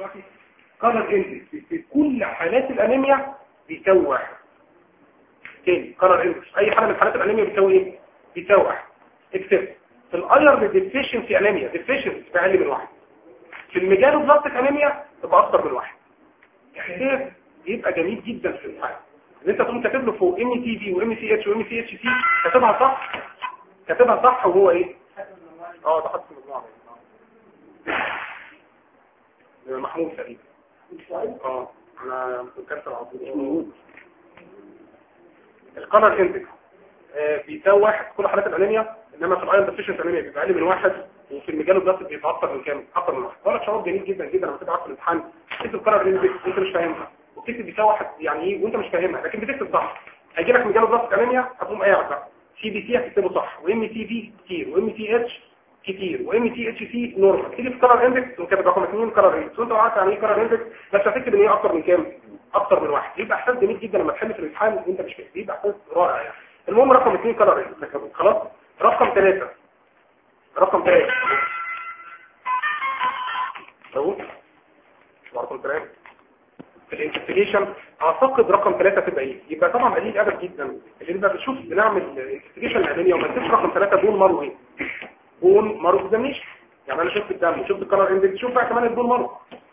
دلوقتي كارنر اندكس في كل حالات الانيميا بيساوي واحد تاني كارنر اندكس اي حاله من حالات الانيميا بتساوي ايه بيساوي واحد اكسبت في الايرن ديفيشنسي انيميا ديفيشنسي اقل من واحد في الميجالو بلاستيك انيميا تبقى اكتر من واحد احساس يبقى جميل جدا في الحاله ان انت تقوم كاتب له فوق ام تي في وام سي اتش وام سي اتش سي كاتبها صح كاتبها صح وهو ايه اه ده حط في المجموعه محمود تقريبا اه انا مكسر عضلي القمر اندكس آه بيساوي واحد في كل حالات الانيميا انما في الايرون ديفيشنت انيميا بيبقى اقل من واحد وفي المجال بلاستيك بيبقى اكتر من كام اكتر من واحد ولا شعور جميل جدا جدا لما تبقى في الامتحان تكتب القمر اندكس وانت مش فاهمها وتكتب بيساوي واحد يعني ايه وانت مش فاهمها لكن بتكتب صح هيجي لك مجال بلاستيك انيميا هتقوم قاعد بقى سي بي سي هتكتبه صح وام تي في كتير وام تي اتش كتير وام تي اتش سي نورمال تيجي في كلر اندكس وكاتب رقم 2 كلر اندكس وانت عارف يعني ايه كلر اندكس بس هتكتب ان هي اكتر من كام اكتر من واحد يبقى احساس جميل جدا لما تحل في الامتحان انت مش فاهم يبقى احساس رائع يعني المهم رقم 2 كلر اندكس خلاص رقم 3 رقم 3 اهو رقم 3 في الانفستيجيشن اعتقد رقم 3 تبقى ايه يبقى طبعا قليل ادب جدا اللي بقى بتشوف بنعمل انفستيجيشن العلميه وما تكتبش رقم 3 بون مارو ايه بون مارو اكزامينشن يعني انا شفت الدم وشفت الكلر اندكس شوف بقى كمان البون مارو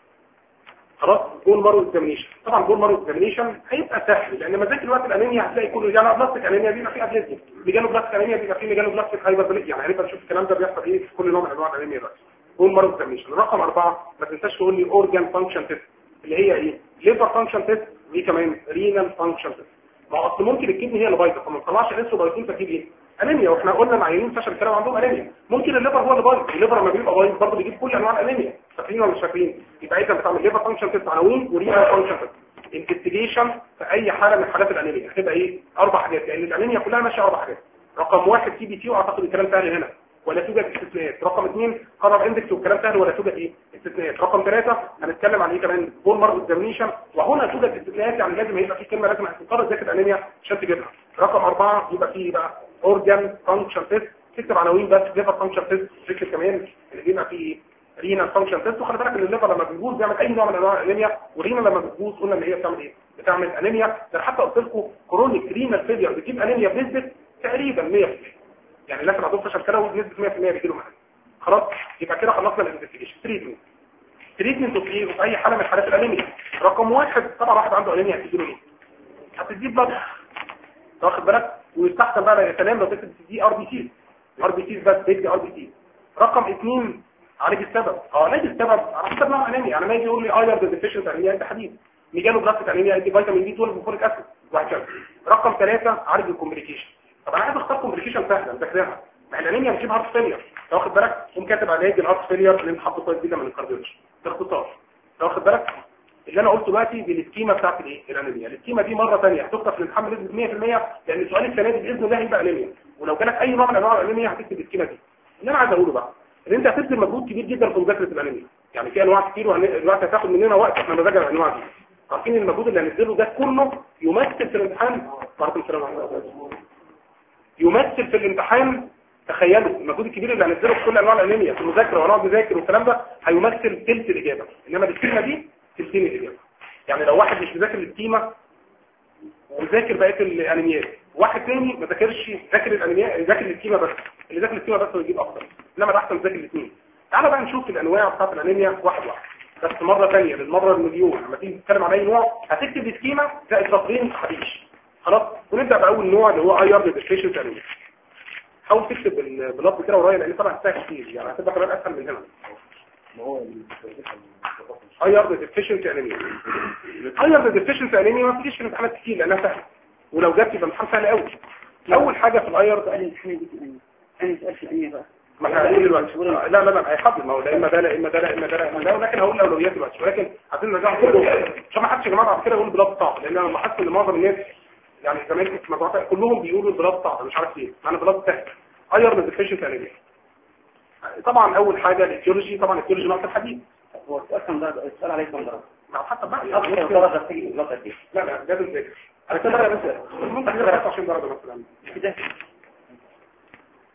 خلاص بون مارو اكزامينشن طبعا بون مارو اكزامينشن هيبقى سهل لان مزاج الوقت الانيميا هتلاقي كله يعني بلاستيك انيميا بيبقى فيه ابليزم ميجانو بلاستيك انيميا بيبقى فيه ميجانو بلاستيك هايبر يعني هنبقى نشوف الكلام ده بيحصل ايه في كل نوع من انواع الانيميا دلوقتي بون مارو اكزامينشن رقم أربعة ما تنساش تقول لي اورجان فانكشن تيست اللي هي ايه ليفر فانكشن تيست ودي كمان رينال فانكشن تيست ما هو اصل ممكن الكدني هي اللي بايظه فما تطلعش انسو بايظين تجيب ايه انيميا واحنا قلنا معينين فشل الكلام عندهم انيميا ممكن الليفر هو اللي بايظ الليفر لما بيبقى بايظ برضه بيجيب كل انواع الانيميا فاكرين ولا مش فاكرين يبقى اذا بتعمل ليفر فانكشن تيست عناوين ورينال فانكشن تيست انفستيجيشن في اي حاله من حالات الانيميا هتبقى ايه اربع حاجات لان الانيميا كلها ماشيه اربع حاجات رقم واحد سي بي تي واعتقد الكلام سهل هنا ولا توجد استثناءات رقم اثنين قرر اندكس والكلام سهل ولا توجد ايه استثناءات رقم ثلاثة هنتكلم عن ايه كمان بول مارك اكزامينشن وهنا توجد استثناءات يعني لازم يبقى في كلمه لازم هتضطر تذاكر انيميا عشان تجيبها رقم أربعة يبقى فيه بقى اورجان فانكشن تيست تكتب عناوين بس ليفر فانكشن تيست فكر كمان اللي بيبقى فيه رينا فانكشن تيست وخلي بالك ان الليفر لما بيبوظ بيعمل اي نوع من انواع الانيميا ورينا لما بتبوظ قلنا ان هي بتعمل ايه بتعمل انيميا ده حتى قلت لكم كرونيك رينال فيلير بتجيب انيميا بنسبه تقريبا 100% يعني الناس اللي عندهم فشل كلوي بنسبه 100% بيجيلهم انيميا خلاص يبقى كده خلصنا الانفستيجيشن تريتمنت تريتمنت في ايه في اي حاله من حالات الانيميا رقم واحد طبعا واحد عنده انيميا هتديله ايه هتديه بلاد واخد بالك ويستحسن بقى يا سلام لو تكتب دي ار بي سي ار بي سي بس تدي ار بي سي رقم اثنين عالج السبب اه عالج السبب على حسب نوع الانيميا يعني ما يجي يقول لي ايرن ديفيشنت انيميا انت حديد ميجانو بلاستيك انيميا انت فيتامين بي 12 وفوليك اسيد وهكذا رقم ثلاثة عالج الكومبليكيشن طب انا عايز اختار كومبليكيشن سهله ذاكرها ما الانيميا بتجيب هارت فيلير لو واخد بالك قوم كاتب علاج الهارت فيلير اللي انت حاطه كويس جدا من الكارديولوجي باختصار لو واخد بالك اللي انا قلته دلوقتي دي السكيما بتاعت الايه الانيميا السكيما دي مره ثانيه هتكتب في الامتحان بنسبه 100% لان السؤال السنه دي باذن الله هيبقى انيميا ولو جالك اي نوع من انواع الانيميا هتكتب السكيما دي اللي انا عايز اقوله بقى ان انت هتبذل مجهود كبير جدا في مذاكره الانيميا يعني في انواع كتير والوقت هتاخد مننا وقت احنا بنراجع الانواع دي عارفين المجهود اللي هنبذله ده كله يمثل في الامتحان بارك السلام عليكم يمثل في الامتحان تخيلوا المجهود الكبير اللي هنبذله في كل انواع الانيميا في المذاكره ونقعد نذاكر والكلام ده هيمثل ثلث الاجابه انما الكلمه دي ثلثين الاجابه يعني لو واحد مش مذاكر الكيمه وذاكر بقيه الانيميات واحد تاني ما ذاكرش ذاكر الانيميات ذاكر الكيمه بس اللي ذاكر الكيمه بس هو يجيب اكتر انما ده احسن ذاكر الاثنين تعالى بقى نشوف الانواع بتاعت الانيميا واحد واحد بس مرة ثانية للمرة المليون لما تيجي تتكلم عن اي نوع هتكتب السكيما زائد سطرين حديش خلاص ونبدأ بأول نوع اللي هو اي ار ديسكريشن انيميا حاول تكتب البلاد كده ورايا لان طبعا هتلاقي كتير يعني هتبقى كمان اسهل من هنا اي ار ديفيشنسي انيميا اي ار ديفيشنسي انيميا ما بتجيش في الامتحانات كتير لانها سهله ولو جت يبقى امتحان سهل قوي اول حاجه في الاي ار انا سؤال في الانيميا بقى ما احنا هنقول دلوقتي لا لا لا هيحدد ما هو لا اما ده لا اما ده لا اما ده لا اما ده ولكن هقول الاولويات دلوقتي ولكن عايزين نرجع كله عشان ما حدش يا جماعه بعد كده يقول بلاد صعب لان انا لاحظت ان معظم الناس يعني زمان في مجموعات كلهم بيقولوا البلاد صعب مش عارف ليه انا بلاد سهل اير ديفيشنسي انيميا طبعا اول حاجه الايتيولوجي طبعا الايتيولوجي نقص الحديد هو السؤال كم درجة السؤال عليه كم درجة ما حتى بقى أكثر درجة تيجي بلاد قد إيه؟ لا لا لازم تذاكر على كده درجه بس ممكن 25 درجه مثلا كده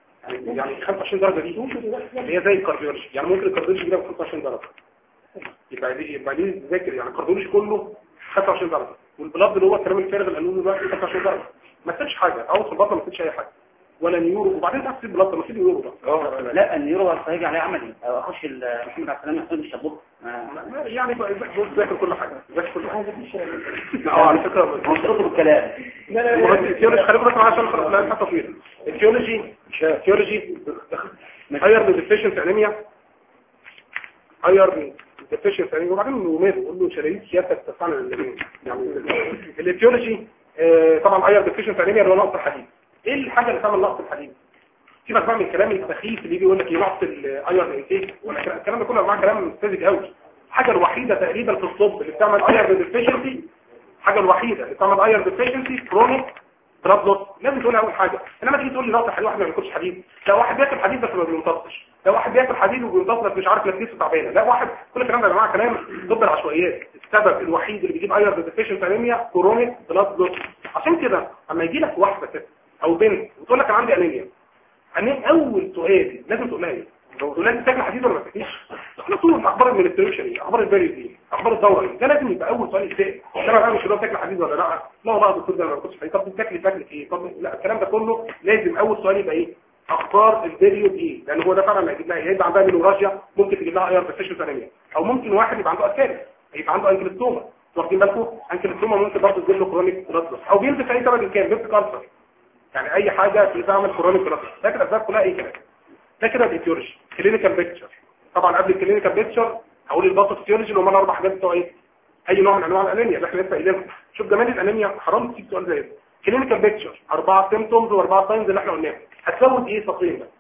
يعني 25 درجة دي اللي هي زي الكارديولوجي يعني ممكن الكارديولوجي يجيبها ب 25 درجة يبقى ليه يبقى ليه ذاكر يعني الكارديولوجي كله 25 درجه والبلاد اللي هو الكلام الفارغ اللي قالوه دلوقتي 25 درجه ما تسيبش حاجه او في البطن ما تسيبش اي حاجه ولا نيورو وبعدين تحسب بلاد ما تسيب نيورو ده لا النيورو هيجي عليه عملي او اخش ال- محمد عبد السلام يحسن الشبوك ما- يعني بقى بص ذاكر كل حاجه ذاكر كل حاجه لا اه على فكره مشروط بالكلام لا لا لا الثيولوجي خليكم بس معايا عشان خلاص لا حتى طويل الثيولوجي الثيولوجي ايرن ديفيشنسي انيميا ايرن ديفيشنسي انيميا وبعدين ومات يقول له شرايين سيادتك تستعمل الاثنين يعني الثيولوجي آه، طبعا ايرن ديفيشنسي انيميا اللي هو نقص الحديد ايه الحاجه اللي تعمل نقص الحديد سيبك بقى من الكلام السخيف اللي يجي يقول لك ينقص الايرن انتيك ولا الكلام ده كله يا جماعه كلام مستفز قوي الحاجه الوحيده تقريبا في الطب اللي بتعمل ايرن ديفيشنسي الحاجه الوحيده اللي بتعمل ايرن ديفيشنسي كرونيك بلاد لوس لازم تقول اول حاجه انما تيجي تقول لي نقص حديد واحد ما بياكلش حديد لا واحد بياكل حديد بس ما بيمتصش لا واحد بياكل حديد وبيمتص بس مش عارف نفسيته تعبانه لا واحد كل الكلام ده يا جماعه كلام ضد العشوائيات السبب الوحيد اللي بيجيب ايرن ديفيشنسي انيميا كرونيك بلاد لوس عشان كده اما يجي لك واحده كده او بنت وتقول لك انا عندي انيميا انيميا اول سؤال لازم تقول لها ايه تقول لها انت بتاكل حديد ولا ما بتاكلش على طول اخبار المنستريشن ايه اخبار البريد ايه اخبار الدوره ايه ده لازم يبقى اول سؤال يتسال انا بقى مش لو بتاكل حديد ولا لا لا والله يا دكتور ده أنا ما باكلش حديد طب بتاكلي بتاكلي ايه طب لا الكلام ده كله لازم اول سؤال يبقى ايه اخبار البريود ايه لان هو ده فعلا اللي هيجيب لها يبقى عندها ميلوراجيا ممكن تجيب لها اير ديفيشنسي انيميا او ممكن واحد يبقى عنده اسكاري يبقى عنده انكلستوما واخدين بالكم انكلستوما ممكن برضه تجيب له كرونيك بلاد او بيمسك اي سبب كان بيمسك كانسر يعني اي حاجه تعمل كرونيك بلاد لكن الاسباب كلها اي كلام ده كده الايتيولوجي كلينيكال بيكتشر طبعا قبل الكلينيكال بيكتشر هقول الباثوفيسيولوجي اللي هم الاربع حاجات بتوع ايه اي نوع من انواع الانيميا اللي احنا لسه قايلينها شوف جمال الانيميا حرام تسيب سؤال زي ده كلينيكال بيكتشر اربعه سيمبتومز واربعه ساينز اللي احنا قلناهم هتزود ايه سطرين بس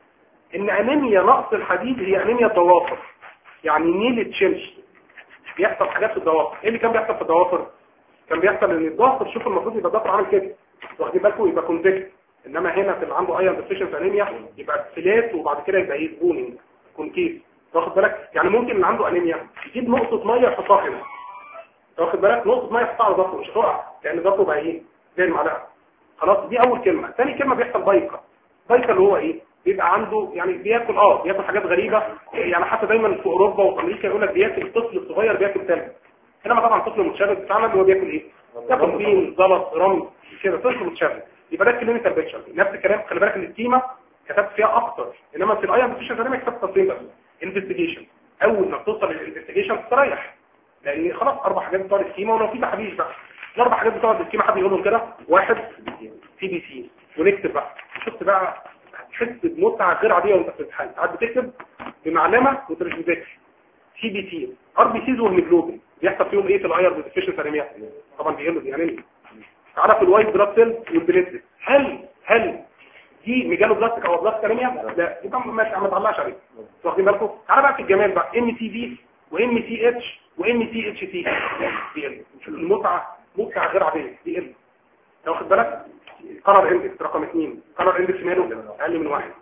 ان انيميا نقص الحديد هي انيميا ضوافر يعني نيل تشنج بيحصل حاجات في الضوافر ايه اللي كان بيحصل في الضوافر كان بيحصل ان الضغط شوف المفروض يبقى الضغط عامل كده واخدين بالكم يبقى كونفكت انما هنا في اللي عنده ايرون ديفيشنسي انيميا يبقى فلات وبعد كده يبقى ايه بونينج كونكيف واخد بالك يعني ممكن اللي عنده انيميا يجيب نقطه ميه يحطها هنا واخد بالك نقطه ميه يحطها على ضغطه مش هتقع لان ضغطه بقى ايه زي المعلقه خلاص دي اول كلمه ثاني كلمه بيحصل بايكا بايكا اللي هو ايه بيبقى عنده يعني بياكل اه بياكل حاجات غريبه يعني حتى دايما في اوروبا وامريكا يقول لك بياكل الطفل الصغير بياكل ثلج انما طبعا الطفل المتشرد بتاعنا اللي هو بياكل ايه ياكل بين زلط رمل كده طفل متشرد يبقى ده الكلينيكال بيكتشر نفس الكلام خلي بالك السكيما كتبت فيها اكتر انما في الايام بتشرد انا كتبت تصميم بس انفستيجيشن اول ما بتوصل للانفستيجيشن تستريح لان خلاص اربع حاجات بتوع السكيما ولو في تحديث بقى الاربع حاجات بتوع السكيما حد يقولهم كده واحد سي بي سي ونكتب بقى شفت بقى تحس بمتعه غير عاديه وانت في الامتحان قاعد بتكتب بمعلمه وانت مش بتذاكر سي بي سي ار بي سيز وهيموجلوبين بيحصل فيهم ايه في الاير ديفيشنسي انيميا طبعا بيقلوا دي انيميا تعرف الوايت بلاد سيل والبليتلت هل هل دي ميجالو بلاستيك او بلاستيك انيميا لا يبقى ما ما تعلقش عليه واخدين بالكم تعالى بقى في الجمال بقى ام سي في وام سي اتش وام سي اتش تي بيقل شوف المتعه متعه غير عاديه بيقل واخد بالك قرار اندكس رقم اثنين قرار اندكس ماله اقل من واحد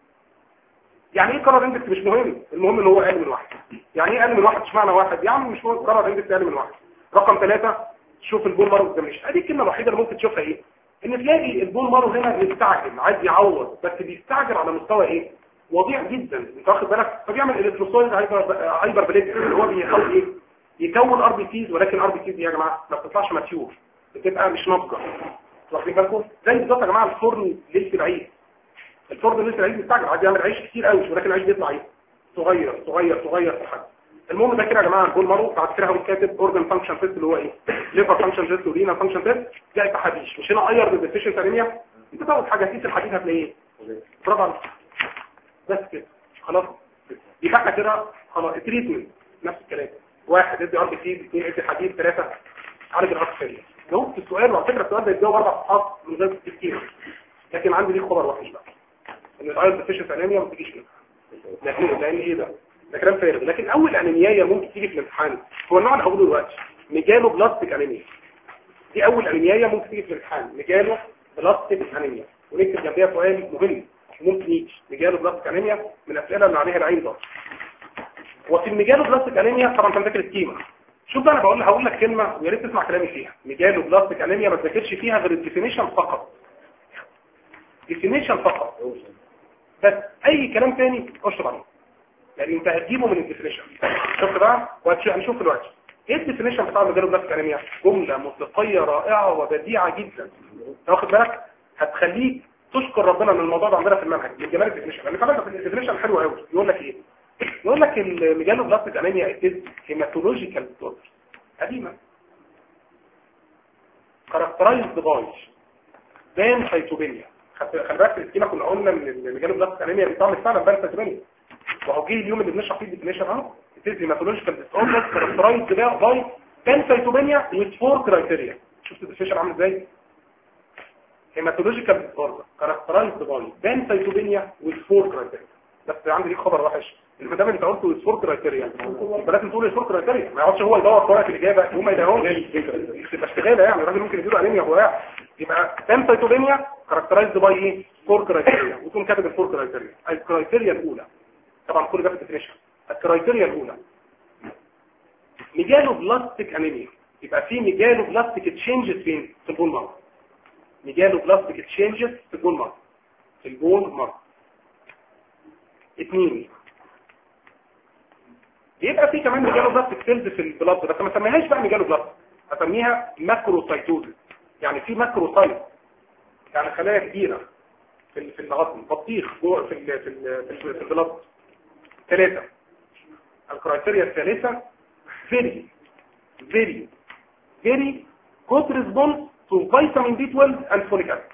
يعني ايه قرار اندكس مش مهم المهم ان هو اقل من واحد يعني ايه اقل من واحد اشمعنى واحد يا عم مش مهم قرار اندكس اقل من واحد رقم ثلاثة شوف البول مارو قدامش ادي الكلمه الوحيده اللي ممكن تشوفها ايه ان تلاقي البول مارو هنا مستعجل عايز يعوض بس بيستعجل على مستوى ايه وضيع جدا انت واخد بالك فبيعمل الكتروسويد هايبر بليت اللي هو بيحاول ايه يكون ار بي سيز ولكن ار بي سيز يا جماعه ما بتطلعش ماتيور بتبقى مش ناضجه واخدين بالكم زي بالظبط يا جماعه الفرن ليله العيد الفرن ليله العيد مستعجل عايز يعمل عيش كتير قوي ولكن العيش بيطلع ايه صغير صغير صغير في الحجم المهم ده كده يا جماعه البول مارو بعد كده هو كاتب اورجان فانكشن تيست اللي هو ايه ليفر فانكشن تيست ورينا فانكشن تيست جاي بحديش مش هنا اير ديفيشنسي انيميا انت تاخد حاجه تقيس الحديد هتلاقيه برافو عليك بس كده خلاص يبقى احنا كده خلاص التريتمنت نفس الكلام واحد ادي ار بي سي اثنين ادي حديد ثلاثه عالج الهارت فيلير جاوبت السؤال وعلى فكره السؤال ده يتجاوب اربع صفحات من غير تفكير لكن عندي ليه خبر وحش بقى ان الاير ديفيشنسي انيميا ما بتجيش كده لكن لان ايه ده ده كلام فارغ لكن اول انيميا ممكن تيجي في الامتحان هو النوع اللي هقوله دلوقتي ميجالو بلاستيك انيميا دي اول انيميا ممكن تيجي في الامتحان ميجالو بلاستيك انيميا ونكتب جنبيها سؤال مهم ممكن يجي ميجالو بلاستيك انيميا من الاسئله اللي عليها العين ده وفي الميجالو بلاستيك انيميا طبعا انت فاكر الكيما شوف انا بقول هقول لك كلمه ويا ريت تسمع كلامي فيها ميجالو بلاستيك انيميا ما تذاكرش فيها غير الديفينيشن فقط ديفينيشن فقط بس اي كلام تاني اشرب عليه لان انت هتجيبه من الديفينيشن شفت بقى وهنشوف دلوقتي ايه الديفينيشن بتاع الميجالوبلاستيك انيميا جمله موسيقيه رائعه وبديعه جدا واخد بالك هتخليك تشكر ربنا ان الموضوع ده عندنا في المنهج من جمال الديفينيشن لان فعلا الديفينيشن حلو قوي يقول لك ايه يقول لك الميجالوبلاستيك انيميا اتز هيماتولوجيكال ديسوردر قديمه كاركترايزد باي بان سيتوبينيا خلي بالك في السكيما كنا قلنا ان الميجالوبلاستيك انيميا بتعمل فعلا بان سيتوبينيا وهو جه اليوم اللي بنشرح فيه الديفينيشن اهو اتز هيماتولوجيكال ديسوردر كاركترايزد باي بان سيتوبينيا with four criteria شفت الديفينيشن عامل ازاي هيماتولوجيكال ديسوردر كاركترايزد باي بان سيتوبينيا with four criteria بس عندي ليك خبر وحش ما دام انت قلت with four criteria يبقى لازم تقول four criteria ما يقعدش هو يدور في ورقه الاجابه وما يلاقيهوش تبقى اشتغاله يعني الراجل ممكن يدور انيميا وهو قاعد يبقى بان سيتوبينيا كاركترايزد باي ايه فور كرايتيريا وتكون كاتب الفور كرايتيريا الكرايتيريا الاولى طبعا كل ده في الديفينيشن الكرايتيريا الاولى ميجالو بلاستيك انيميا يبقى في ميجالو بلاستيك تشينجز فين في البون مارك ميجالو بلاستيك تشينجز في البون مارك في البون مارك اثنين يبقى في كمان ميجالو بلاستيك سيلز في البلاد بس ما سميهاش بقى ميجالو بلاستيك هسميها ماكروسايتوزس يعني في ماكروسايت يعني خلايا كبيره في في العظم بطيخ جوه في ال في ال في البلاد ثلاثه الكرايتيريا الثالثه very very very good response to vitamin B12 and folic acid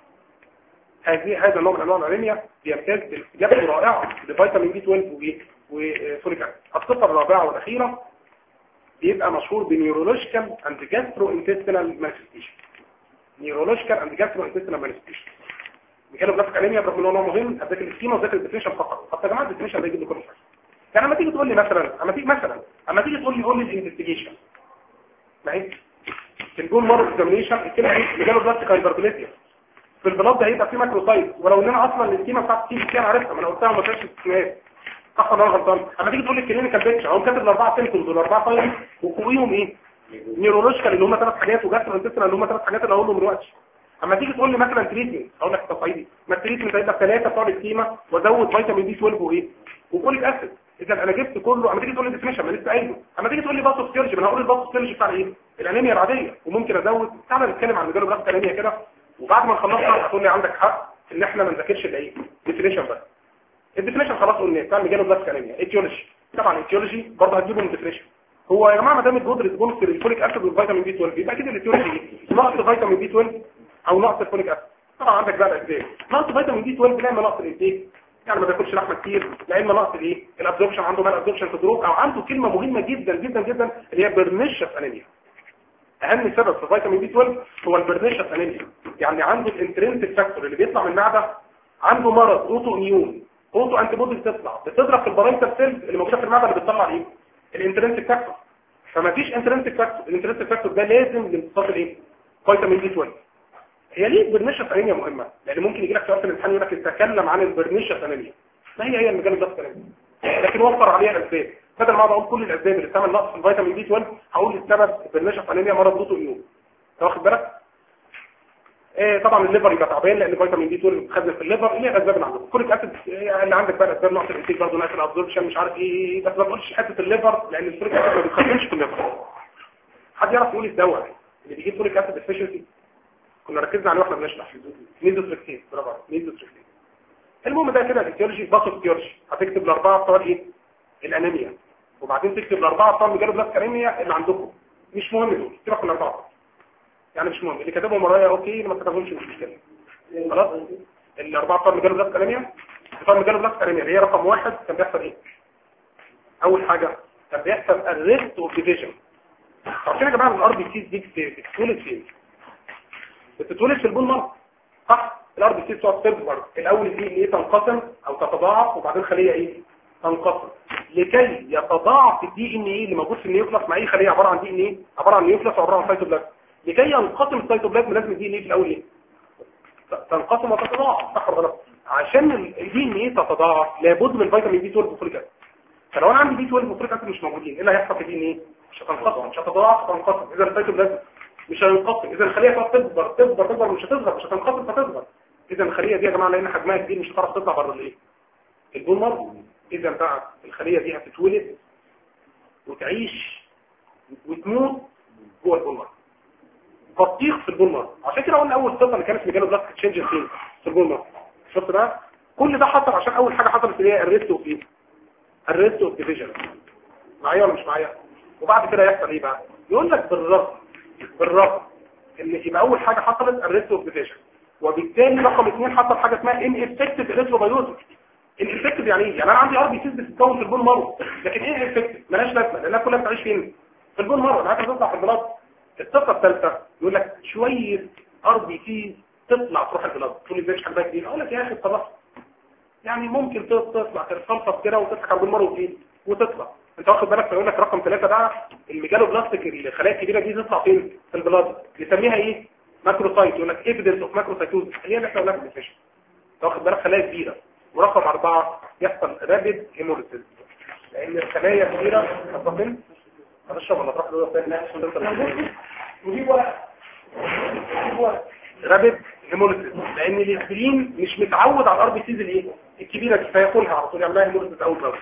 هذه هذا النوع من انواع الانيميا بيمتاز باستجابه رائعه لفيتامين بي 12 وفوليك اسيد الصفه الرابعه والاخيره بيبقى مشهور بنيورولوجيكال اند جاسترو انتستينال مانيفستيشن نيورولوجيكال اند جاسترو انتستينال مانيفستيشن ميكانو بلاستيك انيميا برغم ان هو نوع مهم هداك السكيما وذاك الديفينيشن فقط طب يا جماعه الديفينيشن ده يجيب لي كل حاجه يعني لما تيجي تقول لي مثلا اما تيجي مثلا اما تيجي تقول لي قول لي الانفستيجيشن ما هي في الجول مارو اكزامينيشن الكلمه دي ميكانو بلاستيك هايبربليزيا في البلاد ده هيبقى فيه ماكروسايت ولو ان انا اصلا السكيما بتاعت السي بي انا عارفها ما انا قلتها ما فيهاش استثناءات صح ولا انا غلطان اما تيجي تقول لي الكلينيكال بيتش اهو كاتب الاربعه سيمبتومز والاربعه ساينز وفوقيهم ايه نيورولوجيكال اللي هم ثلاث حاجات وجاسترو انتسترال اللي هم ثلاث حاجات اللي هقولهم دلوقتي اما تيجي تقول لي مثلا تريتمنت اقول لك تصعيدي ما التريتمنت هيبقى ثلاثه بتوع السكيما وازود فيتامين بي 12 وايه وفوليك اسيد اذا انا جبت كله اما تيجي تقول لي ديفينيشن ما لسه قايله اما تيجي تقول لي باثو سيرجي ما انا هقول الباثو سيرجي بتاع ايه الانيميا العاديه وممكن ازود تعالى نتكلم عن مجال بلاك انيميا كده وبعد ما نخلصها هتقول لي عندك حق ان احنا ما نذاكرش الايه ديفينيشن بس الديفينيشن خلاص قلنا بتاع مجال بلاك انيميا ايتيولوجي طبعا ايتيولوجي برضه هتجيبه من الديفينيشن هو يا جماعه ما دام الجود ريسبونس للفوليك اسيد والفيتامين بي 12 يبقى كده الايتيولوجي نقص فيتامين بي 12 او نقص الفوليك اسيد طبعا عندك بقى الاسباب نقص فيتامين بي 12 لا اما نقص الانتاج يعني ما بياكلش لحمه كتير لا اما نقص الايه الابزوربشن عنده مال ابزوربشن في دروب او عنده كلمه مهمه جدا جدا جدا اللي هي برنيشس انيميا اهم سبب في فيتامين بي 12 هو البرنيشس انيميا يعني عنده الانترنسك فاكتور اللي بيطلع من المعده عنده مرض اوتو اميون اوتو انتي بودي بتطلع بتضرب في البرايتال سيلز اللي موجوده في المعده اللي بتطلع ايه الانترنسك فاكتور فما فيش انترنسك فاكتور الانترنسك فاكتور ده لازم لامتصاص الايه فيتامين بي 12 هي ليه البرنيشس انيميا مهمه لان ممكن يجي لك سؤال في الامتحان يقول لك تتكلم عن البرنيشس انيميا ما هي هي المجال ده انيميا لكن وفر عليها الاسباب بدل ما اقعد اقول كل الاسباب اللي بتعمل نقص في الفيتامين بي 12 هقول السبب البرنيشس انيميا مرض اوتو اميون واخد بالك ايه طبعا الليفر يبقى تعبان لان فيتامين بي 12 بتخزن في الليفر ايه الاسباب اللي عندك كل اسيد اللي عندك بقى الاسباب نقص الانتاج برضه نقص الابزوربشن مش عارف ايه بس ما بقولش حته الليفر لان الفوليك اسيد ما بيتخزنش في الليفر حد يعرف يقول الدواء اللي بيجيب فوليك اسيد افشنسي كنا ركزنا عليه واحنا بنشرح ميزوتريكتين برافو عليك ميزوتريكتين المهم ده كده الايتيولوجي باثو ايتيولوجي هتكتب الاربعه بتوع ايه الانيميا وبعدين تكتب الاربعه بتوع مجال بلاك انيميا اللي عندكم مش مهم دول سيبك من الاربعه يعني مش مهم اللي كتبهم ورايا اوكي اللي ما كتبهمش مش مشكله خلاص الاربعه بتوع مجال بلاك انيميا بتوع مجال بلاك انيميا اللي هي رقم واحد كان بيحصل ايه اول حاجه كان بيحصل الريست اوف ديفيجن عارفين يا جماعه الار بي سي دي بتتولد فين بتتولد في البون مارك صح الار بي سي بتقعد تكبر الاول دي ايه تنقسم او تتضاعف وبعدين خليه ايه تنقسم لكي يتضاعف الدي ان ايه اللي موجود في النيوكلاس مع اي خليه عباره عن دي ان ايه عباره عن نيوكلاس وعباره عن سيتوبلازم لكي ينقسم السيتوبلازم لازم الدي ان ايه في الاول ايه تنقسم وتتضاعف صح ولا غلط عشان الدي ان ايه تتضاعف لابد من فيتامين بي 12 وفوليك اسيد فلو انا عندي بي 12 وفوليك اسيد مش موجودين ايه اللي هيحصل في الدي ان ايه مش هتنقسم مش هتتضاعف تنقسم اذا السيتوبلازم مش هينقسم اذا الخليه تقعد تكبر تكبر تكبر مش هتصغر مش هتنقسم فتصغر اذا الخليه دي يا جماعه لان حجمها كبير مش هتعرف تطلع بره الايه البون مارو اذا بقى الخليه دي هتتولد وتعيش وتموت جوه البولمر تطبيق في البولمر عشان كده قلنا اول خطه اللي كانت مجال بلاستيك تشينج فين في البولمر شفت بقى كل ده حصل عشان اول حاجه حصلت اللي هي الريست اوف ايه الريست اوف ديفيجن معايا ولا مش معايا وبعد كده يحصل ايه بقى يقول لك بالرغم بالرغم ان يبقى اول حاجه حصلت الريست اوف ديفيجن وبالتالي رقم اثنين حصل حاجه اسمها ان افكتيف اريثروبايوتيك الافكتيف يعني ايه يعني انا عندي ار بي سيز بتتكون في البون مارو لكن ايه الافكتيف مالهاش لازمه لانها كلها بتعيش فين في البون مارو انا عايز تطلع في البلاد الثقه الثالثه يقول لك شويه ار بي سيز تطلع تروح البلاد تقول لي ازاي مش حاجه كبيره اقول لك يا اخي خلاص يعني ممكن تطلع ترفلفص كده وتضحك على البون مارو فين وتطلع انت واخد بالك فيقول لك رقم ثلاثة ده الميجالو بلاستيك الخلايا الكبيره دي تطلع فين في البلاد نسميها ايه ماكروسايت يقول لك ايفيدنس اوف ماكروسايتوز هي اللي احنا قلناها في الديفيشن واخد بالك خلايا كبيره ورقم أربعة يحصل رابد هيموليسيس لأن الخلايا كبيرة هتطفل هتشرب ولا تروح له ثاني عشان تنطر ودي ورق رابد هيموليسيس لأن الاسبرين مش متعود على الار بي سيز الايه الكبيرة دي فياكلها على طول يعملها هيموليسيس أول مرة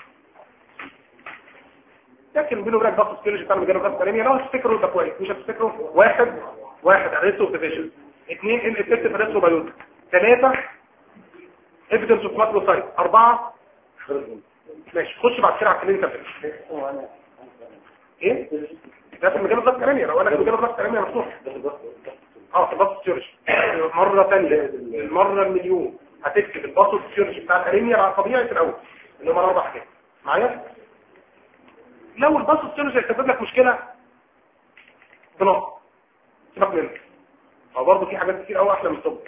لكن بينه وبينك ضغط سكيولوجي بتاع المجال الضغط الانيميا لو هتفتكروا ده كويس مش هتفتكروا واحد واحد اريثرو ديفيجن اثنين ان افكتيف اريثرو بايوتيك ثلاثة evidence of macrocyte أربعة ماشي خش بعد كده على الكلينيكال بيكتشر ايه ده في مجال الضغط الانيميا لو انا في مجال الضغط الانيميا مفتوح اه في الباص سيرش مرة ثانية المرة المليون هتكتب الباص سيرش بتاع الانيميا على طبيعي في الاول اللي هم الاربع حاجات معايا لو الباص سيرش هيسبب لك مشكلة بنقص سيبك منه هو برضه في حاجات كتير قوي احلى من الطب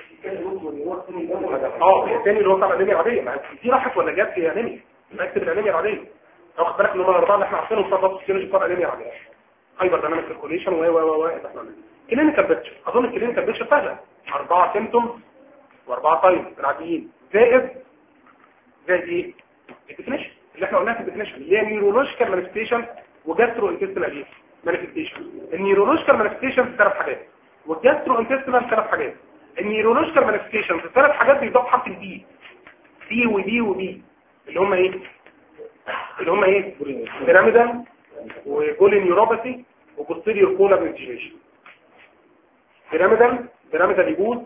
اه الثاني اللي هو بتاع الانيميا العاديه ما دي راحت ولا جت في انيميا اكتب الانيميا العاديه واخد بالك ان هم الاربعه اللي احنا عارفينهم بتاع الضغط السيرجي بتاع الانيميا العاديه هايبر دايناميك سيركوليشن و و و كلينيكال بيكتشر اظن الكلينيكال بيكتشر سهله اربعه سيمتومز واربعه تايم العاديين زائد زائد ايه الديفينيشن اللي احنا قلناها في الديفينيشن اللي هي نيورولوجيكال مانيفستيشن وجاسترو انتستينال مانيفستيشن النيورولوجيكال مانيفستيشن في ثلاث حاجات والجاسترو انتستينال ثلاث حاجات النيورولوجيكال مانيفستيشن في ثلاث حاجات بيضاف حرف البي بي وبي وبي اللي هم ايه اللي هم ايه بيراميدال وجولي نيوروباثي وبوستيريور كولا بنتيجيشن بيراميدال بيراميدال يجوز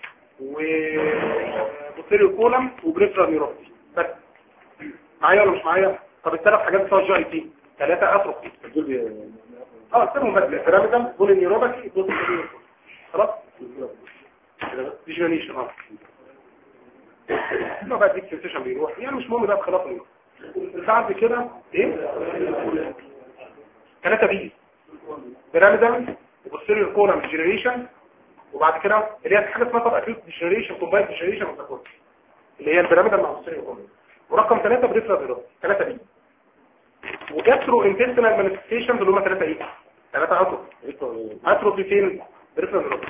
وبوستيريور كولم وبريفرال نيوروباثي بس معايا ولا مش معايا طب الثلاث حاجات بتوع الجي اي تي ثلاثه اتروفي اه سيبهم بس بيراميدال جولي نيوروباثي بوستيريور خلاص فيجواليشن اه لو بقى ديك سنسيشن بيروح يعني مش مهم بقى بخلاف اليوم بعد كده ايه ثلاثة بي بيراميدال وبوستيريور كولم جنريشن وبعد كده اللي هي حاجه اسمها طب اكيوت جنريشن كومباين جنريشن وسكوت اللي هي البيراميدال مع البوستيريور كولم ورقم ثلاثة بريفرال فيروس ثلاثة بي وجاسترو انتستينال مانيفستيشن اللي هم ثلاثة ايه ثلاثة اتروفي اتروفي فين بريفرال فيروس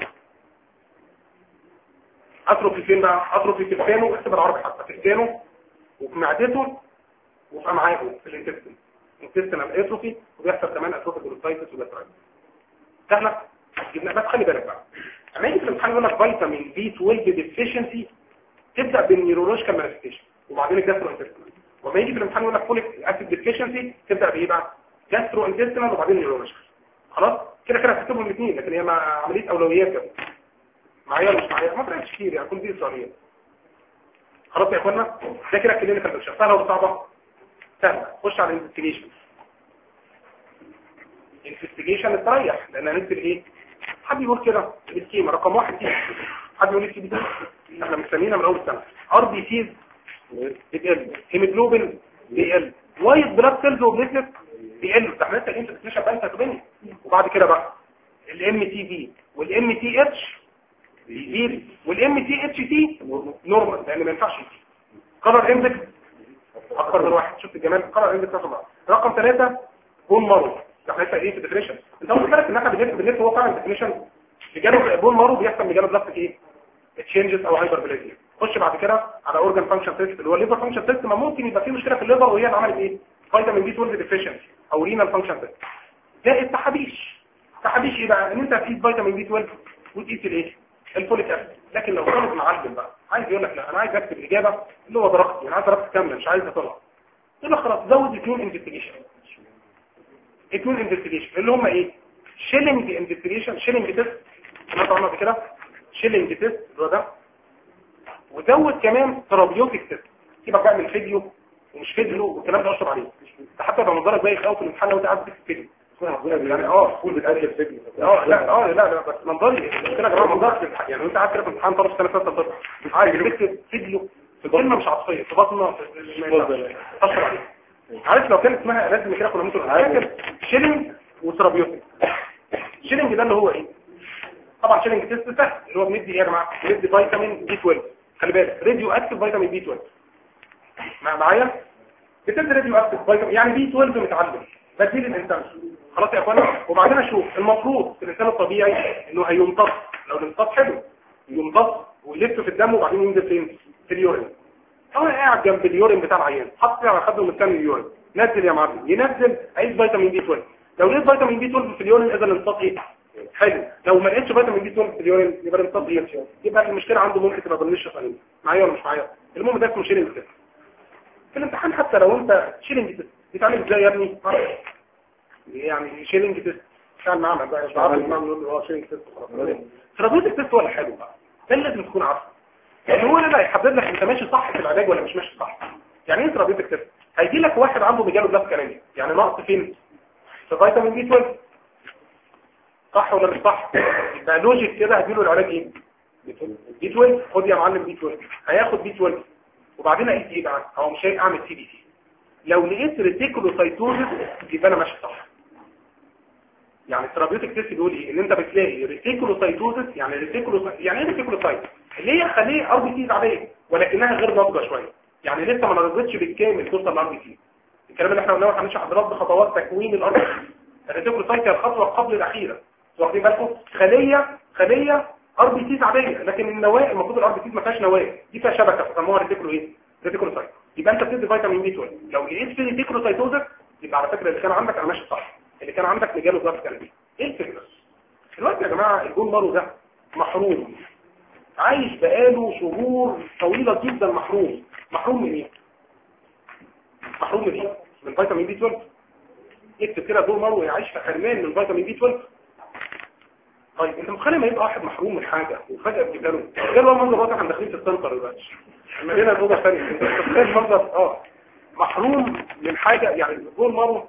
اتروفي فين بقى اتروفي في لسانه اكتب العربي حتى في لسانه وفي معدته وفي امعائه في الانتستين انتستينال اتروفي وبيحصل كمان اتروفي جلوتايتس وجاسترايتس سهله جبنا بس خلي بالك بقى اما يجي في الامتحان يقول لك فيتامين بي 12 ديفيشنسي تبدا بالنيورولوجيكال مانيفستيشن وبعدين الجاسترو انتستينال وما يجي في الامتحان يقول لك فوليك اسيد ديفيشنسي تبدا بايه بقى جاسترو انتستينال وبعدين نيورولوجيكال خلاص كده كده هتكتبهم الاثنين لكن هي مع عمليه اولويات كده معايا ولا مش معايا ما فرقتش كتير يعني كل دي اسرائيليه خلاص يا اخوانا ده كده الكلينيكال بيكتشر سهله ولا صعبه سهله خش على الانفستيجيشن انفستيجيشن استريح لان هنكتب ايه حد يقول كده السكيما رقم واحد فيه حد يقول لي دي احنا مستنينا من اول السنه ار بي سيز بتقل هيموجلوبين بيقل وايت بلاد سيلز وبليتلت بيقل ده احنا لسه الانفستيجيشن بقى تقريبا وبعد كده بقى الام تي في والام تي اتش بيزيد والام تي اتش تي نورمال لان ما ينفعش قرر اندكس اكبر من واحد شفت الجمال قرر اندكس رقم رقم ثلاثة بون مارو احنا لسه قايلين في الديفينيشن انت واخد بالك ان احنا بنلف بنلف هو فعلا الديفينيشن بجانب بون مارو بيحصل بجانب بلاستيك ايه تشينجز او هايبر بلازيا خش بعد كده على اورجان فانكشن تيست اللي هو الليفر فانكشن تيست ما ممكن يبقى فيه مشكله في الليفر وهي اللي عملت ايه فيتامين بي 12 ديفيشنسي او رينال فانكشن تيست ده التحابيش تحابيش ايه بقى ان انت تقيس فيتامين بي 12 وتقيس الايه الفوليك اسيد لكن لو طالب معلم بقى عايز يقول لك لا انا عايز اكتب الاجابه اللي هو درجتي انا عايز درجتي كامله مش عايز اطلع يبقى خلاص زود اثنين انفستيجيشن اثنين انفستيجيشن اللي هم ايه شيلنج انفستيجيشن شيلنج تيست سمعتوا عنه قبل كده شيلنج تيست اللي هو ده وزود كمان ترابيوتيك تيست سيبك بقى من الفيديو ومش فيديو والكلام ده اشرب عليه ده حتى لو منظرك بايخ قوي في الامتحان لو انت قاعد تكتب فيديو يعني اه فول بتقلب سجن اه لا اه لا لا بس منظري قلت لك يا جماعه منظرك في الامتحان. يعني انت قاعد كده في الامتحان طرف سنه ثالثه طب عايز تكتب فيديو في كلمه مش عاطفيه في بطنه اشرب عليه عارف لو كانت اسمها لازم كده كنا ممكن فاكر شيلينج وترابيوتيك شيلينج ده اللي هو ايه طبعا شيلينج تيست سهل اللي هو بندي ايه يا جماعه بندي فيتامين بي 12 خلي بالك راديو اكتيف فيتامين بي 12 مع معايا بتدي راديو اكتيف فيتامين يعني بي 12 متعلم بديل الانسان خلاص يا اخوانا وبعدين اشوف المفروض في الانسان الطبيعي انه هيمتص لو الامتصاص حلو يمتص ويلف في الدم وبعدين ينزل فين في اليورين هو قاعد جنب اليورين بتاع العيان حط على خده مستني اليورين نزل يا معلم ينزل عايز فيتامين بي 12 لو لقيت فيتامين بي 12 في اليورين اذا الامتصاص ايه حلو لو ما لقيتش فيتامين بي 12 في اليورين يبقى الامتصاص ايه يبقى المشكله عنده ممكن تبقى بالنشا قليل معايا ولا مش معايا المهم ده اسمه شيلنج تيست في الامتحان حتى لو انت شيلنج تيست بيتعمل ازاي يا ابني يعني شيلنج تيست كان معنا بقى مش عارف المعنى نقول له اه شيلنج تيست خلاص ترابيوتيك تيست ولا حلو بقى ده اللي لازم تكون عارفه يعني هو اللي هيحدد لك انت ماشي صح في العلاج ولا مش ماشي صح يعني ايه ترابيوتيك تيست هيجي لك واحد عنده ميجالو بلاس كلامي يعني نقص فين في فيتامين بي 12 صح ولا مش صح يبقى لوجيك كده هديله العلاج ايه بي 12 خد يا معلم بي 12 هياخد بي 12 وبعدين اقيس ايه بقى هو مش هيعمل سي بي سي لو لقيت ريتيكولوسايتوزس يبقى انا ماشي صح يعني الثيرابيوتيك تيست بيقول ايه ان انت بتلاقي ريتيكولوسايتوزس يعني ريتيكولوسايت يعني ايه ريتيكولوسايت اللي هي خليه ار بي سيز عاديه ولكنها غير ناضجه شويه يعني لسه ما نضجتش بالكامل توصل للار بي سيز الكلام اللي احنا قلناه هنمشي حضرتك بخطوات تكوين الار بي سيز الريتيكولوسايت هي الخطوه قبل الاخيره واخدين بالكم خليه خليه ار بي سيز عاديه لكن النواه المفروض الار بي سيز ما فيهاش نواه دي فيها شبكه فسموها ريتيكولو ايه ريتيكولوسايت يبقى انت بتدي فيتامين بي 12 لو لقيت في ريتيكولوسايتوزس يبقى على فكره اللي كان عندك انا ماشي صح اللي كان عندك مجاله ضغط قلبي ايه الفكره دلوقتي يا جماعه الجون مارو ده محروم عايش بقاله شهور طويله جدا محروم محروم من ايه محروم من ايه من فيتامين بي 12 اكتب كده جون مارو يعيش في حرمان من فيتامين بي 12 طيب انت متخيل ما يبقى واحد محروم من حاجه وفجاه بتجاله غير بقى منظر واضح احنا داخلين في السنتر دلوقتي المدينه الاوضه الثانيه انت متخيل منظر اه محروم من حاجه يعني الجون مارو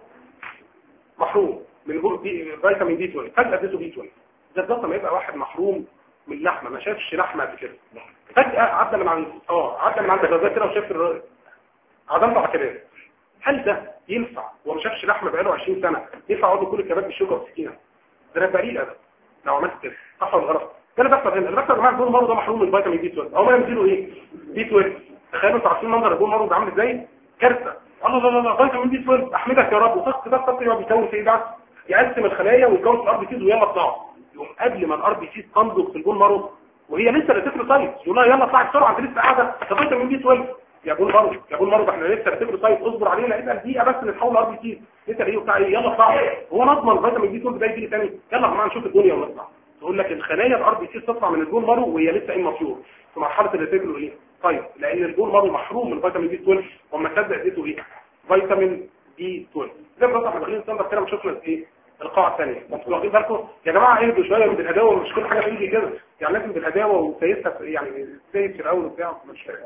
محروم من جو- دي- فيتامين بي 12 فجأة اديته بي 12 ده بالظبط ما يبقى واحد محروم من اللحمه ما شافش لحمه قبل كده فجأة عدى من عند اه عدى من عند الغازات كده وشاف الر- عدم على كده هل ده ينفع وما شافش لحمه بقاله 20 سنه ينفع اقعد كل الكباب بالشوكه والسكينه ده انا بريء ده لو عملت كده صح ولا غلط ده اللي بيحصل هنا اللي بيحصل يا جماعه الجون مارو ده محروم من فيتامين بي 12 او ما يمثله ايه بي 12 تخيلوا انتوا عارفين منظر الجون مارو ده عامل ازاي كارثه الله لا لا لا فيتامين بي 12 احمدك يا رب وطق ده الطق يقعد يكون في ايه بقى يقسم الخلايا ويكون في الار بي سيز ويلا اطلعوا يقوم قبل ما الار بي سيز تنضج في الجون مارو وهي لسه ريتيكولوسايت يقول لها يلا اطلعي بسرعه انت لسه قاعده ده فيتامين بي 12 يا جون مارو يا جون مارو ده احنا لسه ريتيكولوسايت اصبر علينا ابقى دقيقه بس نتحول ار بي سيز لسه ايه وبتاع ايه يلا اطلعوا هو نضمن فيتامين بي 12 ده يجي تاني يلا يا جماعه نشوف الدنيا ونطلع تقول لك الخلايا الار بي سيز تطلع من الجون مارو وهي لسه ايه مفيور في مرحله الريتيكولو ايه طيب لان الجون مارو محروم من فيتامين بي 12 وما تصدق اديته ايه فيتامين بي 12 زي ما احنا داخلين السنتر كده وشفنا ايه القاعه الثانيه انتوا واخدين بالكم يا جماعه اهدوا شويه من الهداوه مش كل حاجه تيجي كده يعني لازم بالهداوه وسيسها في- يعني سيس في الاول وبتاع مش فاهم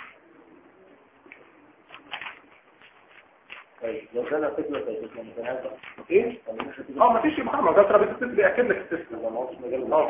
طيب لو كان فكرة طيب مثلا هذا ايه ولا مش هتيجي اه ما فيش محمد ده ترى بتست بياكد لك السيستم ولا ما هوش مجال اه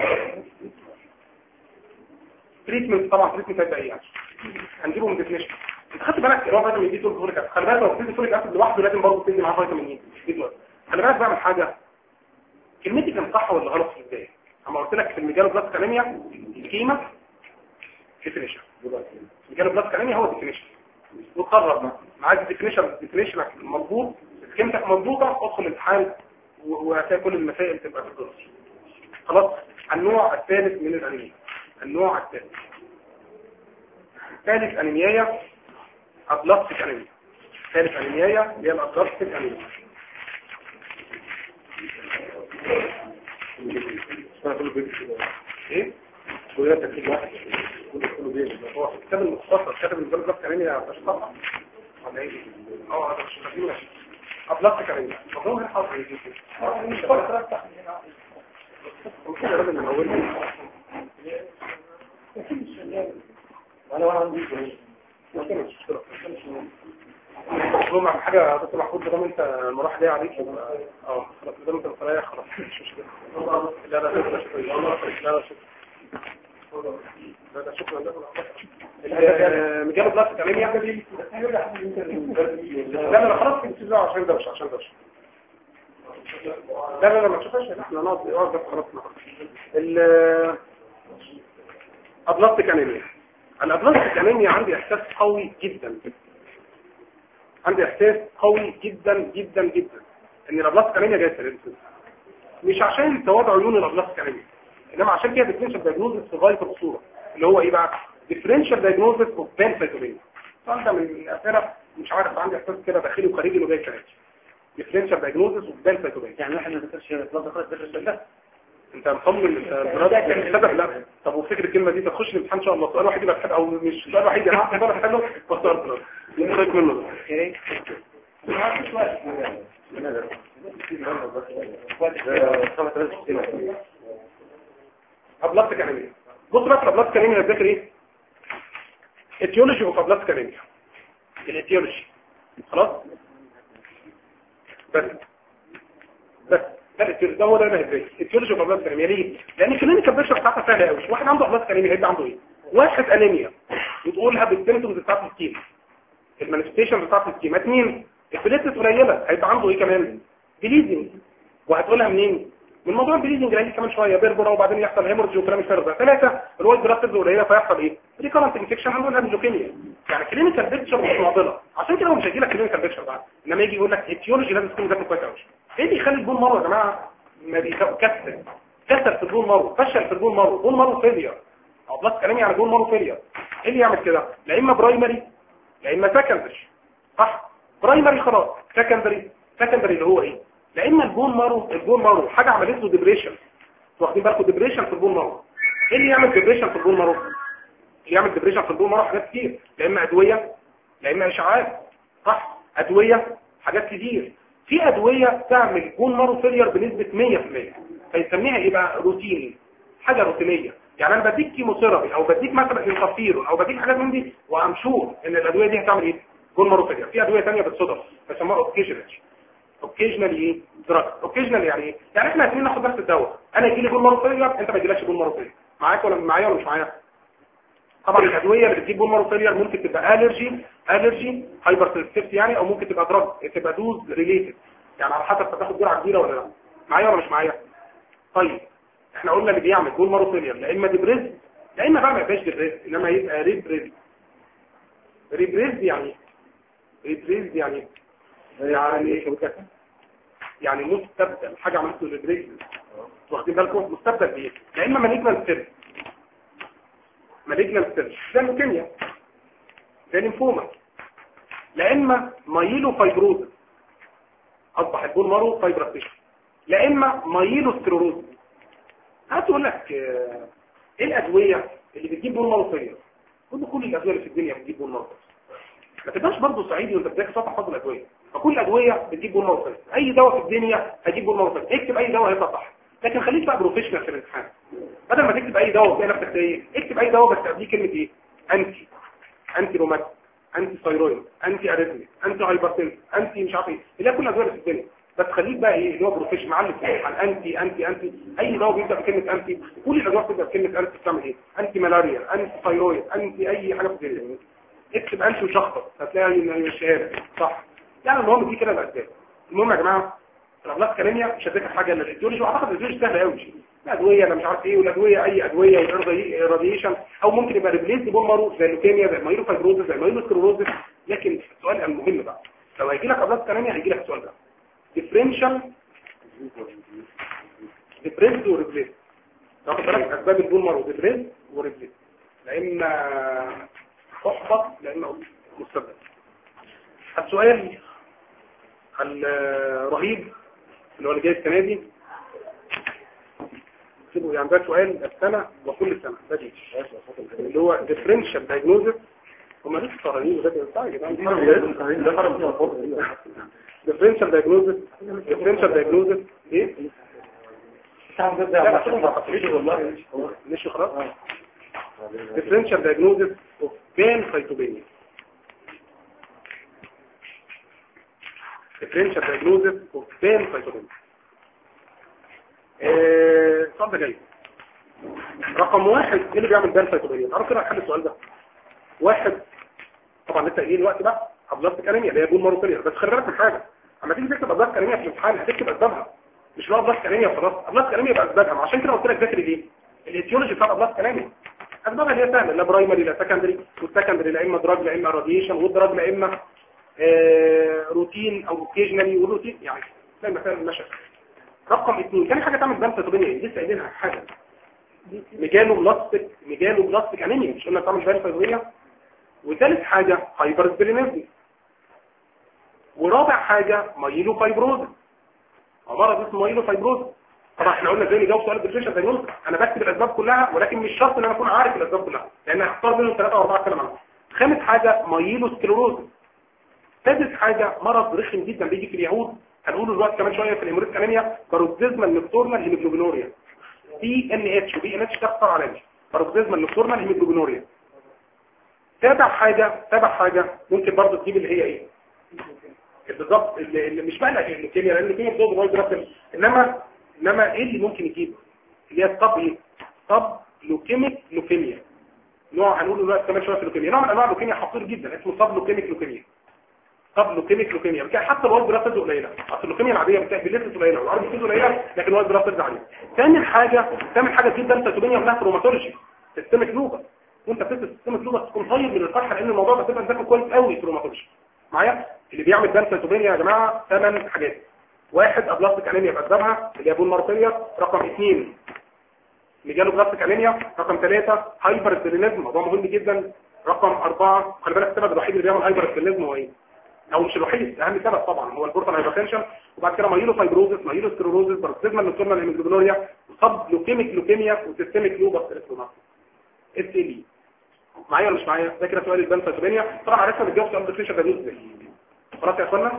تريتمنت طبعا تريتمنت هيبقى ايه يعني هنجيبه من ديفينيشن انت خدت بالك اللي هو فيتامين دي 12 فوليك اسيد خلي بالك لو بتدي فوليك اسيد لوحده لازم برضه تدي معاه فيتامين اي دي 12 خلي بالك بقى من حاجه كلمتي كانت صح ولا غلط في البدايه اما قلت لك في الميجالو بلاس كانيميا الكيمه ديفينيشن ميجالو بلاس كانيميا هو ديفينيشن وتقرب بقى معاك ديفينيشن ديفينيشنك مظبوط كلمتك مظبوطه ادخل الامتحان و- وهتلاقي كل المسائل تبقى في الدرس خلاص النوع الثالث من الانيميا النوع الثالث ثالث انيميايا ابلاستيك انيميا ثالث انيميايا هي الابلاستيك انيميا اسمها كله بيبي كده ايه كلنا تكليف واحد كله كله بيبي هو في الكتاب المختصر كتاب البلاستيك انيميا مش طبعا ولا ايه اه ده مش فاكرين ماشي ابلاستيك انيميا مضمون غير حاضر يجي ممكن يا راجل من اولها انا وانا عندي مطلوب عن حاجة يا دكتور محمود بدل انت المراحل دي عليك يبقى- اه خلاص بدل انت مستريح خلاص مش مشكلة لا لا لا شكرا لا لا شكرا لا لا شكرا لا مجال بلاستيك انيميا لا لا لا خلاص انت تزعل عشان دوش عشان دوش لا لا لا ما تشوفهاش احنا نقعد نقعد بس خلاص نقعد ال ابلاستيك انيميا الابلاستيك انيميا عندي احساس قوي جدا عندي احساس قوي جدا جدا جدا ان الابلاستيك انيميا جايه ترنسل مش عشان تواضع عيون الابلاستيك انيميا انما عشان فيها ديفرنشال دايجنوزس في غايه الخطوره اللي هو ايه بقى ديفرنشال دايجنوزس اوف بانسايتوبينيا السؤال ده من الاسئله مش عارف عندي احساس كده داخلي وخارجي انه جاي كلام ديفرنشال دايجنوزس اوف بانسايتوبينيا يعني واحد ما ذكرش بلاد خالص ذكر السؤال ده انت مصمم انت دراسه السبب لا طب وفكر الكلمه دي تخش الامتحان ان شاء الله سؤال واحد يبقى حلو او مش سؤال واحد يعني احسن سؤال حلو واختار يخرج منه يا ريت ابلاستيك انيميا بص بقى في الابلاستيك انيميا هتذاكر ايه اتيولوجي اوف ابلاستيك انيميا الاتيولوجي خلاص بس بس ده الاتيولوجي ده هو ده اللي هيدرس اتيولوجي اوف ابلاستيك انيميا ليه لان الكلينيكال بيكتشر بتاعتها سهله قوي واحد عنده ابلاستيك انيميا هيبقى عنده ايه واحد انيميا وتقولها بالسيمتومز بتاعت السكيما المانيفستيشن بتاعت السكيما اثنين البليتس قليله هيبقى عنده ايه كمان بليدنج وهتقولها منين من موضوع البليدنج اللي هيجي كمان شويه بيربرا وبعدين يحصل هيمورج وكلام الفرد ده ثلاثه الوايت بلاد سيلز قليله فيحصل ايه ريكورنت انفكشن هنقولها لوكيميا يعني كلينيكال بيكتشر مش معضله عشان كده هو مش هيجي لك كلينيكال بيكتشر بعد انما يجي يقول لك اتيولوجي لازم تكون ذاكر كويس قوي ايه اللي يخلي البون مره يا جماعه ما بيكسر كسر في البون مره فشل في البون مره بون مره فيلير او بلس كلامي على بون مره فيلير ايه اللي يعمل كده لا اما برايمري لا اما سكندري صح برايمري خلاص سكندري سكندري اللي هو ايه لا اما البون مارو البون مارو حاجه عملت له ديبريشن واخدين بالكم ديبريشن في البون مارو ايه اللي يعمل ديبريشن في البون مارو اللي يعمل ديبريشن في البون مارو حاجات كتير لا اما ادويه لا اما اشعاعات صح ادويه حاجات كتير في ادويه تعمل بون مارو فيلير بنسبه 100% فيسميها ايه بقى روتيني حاجه روتينيه يعني انا بديك كيموثيرابي او بديك مثلا انترفيرون او بديك حاجات من دي وامشور ان الادويه دي هتعمل ايه بون مارو فيلير في ادويه ثانيه بتصدف بيسموها اوكيجنال اوكيجنال ايه دراج اوكيجنال يعني ايه يعني احنا عايزين ناخد نفس الدواء انا يجي لي بون مارو فيلير انت ما يجيلكش بون مارو فيلير معاك ولا معايا ولا مش معايا طبعا الادويه اللي بتجيب بون مارو فيلير ممكن تبقى الرجي الرجي هايبر سنسيتيف يعني او ممكن تبقى دراج تبقى دوز ريليتد يعني على حسب تاخد جرعه كبيره ولا لا معايا ولا مش معايا طيب احنا قلنا اللي بيعمل بون مارو فيلير لا اما ديبريز لا اما بقى ما يبقاش ديبريز انما يبقى ريبريز ريبريز يعني ريبريز يعني يعني يعني مستبدل حاجه عملت له ريبريز واخدين بالكم مستبدل بايه لا اما مالجنال سيل مالجنال سيل زي اللوكيميا زي الليمفوما لا اما مايلو فايبروز اصبح البون مارو فايبراتيشن لا اما مايلو سكلروز هتقول لك آه، ايه الادويه اللي بتجيب بون مارو فيلير كل كل الادويه اللي في الدنيا بتجيب بون مارو ما تبقاش برضه صعيدي وانت بتذاكر صفحه فضل الادويه فكل الادويه بتجيب بون مارو فيلير اي دواء في الدنيا هيجيب بون مارو فيلير اكتب اي دواء هيطلع صح لكن خليك بقى بروفيشنال في الامتحان بدل ما تكتب اي دواء وتلاقي نفسك ايه اكتب اي دواء بس قبليه كلمه ايه انتي انتي روماتيك انتي ثايرويد انتي اريثميا انتي هايبرتنس انتي مش عارف ايه اللي هي كل الادويه اللي في الدنيا بس خليك بقى ايه اللي هو بروفيشنال معلم في عن انتي انتي انتي اي دواء بيبدا بكلمه انتي كل الادويه بتبدا بكلمه انتي بتعمل ايه انتي ملاريا انتي ثايرويد انتي اي حاجه في الدنيا اكتب انتي وشخص هتلاقي الشهاده صح يعني المهم دي كده الاسباب المهم يا جماعه الابلاس كلاميا مش هتذاكر حاجه الا الايديولوجي واعتقد الايديولوجي سهله قوي الادويه انا مش عارف ايه والادويه اي ادويه والراديشن او ممكن يبقى ريبليس بون مارو زي اللوكيميا زي المايلوفايبروزس زي المايلوسكلروزس لكن السؤال المهم بقى لو هيجي لك ابلاس كلاميا هيجي لك السؤال ده ديفرنشال ديفرنس وريبليس تاخد بالك اسباب البون مارو ديفرنس وريبليس لا اما احبط لا اما مستبدل السؤال الرهيب اللي هو اللي جاي السنه دي سيبوا يعني ده سؤال السنه وكل سنه ده دي اللي هو differential diagnosis هم لسه قرانين ده بتاع يا جدعان ده فرق من الفرق differential diagnosis differential diagnosis ايه لا لا شوفوا ما تقوليش والله مش خلاص differential diagnosis of pancytopenia differential diagnosis of pancytopenia ايه السؤال ده جاي رقم واحد ايه اللي بيعمل pancytopenia تعرفوا كده حل السؤال ده واحد طبعا لسه قايلين الوقت بقى ابلاستيك انيميا اللي هي بول ماروكاريا بس خلي بالك من حاجه اما تيجي تكتب ابلاستيك انيميا في الامتحان هتكتب اسبابها مش لو ابلاستيك انيميا وخلاص ابلاستيك انيميا باسبابها عشان كده قلت لك ذاكر ليه الايتيولوجي بتاع ابلاستيك انيميا اسبابها اللي هي سهله لا برايمري لا سكندري والسكندري لا اما دراج لا اما راديشن والدراج لا اما آه روتين او اوكيجنالي والروتين يعني زي ما فاهم المشهد رقم اثنين كان حاجه تعمل بنت طبيعيه لسه قايلينها حاجه ميجانو بلاستيك ميجانو بلاستيك انيميا مش قلنا تعمل بنت طبيعيه وثالث حاجة هايبر سبلينيزم ورابع حاجة مايلو فايبروز مرض اسمه مايلو فايبروز طبعا احنا قلنا ازاي نجاوب سؤال الديفرنشال دايجنوز انا بكتب الاسباب كلها ولكن مش شرط ان انا اكون عارف الاسباب كلها لان هختار منهم ثلاثه او اربعه اتكلم عنهم خامس حاجه مايلو سكليروز سادس حاجه مرض رخم جدا بيجي في اليهود هنقوله دلوقتي كمان شويه في الهيموريتك انيميا باروكسيزمال نكتورنال هيموجلوبينوريا دي ان اتش وبي ان اتش ده اختصار علاجي باروكسيزمال نكتورنال هيموجلوبينوريا تابع حاجة تابع حاجة ممكن برضه تجيب اللي هي ايه بالظبط اللي, اللي مش معنى الكيمياء لان الكيمياء بتوضع وايد رقم انما انما ايه اللي ممكن يجيب اللي هي الطب ايه طب لوكيميك لوكيميا نوع هنقول دلوقتي كمان شويه في اللوكيميا نوع من انواع اللوكيميا خطير جدا اسمه طب لوكيميك لوكيميا طب لوكيميك لوكيميا بتلاقي حتى الوايت بلاد سيلز قليله اصل اللوكيميا العاديه بتلاقي بليتس قليله والار بي سيلز قليله لكن الوايت بلاد سيلز عاليه ثاني حاجه ثاني حاجه جدا تاتوبينيا بتاعت روماتولوجي سيستمك لوبا وانت بتدرس سيستم فلوس تكون طيب من الفرحه لان الموضوع ده بتبقى ذاكر كويس قوي في الروماتولوجي معايا اللي بيعمل دم سيتوبينيا يا جماعه ثمان حاجات واحد ابلاستيك انيميا باسبابها اللي هي بول مارسيه رقم اثنين ميجانو بلاستيك انيميا رقم ثلاثة هايبر ستيرينيزم موضوع مهم جدا رقم أربعة خلي بالك السبب الوحيد اللي بيعمل هايبر ستيرينيزم هو ايه او مش الوحيد اهم سبب طبعا هو البورتال هايبرتنشن وبعد كده مايلو فايبروزس مايلو ستيروزس باركسيزمال نوتورنال هيموجلوبينوريا وصب لوكيميك لوكيميا وسيستميك لوبس اس ال اي معايا ولا مش معايا ده كده سؤال البان فاتوبينيا طبعا عرفنا بنجاوب سؤال الديفرنشال دايجنوز ازاي خلاص يا اخوانا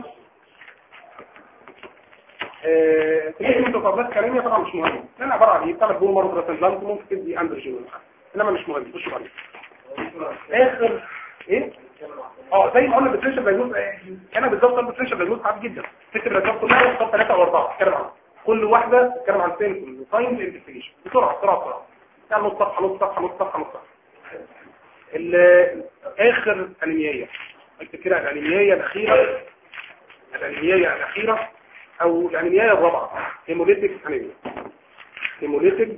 ايه تيجي انت طبلات كلاميه طبعا مش مهم لان عباره عن ايه بتعمل بول مره ترانسلانت ممكن تدي اندروجين انما مش مهم خش بعدين اخر ايه اه زي ما قلنا الديفرنشال دايجنوز كان بالظبط الديفرنشال دايجنوز عادي جدا تكتب الاسباب كلها وتختار ثلاثه او اربعه اتكلم عنها كل واحده تتكلم عن سين ساينز انفستيجيشن بسرعه بسرعه بسرعه يعني نص صفحه نص صفحه نص صفحه نص صفحه اخر انيميايه اكتب كده الانيميايه الاخيره الانيميايه الاخيره او الانيميايه الرابعه هيموليتيك انيميا هيموليتيك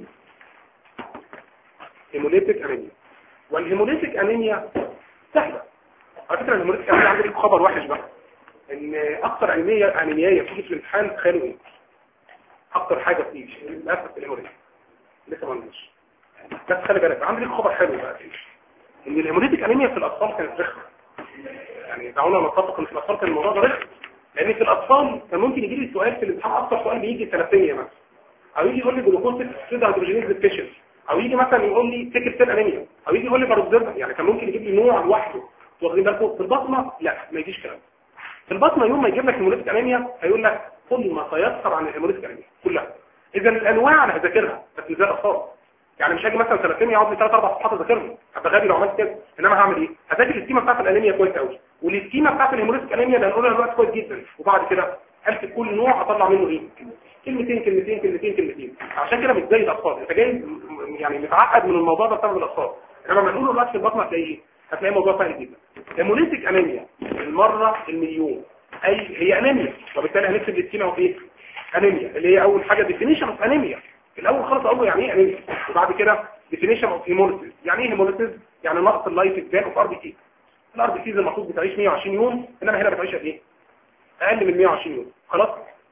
هيموليتيك انيميا والهيموليتيك انيميا سهله على فكره الهيموليتيك انيميا عندي خبر وحش بقى ان اكتر انيميا انيميايه بتيجي في الامتحان تخيلوا ايه اكتر حاجه بتيجي للاسف الهيموليتيك لسه ما عندناش بس خلي بالك عندي لك خبر حلو بقى ان الهيموليتيك انيميا في الاطفال كانت رخمه يعني دعونا نتفق ان في الاطفال كان الموضوع ده رخم لان في الاطفال كان ممكن يجي لي سؤال في الامتحان اكتر سؤال بيجي ثلاثيه مثلا او يجي يقول لي جلوكوز سيد هيدروجينيز ديفيشنسي او يجي مثلا يقول لي سيكل سيل انيميا او يجي يقول لي باروكسيزم يعني كان ممكن يجيب لي نوع لوحده واخدين بالكم في البطنه لا ما يجيش كلام في البطنه يوم ما يجيب لك هيموليتيك انيميا هيقول لك كل ما تيسر عن الهيموليتيك انيميا كلها اذا الانواع انا هذاكرها بس مش زي الاطفال يعني مش هاجي مثلا سنتين يقعد لي ثلاث اربع صفحات اذاكرهم هبقى غبي لو عملت كده انما هعمل ايه هذاكر السكيما بتاعت الانيميا كويس قوي والسكيما بتاعت الهيموليتيك انيميا اللي هنقولها دلوقتي كويس جدا وبعد كده امسك كل نوع اطلع منه ايه كلمتين كلمتين كلمتين كلمتين عشان كده مش زي الاطفال انت جاي يعني متعقد من الموضوع ده بسبب الاطفال انما لما نقوله دلوقتي في البطن هتلاقيه هتلاقي موضوع سهل جدا هيموليتيك انيميا المره المليون اي هي انيميا وبالتالي هنكتب السكيما في ايه انيميا اللي هي اول حاجه ديفينيشن اوف انيميا الاول خالص اقول له يعني ايه انيميا وبعد كده definition of hemolysis يعني ايه hemolysis يعني نقص اللايف سبان اوف ار بي سي الار بي سيز المفروض بتعيش 120 يوم انما هنا بتعيش قد ايه اقل من 120 يوم خلاص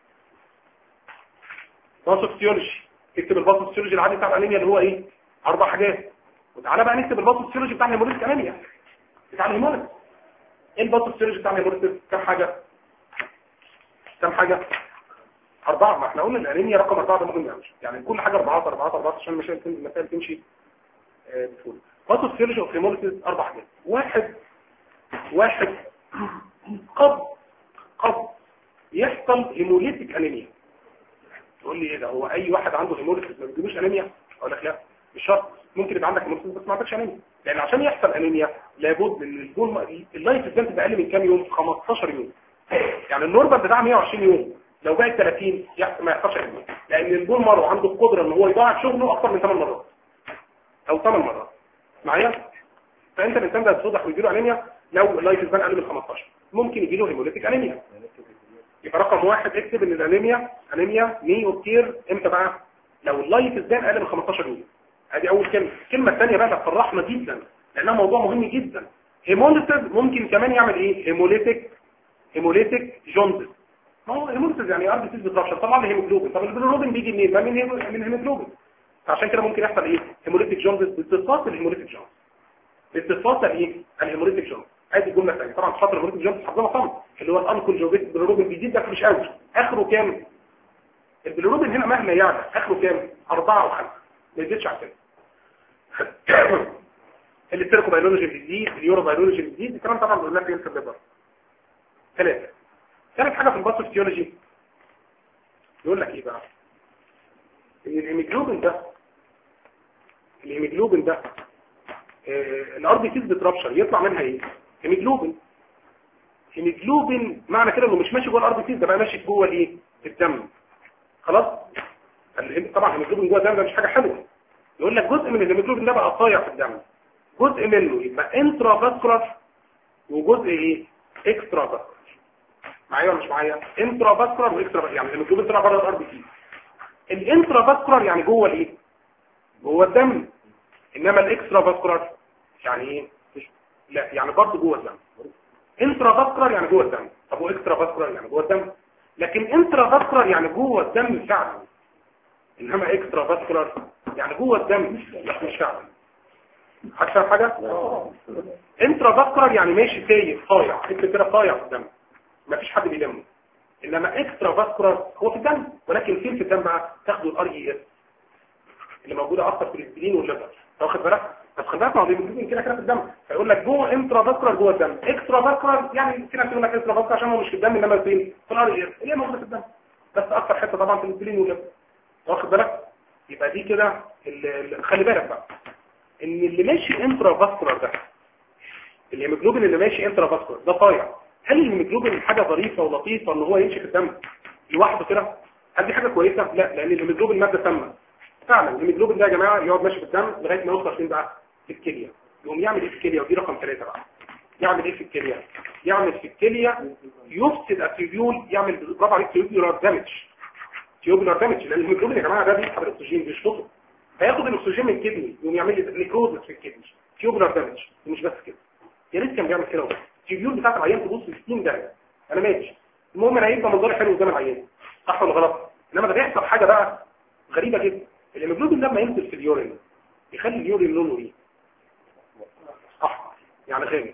باثوفيسيولوجي اكتب الباثوفيسيولوجي العادي بتاع الانيميا اللي هو ايه اربع حاجات وتعالى بقى نكتب الباثوفيسيولوجي بتاع الهيموليتيك انيميا بتاع الهيموليتيك ايه الباثوفيسيولوجي بتاع الهيموليتيك كام حاجه كام حاجه أربعة ما احنا قلنا الأنيميا رقم أربعة ده مهم قوي يعني كل حاجة أربعة أربعة أربعة عشان المسائل تمشي بسهولة باثوفيسيولوجي اوف هيموليسيس أربع حاجات واحد واحد قد قد يحصل هيموليتيك انيميا تقول لي ايه ده هو اي واحد عنده هيموليتيك ما بيجيبوش انيميا اقول لك لا مش شرط ممكن يبقى عندك هيموليتيك بس ما عندكش انيميا لان عشان يحصل انيميا لابد ان البون اللايف سبان تبقى اقل من كام يوم 15 يوم يعني النورمال بتاع 120 يوم لو بقت 30 يحصل ما يحصلش انيميا لان البون مارو عنده القدره ان هو يضاعف شغله اكتر من 8 مرات او 8 مرات معايا فانت الانسان ده هتصدح ويجيله انيميا لو اللايف سبان اقل من 15 ممكن يجيله هيموليتيك انيميا يبقى رقم واحد اكتب ان الانيميا انيميا مي اوكير امتى بقى لو اللايف سبان اقل من 15 يوم ادي اول كلمه الكلمه الثانيه بقى تفرحنا جدا لانها موضوع مهم جدا هيموليتيك ممكن كمان يعمل ايه هيموليتيك هيموليتيك جوندس ما هو هيموليتيك يعني ارض تيز بترابشر طبعا الهيموجلوبين طب الهيموجلوبين بيجي منين ما من هيمو- من الهيموجلوبين فعشان كده ممكن يحصل ايه هيموليتيك جوندس باتصال الهيموليتيك جوندس باتصال ايه الهيموليتيك جوندس ادي الجمله الثانيه طبعا خاطر الهيموليتيك جوندس حافظها طبعا اللي هو الانكونجوجيت بالروبين بيزيد ده مش قوي اخره كام البيلروبين هنا مهما يعني اخره كام أربعة أو خمسة ما يزيدش عن كده الاتركو بيولوجي بيزيد اليورو بيولوجي بيزيد الكلام طبعا بيقول لك ينسى الليبر ثلاثة ثالث حاجة في الباثوفيسيولوجي يقول لك ايه بقى ان الهيموجلوبين ده الهيموجلوبين ده آه الار بي سيز بترابشر يطلع منها ايه هيموجلوبين هيموجلوبين معنى كده انه مش ماشي جوه الار بي سيز ده بقى ماشي جوه الايه الدم خلاص الهيم- طبعا الهيموجلوبين جوه الدم ده مش حاجه حلوه يقول لك جزء من الهيموجلوبين ده بقى طايع في الدم جزء منه يبقى انترا فاسكولار وجزء ايه اكسترا فاسكولار معايا ولا مش معايا انترا فاسكولار واكسترا يعني الهيموجلوبين طلع بره الار بي سي الانترا فاسكولار يعني جوه الايه جوه الدم انما الاكسترا فاسكولار يعني ايه لا يعني برضه جوه الدم انترا فاسكولار يعني جوه الدم طب واكسترا فاسكولار يعني جوه الدم لكن انترا فاسكولار يعني جوه الدم فعلا انما اكسترا فاسكولار يعني جوه الدم لا مش فعلا هتفهم حاجه انترا فاسكولار يعني ماشي سايق طايع انت كده طايع في الدم مفيش حد بيلمه انما اكسترا فاسكولار هو في الدم ولكن فين في الدم بقى تاخدوا الار اي اس اللي موجوده اكتر في الاسبرين والليفر واخد بالك بس خد بالك ما هو بيجيبوا كده كده في الدم فيقول لك جوه انترا فاسكولار جوه الدم اكسترا فاسكولار يعني في ناس يقول لك اكسترا فاسكولار عشان هو مش في الدم انما فين في الار اي اس هي موجوده في الدم بس اكتر حته طبعا في الاسبرين والليفر واخد بالك يبقى دي كده ال- ال- خلي بالك بقى ان اللي ماشي انترا فاسكولار ده الهيموجلوبين اللي ماشي انترا فاسكولار ده طايع هل الهيموجلوبين حاجه ظريفه ولطيفه ان هو يمشي في الدم لوحده كده هل دي حاجه كويسه لا لان الهيموجلوبين ماده سامه فعلا الهيموجلوبين ده يا جماعه يقعد ماشي في الدم لغايه ما يوصل فين بقى في الكليه يقوم يعمل ايه في الكليه ودي رقم ثلاثة بقى يعمل ايه في الكليه يعمل في الكليه يفسد التيبيول يعمل برافو عليك تيوبيولار دامج تيوبيولار دامج لان الهيموجلوبين يا جماعه ده بيسحب الاكسجين بيشفطه فياخد الاكسجين من الكدني يقوم يعمل لي نيكروزس في الكدني تيوبيولار دامج ومش بس كده يا ريت كان بيعمل كده وبس التيبيول بتاعت العيان تبص في 60 درجه انا ماشي المهم انا هيبقى منظري حلو قدام العيان صح ولا غلط انما ده بيحصل حاجه بقى غريبه جدا الهيموجلوبين لما ينزل في اليورين يخلي اليورين لونه ايه احمر يعني غامق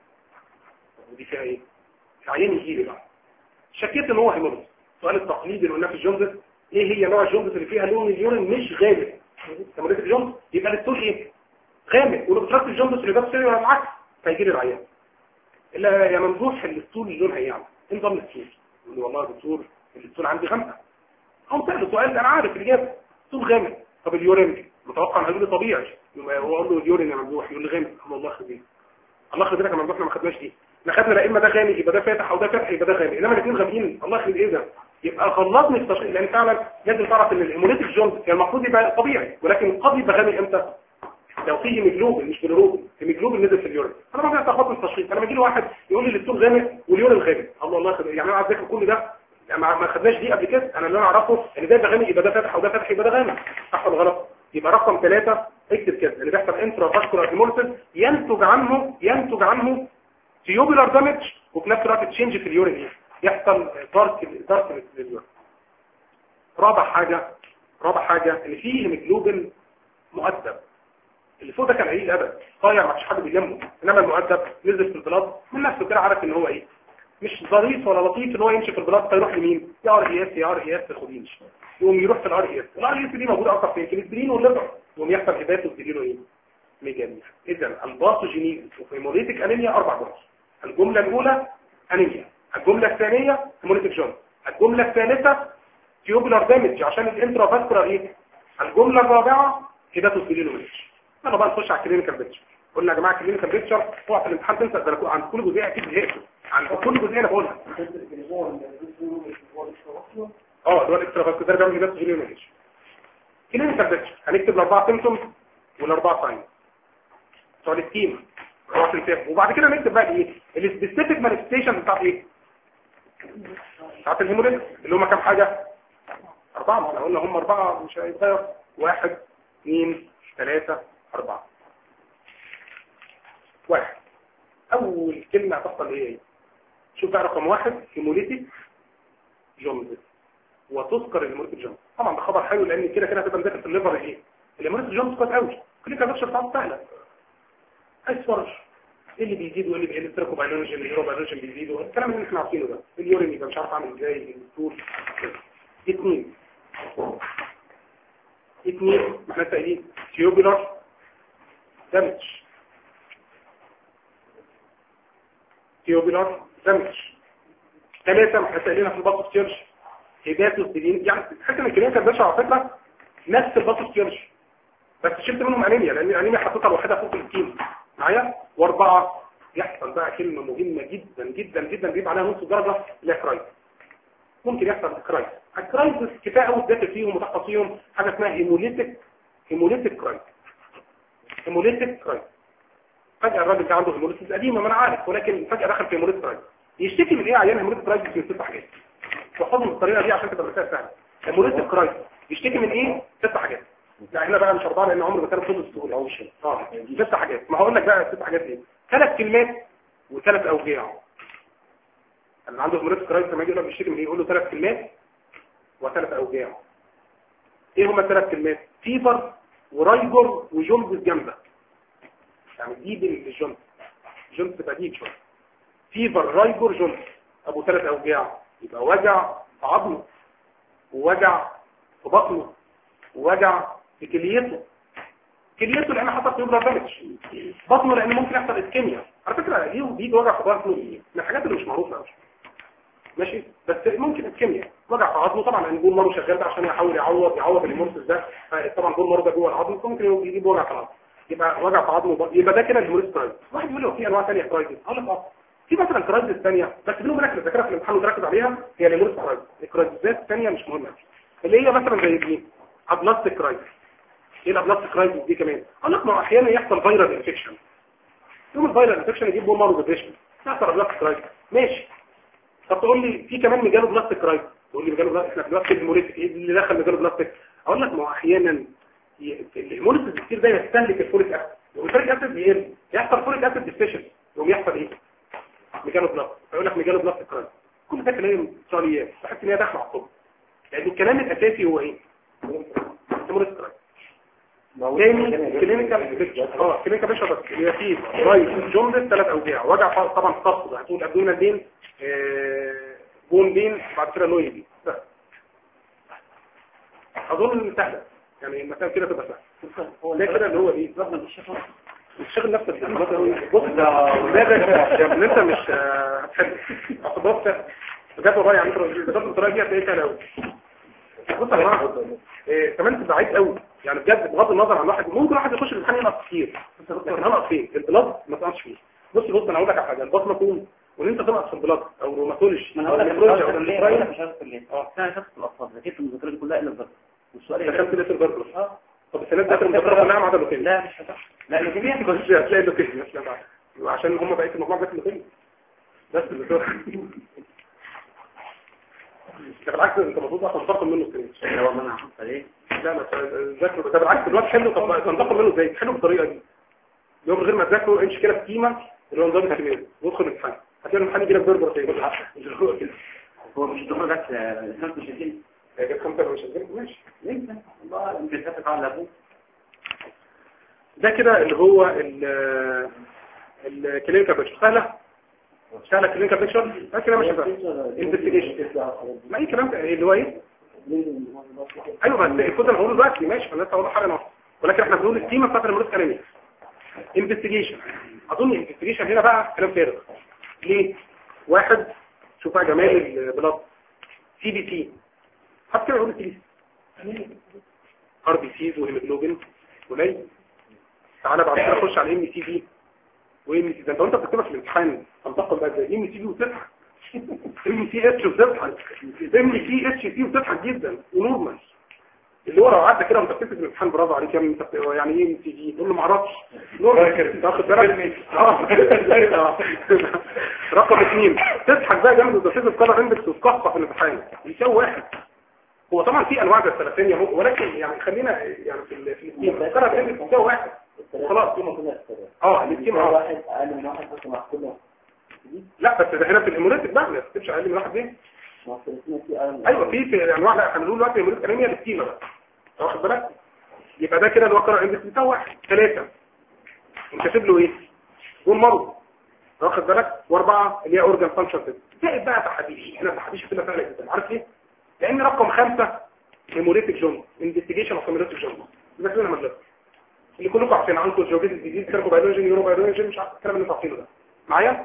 ودي فيها ايه العيان يجي لي بقى شكيت ان هو هيموجلوبين السؤال التقليدي اللي قلناه في الجوندس ايه هي نوع الجوندس اللي فيها لون اليورين مش غامق تمريض الجوندس يبقى الستول ايه غامق ولو الجوندس اللي بس ولا العكس فيجي لي العيان الا يا ممدوح الستول لونها ايه يعني ايه نظام الستول يقول لي والله يا دكتور الستول عندي غامقه هو سأل سؤال انا عارف الاجابه ستول غامق طب اليورين متوقع ان هيقول لي طبيعي يبقى هو اقول له اليورين يا ممدوح يقول لي غامق أقول له الله يخليك الله يخليك يا ممدوح احنا ما خدناش دي احنا خدنا لا اما ده غامق يبقى ده فاتح او ده فاتح يبقى ده غامق انما الاثنين غامقين الله يخليك ايه ده يبقى خلصني في تشخيص لان فعلا لازم تعرف ان الهيموليتيك جونز كان المفروض يبقى طبيعي ولكن قد يبقى غامق امتى لو في هيموجلوبين مش بالروبين هيموجلوبين نزل في اليورين انا ما بقدر اخبط التشخيص انا بيجي لي واحد يقول لي الستول غامق واليورين غامق الله الله يخليك يعني انا عايز اذاكر كل ده ما ما خدناش دي قبل كده انا اللي انا اعرفه ان ده يبقى غامق يبقى ده فاتح وده فاتح يبقى ده غامق صح ولا غلط يبقى رقم ثلاثة اكتب كده اللي بيحصل انترا فاسكولار هيموليسيس ينتج عنه ينتج عنه تيوبولار دامج وفي نفس الوقت تشينج في اليورين ايه يحصل دارك دارك لليورين رابع حاجة رابع حاجة ان فيه هيموجلوبين مؤدب اللي فوق ده كان قليل الادب طايع ما فيش حد بيلمه انما المؤدب نزل في البلاط من نفسه كده عارف ان هو ايه مش ظريف ولا لطيف ان هو يمشي في البلاط فيروح لمين يا ار اي اس يا ار اي اس خدينش يقوم يروح في الار اي اس الار اي اس دي موجوده اكتر في الكليسترين والليفر يقوم يحصل هبات وتديله ايه ميجانيا اذا الباثوجينيز وفيموليتيك انيميا اربع جمل الجمله الاولى انيميا الجمله الثانيه هيموليتيك جون الجمله الثالثه تيوبولار دامج عشان الانترا فاسكولار ايه الجمله الرابعه هيباتوس بيلينوميش يلا بقى نخش على الكلينيكال بيكتشر قلنا يا جماعه الكلينيكال بيكتشر اوعى في الامتحان تنسى ده أنا كو- عند كل جزئيه اكيد زهقت عند كل جزئيه انا بقولها اه اللي هو الاكسترا فاسكولار ده بيعمل هيباتوس بيلينوميش كلينيكال بيكتشر هنكتب الاربعه سيمتومز والاربعه ساين بتوع التيم اوعى تنساهم وبعد كده نكتب بقى ايه السبيسيفيك مانيفستيشن بتاعت ايه بتاعت الهيموليز اللي هم كام حاجه أربعة ما احنا قلنا هم أربعة مش هيتغير واحد اثنين ثلاثة أربعة واحد أول كلمة هتحصل إيه هي؟ شوف بقى رقم واحد هيموليتيك جوندس وتذكر الهيموليتيك جوندس طبعا ده خبر حلو لأن كده كده هتبقى مذاكر في الليفر إيه؟ الهيموليتيك جوندس كويس قوي كل كده بتاعته سهلة عايز فرش ايه اللي بيزيد وايه اللي بيقل التراكوبايلوجين الهيروبايلوجين بيزيد الكلام اللي احنا عارفينه ده اليورين يبقى مش عارف اعمل ازاي الطول اثنين اثنين ما احنا قايلين تيوبولار دامج تيوبولار دامج ثلاثة ما احنا قايلينها في الباص تيرش هيباتوس ديلين يعني تحس ان الكليه كانت ماشيه على فكره نفس الباص تيرش بس شلت منهم انيميا لان الانيميا حطيتها لوحدها فوق الكيلو معايا واربعه يحصل بقى كلمه مهمه جدا جدا جدا بيبقى عليها نص درجه اللي هي كرايس ممكن يحصل كرايس الكرايسس كفايه قوي تذاكر فيهم وتحفظ فيهم حاجه اسمها هيموليتيك هيموليتيك كرايس هيموليتيك كرايس فجاه الراجل ده عنده هيموليتيك قديمه ما انا عارف ولكن فجاه دخل في هيموليتيك كرايس يشتكي من ايه عيان هيموليتيك كرايس من ست حاجات تحفظهم بالطريقه دي عشان تبقى المسائل سهله هيموليتيك كرايس يشتكي من ايه ست حاجات لا احنا بقى مش اربعه لان عمر ما كان كل السهوله اه ست حاجات ما هقول لك بقى الست حاجات ايه ثلاث كلمات وثلاث اوجاع اللي عنده هيموليتيك كرايس لما يجي يقول لك بيشتكي من ايه يقول له ثلاث كلمات وثلاث اوجاع ايه هما الثلاث كلمات فيفر ورايجر وجلد جامده يعني دي بالجلد جلد تبقى دي شويه فيفر رايجر جلد ابو ثلاث اوجاع يبقى وجع في عظمه ووجع في بطنه ووجع في كليته كليته لان حصل فيه بلاد دامج بطنه لان ممكن يحصل اسكيميا على فكره دي بيجي وجع في بطنه من الحاجات اللي مش معروفه قوي ماشي بس ممكن اسكيميا وجع في عظمه طبعا لان جول مره شغال ده عشان يحاول يعوض يعوض الهيمورسيس ده طبعا جول مره ده جوه العظم فممكن يجيب وجع في العظم يبقى وجع في عظمه بط- يبقى ده كده الهيموريس كرايز واحد يقول له في انواع ثانيه كرايز اقول لك اه في مثلا كرايز ثانيه بس بينهم هناك الذاكره في الامتحان وتركز عليها هي الهيموريس كرايز الكرايزات الثانيه مش مهمه اللي هي مثلا زي دي ابلاستيك كرايز ايه الابلاستيك كرايز دي كمان اقول لك ما احيانا يحصل فيرال انفكشن يوم الفيرال انفكشن يجيب بومر وديبريشن يحصل ابلاستيك كرايز ماشي طب تقول لي في كمان مجاله بلاستيك رايت تقول لي مجاله بلاستيك احنا دلوقتي الهيموليتيك ايه اللي دخل مجاله بلاستيك اقول لك ما هو احيانا ي- الهيموليتيك كتير ده يستهلك الفوليك اسيد والفوليك اسيد يقل يحصل فوليك اسيد ديفيشن يقوم يحصل ايه مجاله بلاستيك فيقول لك مجاله بلاستيك رايت كل ده كلام سؤاليات بحس ان هي داخله على الطب لان الكلام الاساسي هو ايه هيموليتيك رايت تاني كلينيكال بيكتشر اه كلينيكال بيكتشر بس هي في رايت جوندس ثلاث اوجاع وجع ف- طبعا في الصف ده هتقول ابدومينال بين آه، بون بين بعد كده لوي بين بس. اظن سهله يعني المسائل كده تبقى سهله ده كده اللي هو ايه الشغل نفسك بص ده دماغك يا ابن انت مش آه، هتحل اصل بص بجد والله يعني انت لو جربت الطريقه دي هتلاقيها سهله قوي بص يا جماعه إيه، كمان تبقى عايز قوي يعني بجد بغض النظر عن واحد ممكن واحد يخش الامتحان ينقص كتير لكن هنقص فين البلاد ما تنقصش فيه بص بص انا هقول لك على حاجه البطنه كون وان انت تنقص في البلاد او روماتولوجي ما انا او هقول لك نفرولوجي او مش عارف اندوكراين مش عارف ليه اه انا شفت الاطفال ذاكرت المذاكره دي كلها الا البرد والسؤال دخلت ليه في البرجر اه طب السنه دي المذاكره كلها ما عدا اللوكيميا لا مش هتعرف لا لوكيميا مش هتلاقي اللوكيميا مش هتلاقي. عشان هم بقيه المجموعه بس اللوكيميا بس اللي ده بالعكس انت المفروض اصلا تنتقم منه السنين لا والله انا هحط عليه لا ما تذاكروا ده بالعكس الوقت حلو طب تنتقم منه ازاي حلو بالطريقه دي يوم غير ما تذاكروا امشي كده في تيمه اللي هو نظام الكيمياء وادخل الامتحان هتلاقي الامتحان يجي لك برجر تاني اللي هو كده هو مش الدكتور جت خمس مش هتين هي جت خمسه مش هتجيب ماشي يمكن والله يمكن تتفق على ابوه ده كده اللي هو ال الكلينيكال بيكتشر سهله سهله الكلينيكال بيكتشر ده كده ماشي بقى انفستيجيشن ما اي كلام اللي هو ايه ايوه بس الكود اللي هقوله دلوقتي ماشي انا لسه هقول حاجه ناقصه ولكن احنا بنقول التيمه بتاعت المريض كلامي انفستيجيشن اظن الانفستيجيشن هنا بقى كلام فارغ ليه واحد شوف بقى جمال البلاد سي بي سي حتى يقول سي بي ار بي سيز وهيموجلوبين قليل تعالى بعد كده نخش على ام سي بي وام سي ده انت بتكتبها في الامتحان تنتقل بقى زي ام سي بي وتضحك ام سي اتش وتضحك ام سي اتش سي وتضحك جدا ونورمال اللي هو لو قعدت كده وانت بتكتب الامتحان برافو عليك يا ابني انت بت- يعني ايه ام سي جي تقول له ما اعرفش نورمال تاخد بالك اه رقم اثنين تضحك بقى جنب الدوسيز الكلر اندكس وتقصف في الامتحان يساوي واحد هو طبعا في انواع زي الثلاثينية ممكن ولكن يعني خلينا يعني في ال- في السكيم الكلر اندكس يساوي واحد خلاص اه السكيم اه واحد اقل من واحد بس مع كل واحد لا بس ده هنا في الهيموريتك بقى ما تكتبش اقل من واحد ليه مع الثلاثين في اقل من ايوه في في انواع لا احنا بنقول دلوقتي هيموريتك انيميا بالسكيما بقى أنت واخد بالك يبقى ده كده اللي هو الكلر اندكس يساوي واحد ثلاثة انت كاتب له ايه والمرض واخد بالك واربعة اللي هي اورجان فانكشن زائد بقى تحديش هنا تحديش كده سهله جدا عارف ليه لان رقم خمسة هيموريتك جون انفستيجيشن اوف هيموريتك جون ده كده مدرسه اللي كلكم عارفين عنكم جوجيت الجديد كاربو بايولوجي نيورو بايولوجي مش عارف الكلام اللي انتوا عارفينه ده معايا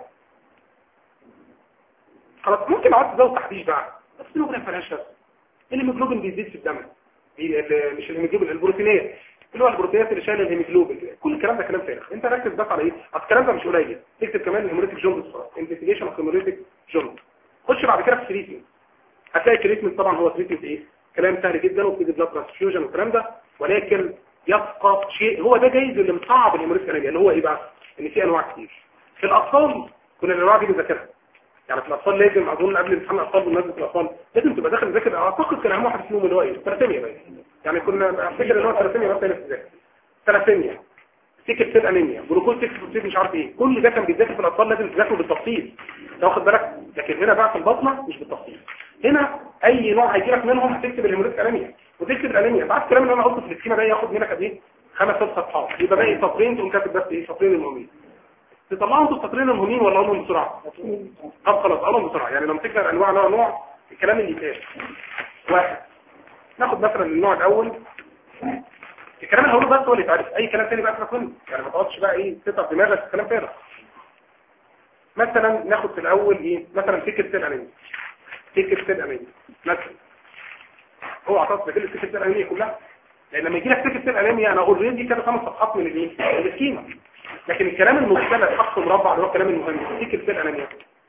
خلاص ممكن اقعد تزود تحديش بقى بس الهيموجلوبين ما فيهاش لازمه الهيموجلوبين بيزيد في الدم ال- ال- مش الهيموجلوبين البروتينات اللي هو البروتينات اللي شايله الهيموجلوبين كل الكلام ده كلام فارغ انت ركز بس على ايه اصل الكلام ده مش قليل اكتب كمان الهيموريتك جوند انفستيجيشن اوف هيموريتك جوند خش بعد كده في التريتمنت هتلاقي التريتمنت طبعا هو تريتمنت ايه كلام سهل جدا وبتدي بلاد ترانسفيوجن والكلام ده ولكن يبقى شيء هو ده جايز اللي مصعب الهيموريتك انيميا اللي هو ايه بقى ان في انواع كتير في الاطفال كنا الانواع دي بنذاكرها يعني في الاطفال لازم اظن قبل امتحان الاطفال بمناسبه الاطفال لازم تبقى داخل تذاكر اعتقد كان اهم واحد فيهم اللي هو ايه ثلاثينيا باين يعني كنا افتكر ان هو ثلاثينيا بس هنا في الذاكره ثلاثينيا سيكل سيل انيميا جلوكوز سيكل فوسفيت مش عارف ايه كل ده كان بيتذاكر في الاطفال لازم تذاكره بالتفصيل انت واخد بالك لكن هنا بقى في البطنه مش بالتفصيل هنا اي نوع هيجي لك منهم هتكتب الهيموريتك انيميا وتكتب الانيميا انت عارف الكلام اللي انا قلته في السكيما ده ياخد منك قد ايه خمس ست صفحات يبقى باقي سطرين تقوم كاتب بس ايه سطرين المهمين تطلعوا انتوا السطرين المهمين ولا اقولهم بسرعه طب خلاص اقولهم بسرعه يعني لما تكتب انواع نوع نوع الكلام اللي يتقال واحد ناخد مثلا النوع الاول الكلام اللي هقوله بس هو اللي يتعرف اي كلام تاني بقى تفهم منه يعني ما تقعدش بقى ايه تتعب دماغك في كلام فارغ مثلا ناخد في الاول ايه مثلا فكر سيل انيميا فكر سيل انيميا مثلا هو اعتقد بكل فكر سيل انيميا كلها لان لما يجي لك فكر سيل انيميا انا اوريدي كده خمس صفحات من الايه من السكيما لكن الكلام المختلف خط مربع اللي هو الكلام المهم فكر سيل انيميا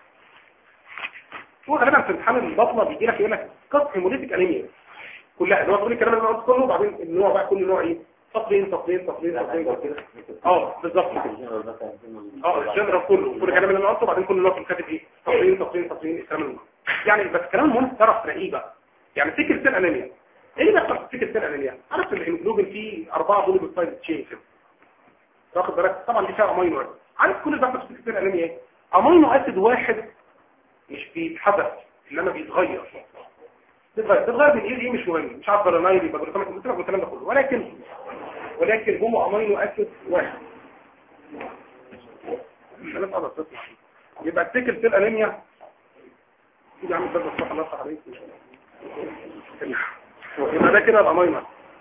هو غالبا في امتحان البطنه بيجي لك يقول لك قص هيموليتيك انيميا كلها اللي هو تقول الكلام اللي انا قلته كله وبعدين النوع بقى كل نوع ايه تقرين تقرين تقرين تقرين تقرين اه بالظبط كده اه الجنرال كله كل الكلام اللي انا قلته وبعدين كل نوع كاتب ايه تقرين تقرين تقرين الكلام المهم يعني بس الكلام المهم تعرف تلاقيه بقى يعني سيكل سيل انيميا ايه اللي بيحصل في سيكل سيل انيميا عارف ان الهيموجلوبين فيه اربعه بوليبيبتايد تشين كده واخد بالك طبعا دي فيها امينو اسيد عارف كل اللي بيحصل في سيكل سيل انيميا ايه امينو اسيد واحد مش بيتحدث انما بيتغير بيتغير بيتغير من ايه ايه مش مهم مش عارف بلانايل يبقى جلوتاميك متفق والكلام ده كله ولكن ولكن هو امينو اسيد واحد انا صعب تطلع يبقى التكل في الانيميا يا عم بس صح الله صح عليك يبقى ده كده الامينو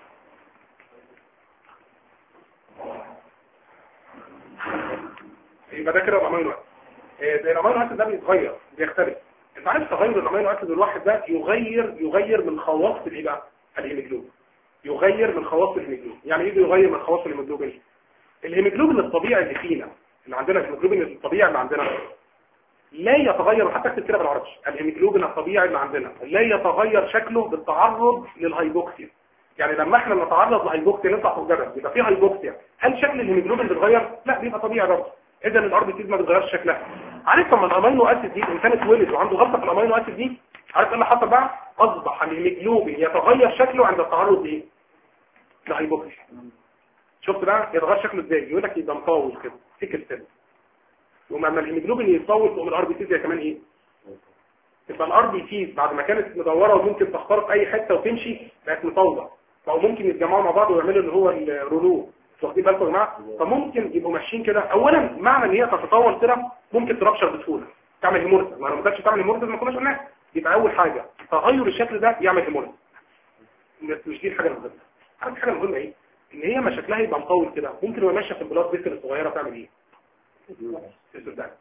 يبقى ده كده الامينو اسيد إيه، زي الامينو اسيد ده بيتغير بيختلف انت عارف تغير الامينو اسيد الواحد ده يغير يغير من خواص الايه بقى الهيموجلوبين يغير من خواص الهيموجلوبين يعني ايه يغير من خواص الهيموجلوبين الهيموجلوبين الطبيعي اللي فينا اللي عندنا الهيموجلوبين الطبيعي اللي عندنا لا يتغير حتى اكتب كده بالعربي الهيموجلوبين الطبيعي اللي عندنا لا يتغير شكله بالتعرض للهيبوكسيا يعني لما احنا نتعرض لهيبوكسيا نطلع فوق الجبل يبقى في هيبوكسيا هل شكل الهيموجلوبين بيتغير لا بيبقى طبيعي برضه اذا الار بي ما بتغيرش شكلها عارف لما الامينو اسيد دي الانسان اتولد وعنده غلطه في الامينو اسيد دي عارف ايه اللي حصل بقى اصبح الهيموجلوبين يتغير شكله عند التعرض لايه لهيبوكسيا شفت بقى يتغير شكله ازاي يقول لك يبقى مطول كده سيكل سيل وما لما الهيموجلوبين يتطول تقوم الار بي سي كمان ايه تبقى الار بي سي بعد ما كانت مدوره وممكن تخترق اي حته وتمشي بقت مطوله او ممكن يتجمعوا مع بعض ويعملوا اللي هو الرولو واخدين بالكم يا جماعه فممكن يبقوا ماشيين كده اولا معنى ان هي تتطور كده ممكن ترابشر بسهوله تعمل هيموريز ما لو ما كانتش تعمل هيموريز ما كناش قلناها يبقى اول حاجه تغير الشكل ده يعمل هيموريز بس مش دي الحاجه المهمه عارف الحاجه المهمه ايه ان هي ما شكلها يبقى مطول كده ممكن وهي ماشيه في البلاط بيكر الصغيره تعمل ايه تسد ده تقوم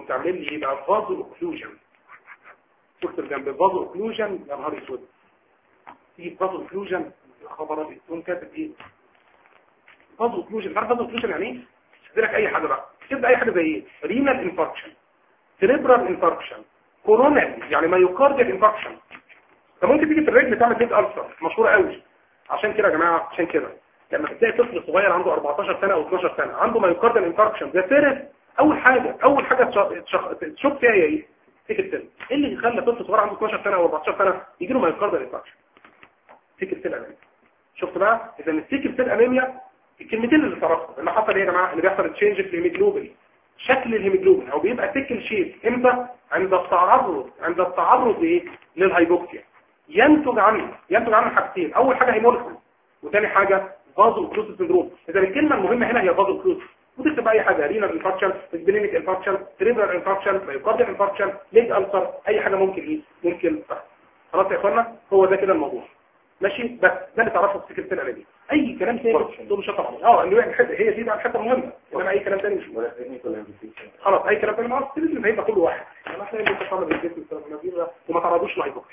تعمل لي ايه بقى فازو اوكلوجن تكتب جنب فازو اوكلوجن يا نهار اسود تيجي فازو اوكلوجن خبر ابيض تقوم كاتب ايه فازو اوكلوجن عارف فازو اوكلوجن يعني ايه تدي لك اي حاجه بقى تبدا اي حاجه زي ايه رينال انفاركشن سيريبرال انفاركشن كورونال يعني مايوكارديال انفاركشن طب ممكن تيجي في الرجل تعمل بيت ألسر مشهوره قوي عشان كده يا جماعه عشان كده لما تلاقي طفل صغير عنده 14 سنه او 12 سنه عنده مايوكارديال انفاركشن ده سيرس اول حاجه اول حاجه تشوف فيها هي ايه سيكل سيل ايه اللي يخلي طفل صغير عنده 12 سنه او 14 سنه يجي له مايوكارديال انفاركشن سيكل سيل انيميا شفت بقى اذا السيكل سيل انيميا الكلمتين اللي صرفهم اللي حصل ايه يا جماعه اللي بيحصل تشينج في الهيموجلوبين شكل الهيموجلوبين او بيبقى سيكل شيب امتى عند التعرض عند التعرض ايه للهايبوكسيا ينتج عنه ينتج عنه حاجتين اول حاجه هيموليسيس وثاني حاجه فازو كلوز سندروم اذا الكلمه المهمه هنا هي فازو كلوز وتكتب اي حاجه رينال انفاركشن سبلينيك انفاركشن سيريبرال انفاركشن مايوكارديال انفاركشن ليج السر اي حاجه ممكن ايه ممكن تحصل خلاص يا اخوانا هو ده كده الموضوع ماشي بس ده اللي تعرفه في سكه الانابيب اي كلام تاني دول مش هتعرف اه اللي هي الحته هي دي بقى الحته المهمه انما اي كلام تاني مش مهم خلاص اي كلام تاني ما اصل لازم هيبقى كل واحد انا هتلاقي اللي انت طالب الجسم وما تعرضوش لايبوكسي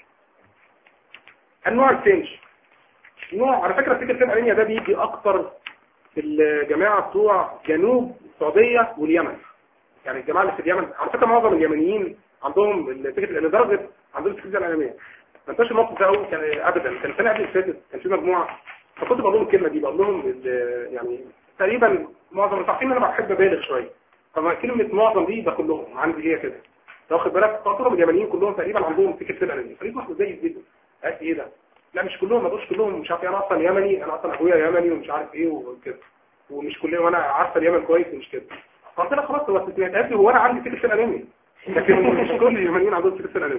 النوع الثاني نوع على فكره سكه الانابيب ده بيجي اكتر في الجماعه بتوع جنوب السعوديه واليمن يعني الجماعه اللي في اليمن على فكره معظم اليمنيين عندهم فكره لدرجه عندهم سكه الانابيب ما انتش الموقف ده قوي كان ابدا كان السنه قبل اللي فاتت كان في مجموعه فكنت بقول لهم الكلمه دي بقول لهم يعني تقريبا معظم الصحفيين انا بحب ابالغ شويه فما كلمه معظم دي ده كلهم عندي هي كده واخد بالك فاكرهم اليمنيين كلهم تقريبا عندهم فكره كده دي فريق واحد زي جدا قالت ايه ده لا مش كلهم ما دولش كلهم مش عارف انا اصلا يمني انا اصلا ابويا يمني ومش عارف ايه وكده ومش كلهم وانا عارفه اليمن كويس ومش كده فقلت لها خلاص هو استثناءات هو انا عندي فكره الانمي لكن مش كل اليمنيين عندهم فكره الانمي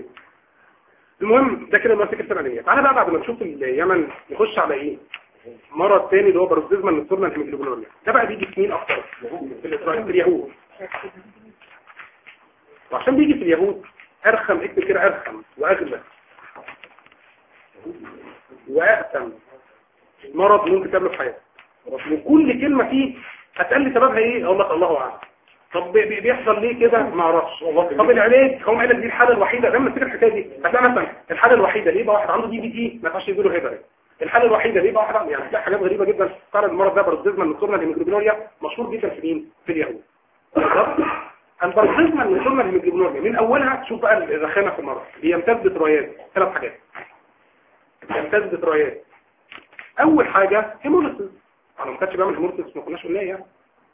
المهم ده كده المنطقه الفلانيه تعالى بقى بعد ما نشوف اليمن نخش على ايه مرض تاني اللي هو باروكسيزما النصورنا الهيموجلوبينوريا ده بقى بيجي في مين اكتر في الاسرائيل في اليهود وعشان بيجي في اليهود ارخم اكتب كده ارخم واغلى واقسم مرض ممكن تقابله في حياتك وكل كلمه فيه هتقال لي سببها ايه اقول لك الله اعلم طب بيحصل ليه كده ما اعرفش طب العلاج هو قال لك دي الحاله الوحيده لما تفتكر الحكايه دي هتلاقي مثلا الحاله الوحيده ليه بقى واحد عنده دي بي تي ما ينفعش يجيله هيبرين الحاله الوحيده ليه بقى واحد يعني هتلاقي حاجات غريبه جدا قال المرض ده باروكسيزما النصورنا الهيموجلوبينوريا مشهور جدا في مين في اليهود بالظبط الباروكسيزما النصورنا الهيموجلوبينوريا من اولها تشوف بقى الرخامه في المرض بيمتاز بترايات ثلاث حاجات بيمتاز بترايات اول حاجه هيموليسيس انا ما كنتش بعمل هيموليسيس ما كناش قلنا يعني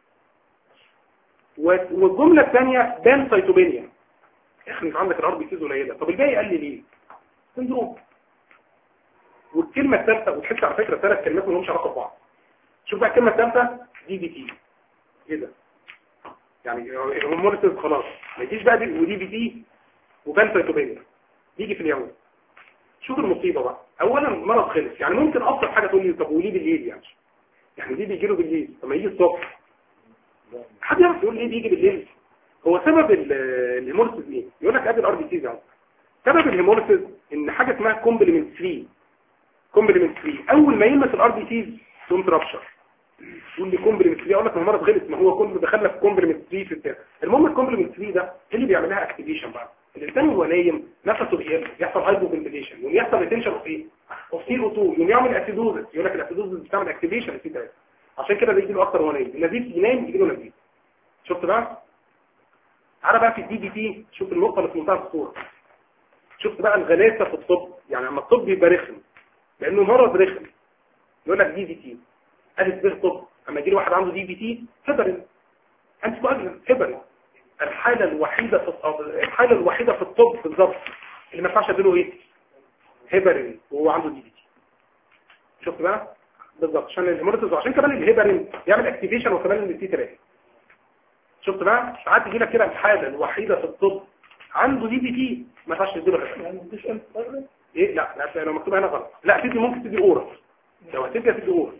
والجملة الثانية بان سيتوبينيا اخي انت عندك الار بي سيز قليله طب الباقي قال لي ليه سندروم والكلمة الثالثة وتحس على فكرة ثلاث كلمات ما لهمش علاقة ببعض شوف بقى الكلمة الثالثة دي بي تي ايه ده يعني هومورتز خلاص ما يجيش بقى دي ودي بي تي وبان سيتوبينيا يجي في اليوم شوف المصيبة بقى اولا مرض خلص يعني ممكن ابسط حاجة تقول لي طب وليه بالليل يعني يعني دي بيجي له بالليل لما يجي الصبح حد يعرف يقول ليه بيجي بالليل هو سبب الهيمورسيس ايه يقول لك قبل الار بي سي سبب الهيمورسيس ان حاجه اسمها كومبلمنت 3 كومبلمنت 3 اول ما يلمس الار بي سي تقوم ترابشر تقول لي كومبلمنت 3 اقول لك ما مرض غلط ما هو كله دخل لك كومبلمنت 3 في البتاع المهم الكومبلمنت 3 ده ايه اللي بيعمل لها اكتيفيشن بقى الانسان وهو نايم نفسه بيقل يحصل هايبوفنتيليشن يوم يحصل ريتنشن اوف ايه اوف سي او 2 يوم يعمل اسيدوزس يقول لك الاسيدوزس بتعمل اكتيفيشن في 3 عشان كده بيجي له اكتر وهو نايم النزيف ينام يجي له نزيف شفت بقى تعالى بقى في الدي بي تي شوف النقطه اللي في منتهى الصوره شفت بقى الغلاسه في الطب يعني لما الطب يبقى رخم لانه مرض رخم يقول لك دي بي تي الف ب طب اما يجي لي واحد عنده دي بي تي هبرن انت مؤجل هبرن الحاله الوحيده في الحاله الوحيده في الطب بالظبط اللي ما ينفعش اديله ايه هبرن وهو عنده دي بي تي شفت بقى بالظبط عشان الهيموريتز وعشان كمان الهبرن يعمل اكتيفيشن وكمان السي 3 شفت بقى ساعات يجي لك كده الحاله الوحيده في الطب عنده دي بي تي ما ينفعش تديله هبرن ايه لا لا لو مكتوب هنا غلط لا تدي ممكن تدي اورا لو هتدي هتدي اورا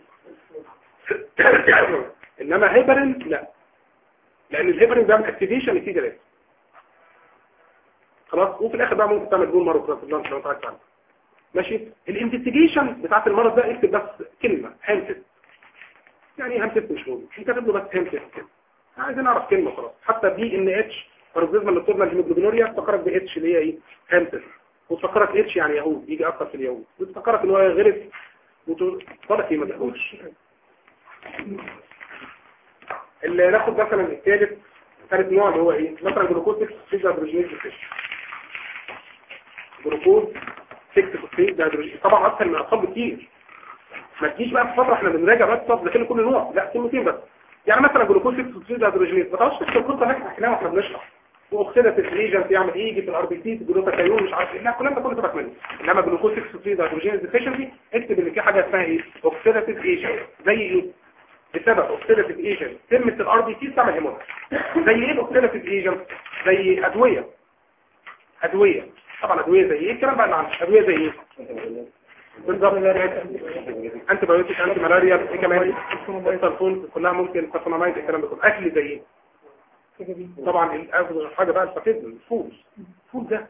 انما هيبرن لا لان الهيبرن بيعمل اكتيفيشن للسي 3 خلاص وفي الاخر بقى ممكن تعمل بول مره في لو انت عايز تعمل ماشي الانفستيجيشن بتاعت المرض ده اكتب بس كلمه هانتد يعني هانتد مش موجود انت كاتب له بس هانتد كده عايزين نعرف كلمه خلاص حتى بي ان اتش باركزيزما نوكتورنال هيموجلوبينوريا تفكرك ب اتش اللي هي ايه هانتر وتفكرك اتش يعني يهود يجي اكتر في اليهود وتفكرك ان هو غرف وتقول طلع ايه ما تقولش اللي ناخد مثلا الثالث ثالث نوع اللي هو ايه مثلا جلوكوز 6 فوسفيت هيدروجينيز ديفيشن جلوكوز 6 فوسفيت هيدروجينيز طبعا اكثر من الاطفال بكتير ما تجيش بقى في فتره احنا بنراجع بس طب لكن كل نوع لا كلمتين بس يعني مثلا جلوكوز 6 فوسفيت هيدروجينيز ما تعرفش تكتب القصه اللي احنا حكيناها واحنا بنشرح واوكسيداتيف ريجنت يعمل ايه يجي في الار بي سي جلوتاثيون مش عارف ايه لا الكلام ده كله سيبك منه انما جلوكوز 6 فوسفيت هيدروجينيز ديفيشنسي اكتب ان في حاجه اسمها ايه اوكسيداتيف ريجنت زي ايه بسبب اوكسيداتيف ايجنت تمة الار بي سي تعمل هيموت زي ايه الاوكسيداتيف ايجنت زي ادويه ادويه طبعا ادويه زي ايه الكلام بقى اللي عندك ادويه زي ايه بالظبط انتي بايوتيك انتي ملاريا ايه كمان السلفون كلها ممكن سلفونامايد الكلام ده كله اكل زي ايه طبعا الافضل حاجه بقى الفاكهه الفول الفول ده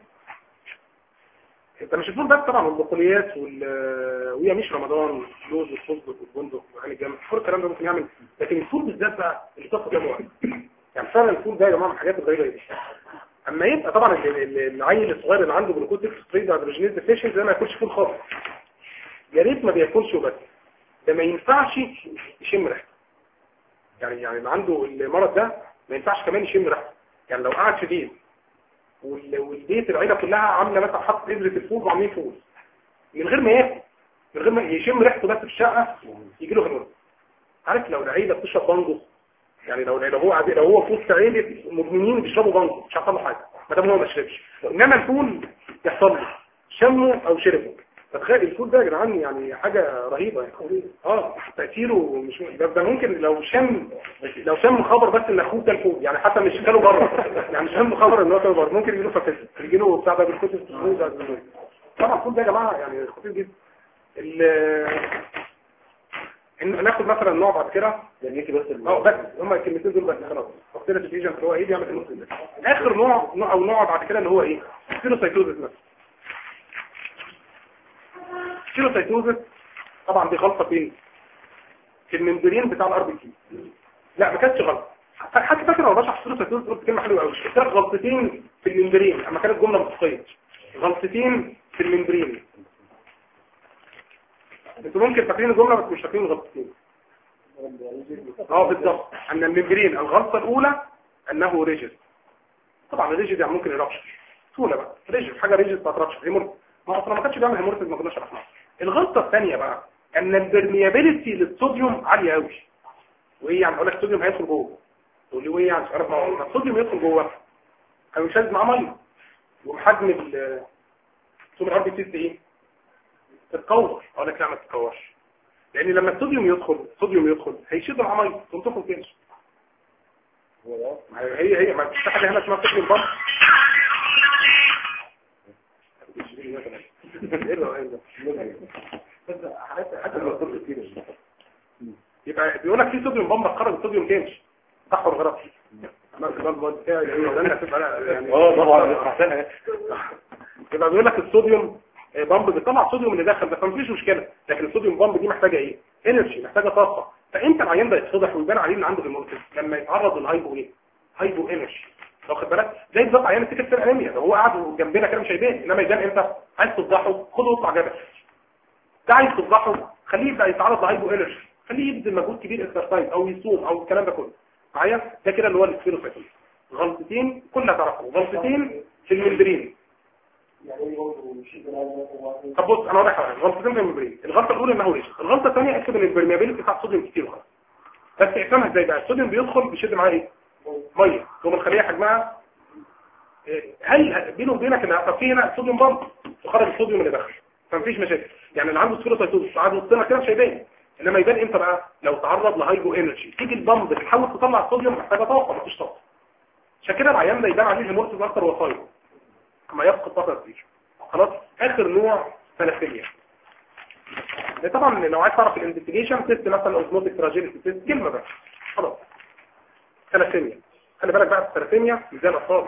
انت مش الفول بس طبعا والبقوليات وال وهي مش رمضان لوز والفستق والبندق وعين الجمل كل الكلام ده ممكن يعمل لكن الفول بالذات بقى اللي تاخد كام واحد يعني فعلا الفول ده يا جماعه من الحاجات الغريبه دي اما يبقى طبعا ال- ال- العيل الصغير اللي عنده جلوكوز ستريد هيدروجينيز ديفيشنسي ده ما ياكلش فول خالص يا ريت ما بياكلش وبس ده ما ينفعش يشم ريحته يعني يعني اللي عنده المرض ده ما ينفعش كمان يشم ريحته يعني لو قعد في بيت وال- والبيت العيله كلها عامله مثلا حاطط قدره الفول وعاملين فول من غير ما ياكل من غير ما يشم ريحته بس في الشقه يجي له هرمون عارف لو العيله بتشرب بانجو يعني لو لو هو قاعد- لو هو في وسط عيله مدمنين بيشربوا بانجو مش هيحصل له حاجه ما دام هو ما شربش انما الفول يحصل له شمه او شربه فتخيل الفول ده يا جدعان يعني حاجه رهيبه يعني اه تاثيره مش ده, ده ممكن لو شم لو شم خبر بس ان اخوه كان فول يعني حتى مش كانوا بره يعني شم خبر ان هو كان بره ممكن يجي له فكس يجي له بتاع ده بالكتب طبعا الفول ده يا جماعه يعني خطير جدا ال- إن ناخد مثلا نوع بعد كده يعني بس اه بس هما الكلمتين دول بس خلاص وقتنا في الايجنت اللي هو ايه بيعمل النص ده اخر نوع نوع او نوع بعد كده اللي هو ايه سيروسايتوزس مثلا سيروسايتوزس طبعا دي غلطه فين في الممبرين بتاع الار بي سي لا ما كانتش غلطه حتى فاكر لو بشرح سيروسايتوزس قلت كلمه حلوه قوي قلت لك غلطتين في الممبرين اما كانت جمله منطقيه غلطتين في الممبرين انتوا ممكن فاكرين الجمله بس مش فاكرين الغلطتين اه بالظبط ان الممبرين الغلطه الاولى انه ريجل طبعا الريجل يعني ممكن يرابشر سهوله بقى ريجل حاجه ريجل ما ترابشر هيمورت ما اصلا ما كانش بيعمل هيمورت ما كناش شرحناها الغلطه الثانيه بقى ان البرميابيلتي للصوديوم عاليه قوي وايه يعني اقول لك الصوديوم هيدخل جوه تقول لي وايه يعني مش عارف ما هو الصوديوم يدخل جوه انا مش لازم معاه ميه وحجم ال ثم الار بي سي ايه تتكور اقول لك لا ما تتكورش لان لما الصوديوم يدخل الصوديوم يدخل هيشد العمايل تقوم تدخل تاني هي هي ما فيش حاجه هنا اسمها صوديوم بامب يبقى بيقول لك في صوديوم بامب خرج الصوديوم تاني صح ولا غلط؟ اه طبعا يبقى بيقول لك الصوديوم بامب بيطلع الصوديوم اللي داخل ده فمفيش مشكله لكن الصوديوم بامب دي محتاجه ايه انرجي محتاجه طاقه فانت العيان ده يتفضح ويبان عليه ان عنده هيمورتيز لما يتعرض للهايبو ايه هايبو انرجي واخد بالك زي بالظبط عيان السكر سيل انيميا لو هو قاعد جنبنا كده مش هيبان انما يبان امتى عايز تفضحه خده واطلع جبل ده عايز تفضحه خليه يبدا يتعرض لهايبو انرجي خليه يبذل مجهود كبير اكسرسايز او يصوم او الكلام ده كله معايا ده كده اللي هو السفيروسايتوز غلطتين كلها تعرفوا غلطتين في الممبرين طب بص انا واضح على غلطتين في الممبرين الغلطه الاولى انه ريش الغلطه الثانيه اكتب ان البرميابيلتي بتاع الصوديوم كتير خالص بس افهمها ازاي بقى الصوديوم بيدخل بيشد معاه ايه ميه ثم الخليه حجمها إيه، هل بينه وبينك ان طب في هنا صوديوم بامب وخرج الصوديوم اللي دخل فمفيش مشاكل يعني اللي عنده سفيروسايتوز قاعد وسطنا كده مش هيبان انما يبان امتى بقى لو تعرض لهايبو انرجي تيجي البامب تحاول تطلع الصوديوم محتاجه طاقه مفيش طاقه عشان كده العيان ده يبان عليه هيمورتيز اكتر وصايم اما يفقد طاقه كتير خلاص اخر نوع ثلاثيميا ده طبعا لو عايز تعرف الانفستيجيشن تيست مثلا اوزموتيك تراجيلتي تيست كلمه بس خلاص ثلاثيميا خلي بالك بقى الثلاثيميا مش زي الاطفال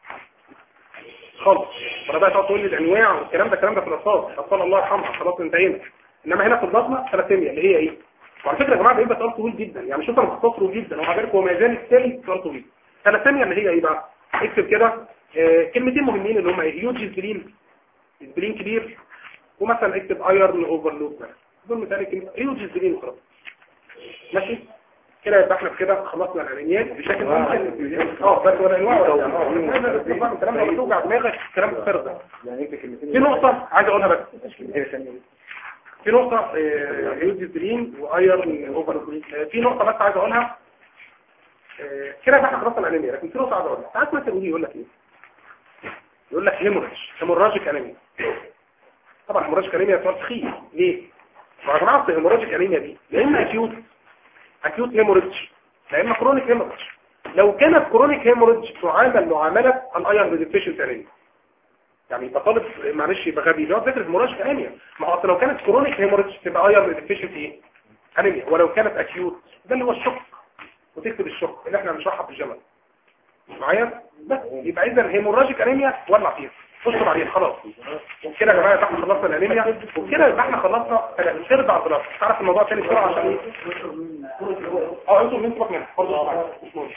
خالص ولا بقى تقعد تقول لي الانواع والكلام ده الكلام ده في الاطفال الاطفال الله يرحمها خلاص انتهينا انما هنا في البطنه ثلاثيميا اللي هي ايه وعلى فكره يا جماعه بيبقى سؤال طويل جدا يعني شوف انا مختصره جدا ومع ذلك هو ما زال ستيل سؤال طويل ثلاثيميا اللي هي ايه بقى اكتب كده آه، كلمتين مهمين اللي هم ايه هيوج سبلين سبلين كبير ومثلا اكتب ايرن اوفرلود دول مثال كلمه هيوج سبلين وخلاص ماشي كده يبقى احنا كده خلصنا الانانيات بشكل ممكن اه بس ولا انواع ولا اه الكلام ده بتوجع دماغك الكلام ده فرض يعني انت كلمتين في نقطة عايز اقولها بس كلمتين ثانية في نقطة هيوزيزرين وايرن اوفر في نقطة بس عايز اقولها آه، كده بقى احنا خلصنا الانيميا لكن في نقطة عايز اقولها ساعات مثلا يجي يقول لك ايه يقول لك هيموراج هيموراجيك انيميا طبعا هيموراجيك انيميا سؤال سخيف ليه؟ ما يا جماعة أصل هيموراجيك انيميا دي يا اما اكيوت اكيوت هيموراج يا اما كرونيك هيموراج لو كانت كرونيك هيموراج تعامل معاملة الايرن ديفيشنسي انيميا يعني يبقى طالب معلش يبقى غبي اللي هو فكره هيموراجيك انيميا ما هو اصل لو كانت كرونيك هيموراج تبقى ايرن ديفيشنسي ايه انيميا ولو كانت اكيوت ده اللي هو الشق وتكتب الشق اللي احنا هنشرحها في الجمل معايا بس يبقى اذا هيموراجيك انيميا ولع فيها اشطب عليها خلاص وكده يا جماعه يبقى احنا خلصنا الانيميا وكده يبقى احنا خلصنا ثلاث ارباع بلاط تعرف الموضوع تاني بسرعه عشان ايه اه انتوا من سبق منها برضه مش مهم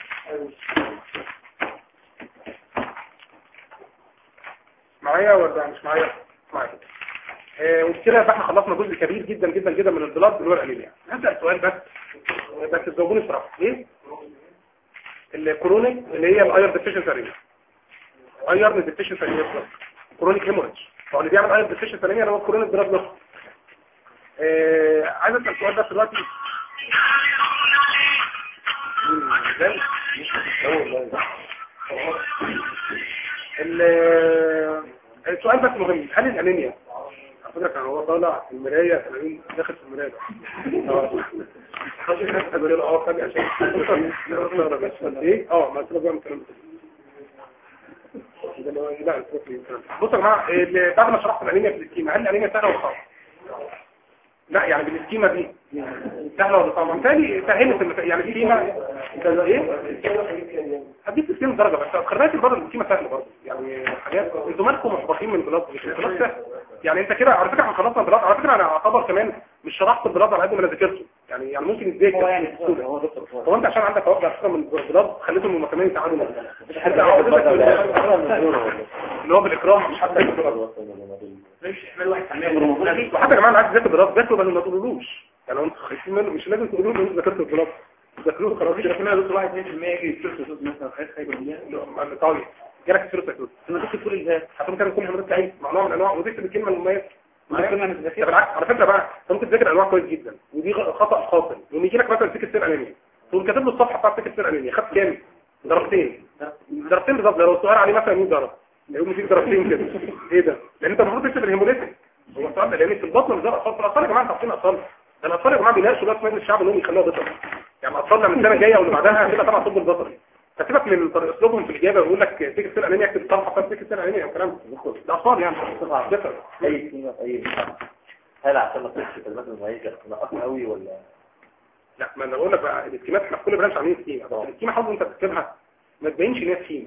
معايا ولا مش معايا معايا آه، وبكده يبقى احنا خلصنا جزء كبير جدا جدا جدا من البلاد اللي هو الانيميا هسأل سؤال بس بس تجاوبوني بصراحه ايه الكرونيك اللي هي الاير ديفيشنسي انيميا ايرن ديفيشنسي انيميا كرونيك هيموريدج هو اللي بيعمل اير ديفيشنسي انيميا هو الكرونيك بلاد لوس آه عايز اسال سؤال بس دلوقتي مم، ازاي ال- السؤال بس مهم هل الانيميا على فكره كان هو طالع في المرايه كان داخل في المرايه اه حاجه الناس قالوا له اه فجاه عشان ايه اه ما تبقى بيعمل الكلام ده ده اللي هو إيه؟ لا الكلام ده. بصوا يا جماعه ال- بعد ما شرحت الانيميا في السكيما هل الانيميا سهله ولا صعبه؟ لا يعني بالسكيما دي سهله ولا صعبه؟ بالتالي سهلت المسا- يعني السكيما ايه؟ هديك السكيما درجه بس خليك برضه السكيما سهله برضه يعني حاجات انتوا مالكم محبطين من البلاد مش البلاد سهل يعني انت كده على فكره احنا خلصنا البلاد على فكره انا اعتبر كمان مش شرحت البلاد على قد ما انا ذاكرته يعني يعني ممكن يتذاكر هو يعني بسهولة. هو دكتور فؤاد. هو انت عشان عندك عقده اساسا من البلاد خليتهم هم كمان يتعاملوا معاك. انت لا، عقدتك لا، لا، من- لا، لا. اللي هو بالاكرام مش حتى البلاد وحتى يا جماعه اللي عايز يذاكر بلاد ذاكروا بس ما تقولوش يعني لو انتوا خايفين منه مش لازم تقولوا له انتوا ذاكرتوا البلاد ذاكروه خلاص كده احنا دكتور واحد 2% يجي يتصل صوت مثلا خايف خايف لا، طيب جالك سيرو ساكروت انا كنت كل الهات هتقوم كان يكون حضرتك عايز مع نوع من انواع وتكتب الكلمه المميزه ما كنا ده متذاكرين بالعكس على فكره بقى انت ممكن تذاكر انواع كويس جدا ودي غ- خطا قاتل يوم يجي لك مثلا سكه سير انيميا تقوم كاتب له الصفحه بتاعت سكه سير انيميا خدت كام درجتين درجتين بالظبط لو السؤال عليه مثلا 100 درجه يقوم يديك درجتين كده ايه ده لان انت المفروض تكتب الهيموليتيك هو السؤال ده لان في البطن مش زي الاطفال في الاطفال يا جماعه انتوا عارفين الاطفال ده الاطفال يا جماعه بيناقشوا دلوقتي مجلس الشعب انهم يخلوها بطل يعني اطفالنا من السنه الجايه واللي بعدها هتبقى طبعا طب البطري فسيبك من طريق اسلوبهم في الاجابه ويقول لك سكه سير انيميا اكتب الصفحه بتاعت سكه سير انيميا والكلام ده ده اطفال يعني بطل اي كلمة في اي بتاع. هل عشان ما تكتبش كلمات مميزة نقص قوي ولا لا ما انا بقول لك بقى الاسكيمات احنا في كل برنامج عاملين سكيمه بس السكيمه حافظ انت بتكتبها ما تبينش ان هي سكيمه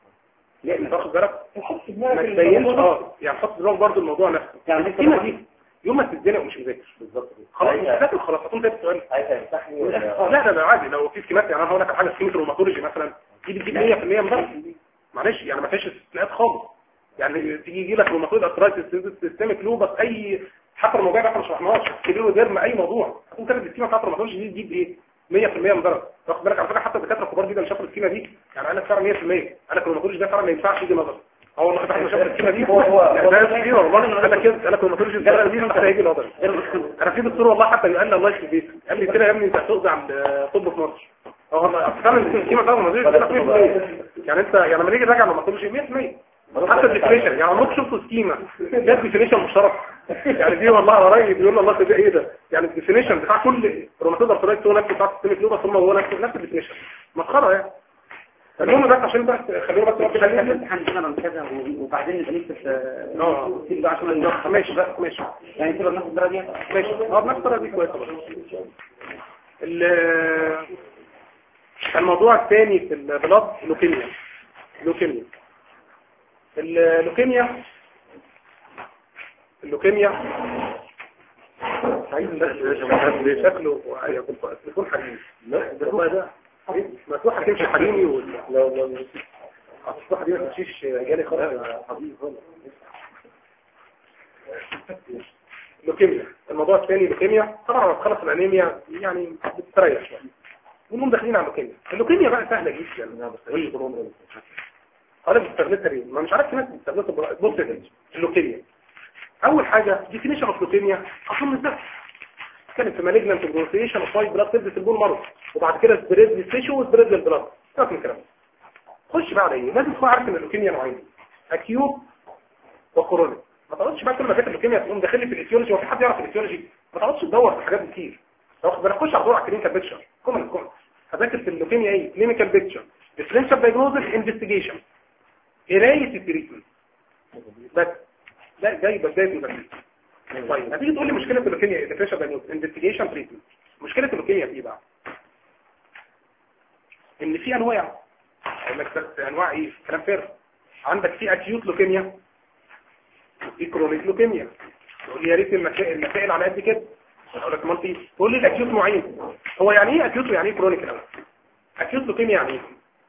لا انت واخد بالك ما تبينش اه يعني حط دماغك برضه الموضوع نفسه يعني السكيمه دي يوم ما تتزنق ومش مذاكر بالظبط خلاص مش هتاكل خلاص هتقوم تاني السؤال عايز تمسحني اه ولا لا لا لا عادي لو في سكيمات يعني انا هقول لك على حاجه سكيمه الروماتولوجي مثلا دي بتجيب 100% مدرس معلش يعني ما فيهاش استثناءات خالص يعني تيجي يجي لك روماتويد ارثرايتس سيستميك لوبس اي حتى الموضوع ده احنا ما شرحناهاش كبير وديرم اي موضوع هتقوم كاتب السكيمه بتاعت الروماتولوجي دي تجيب ايه 100% من درجه واخد بالك على فكره حتى الدكاتره الكبار جدا شافوا السكيمه دي يعني قال لك فعلا 100% قال لك الروماتولوجي ده فعلا ما ينفعش يجي نظر هو والله احنا شفنا السكيمه دي هو- هو- يعني هو- ده كتير والله قال لك كده قال لك الروماتولوجي ده دي مش هيجي نظر انا في دكتور والله حتى قال لي الله يخلي بيك قال لي كده يا ابني انت هتقضي على الطب في مصر اه والله فعلا السكيمه بتاعت الروماتولوجي 100% يعني انت يعني لما نيجي نراجع الروماتولوجي 100% حتى الديفينيشن يعني عمرك شفتوا سكيما ده ديفينيشن مشترك يعني دي والله على رايي بيقول الله ده ايه ده يعني الديفينيشن بتاع كل روماتويد ارثرايتس هو نفس بتاع السيستميك لوبس هم هو نفس نفس الديفينيشن مسخره يعني المهم بس عشان بس خلينا بس خلينا في الامتحان كده من كذا وبعدين نبقى نكتب اه. نكتب بقى عشان نجاوب ماشي بقى ماشي يعني كده بناخد الدرجه دي ماشي اه بنفس الطريقه دي كويسه برضه ال- الموضوع الثاني في البلاد لوكيميا لوكيميا اللوكيميا اللوكيميا عايز شكله يكون حليم لا ده هو ده ما تروح هتمشي حليمي ولا لا لا الصحة دي ما تمشيش جالي خالص حبيبي خالص لوكيميا الموضوع الثاني لوكيميا طبعا لما تخلص الانيميا يعني بتستريح شويه ونقوم داخلين على اللوكيميا اللوكيميا بقى سهله جدا انا بستغلتها ليه ما مش عارف في ناس بتستغلتها بص كده اللوكيميا اول حاجه ديفينيشن اوف لوكيميا اصلا من الذات كانت في مالجنانت برونسيشن اوف وايت بلاد سيلز في البول مرض وبعد كده سبريد للتيشو وسبريد للبلاد سيبك من الكلام ده. خش بقى على ايه لازم تكون عارف ان اللوكيميا نوعين اكيوت وكورونيك ما تقعدش بقى كل ما جت اللوكيميا تقوم داخل لي في الايتيولوجي هو في حد يعرف الايتيولوجي ما تقعدش تدور في حاجات كتير لو واخد بالك خش على طول على الكلينيكال بيكتشر كومن كومن هذاكر في اللوكيميا ايه كلينيكال بيكتشر ديفرنشال دايجنوزس انفستيجيشن قرايه التريتمنت بس ده جاي بدايه المذاكره طيب هتيجي تقول لي مشكله اللوكيميا ايه ديفرنشال دايجنوزس انفستيجيشن تريتمنت مشكله اللوكيميا في ايه بقى ان في انواع اقول لك بس انواع ايه كلام فارغ عندك في اكيوت لوكيميا وفي كرونيك لوكيميا تقول لي يا ريت المسائل المسائل على قد كده اقول لك امال في تقول لي الاكيوت نوعين هو يعني ايه اكيوت ويعني ايه كرونيك الاول اكيوت لوكيميا يعني ايه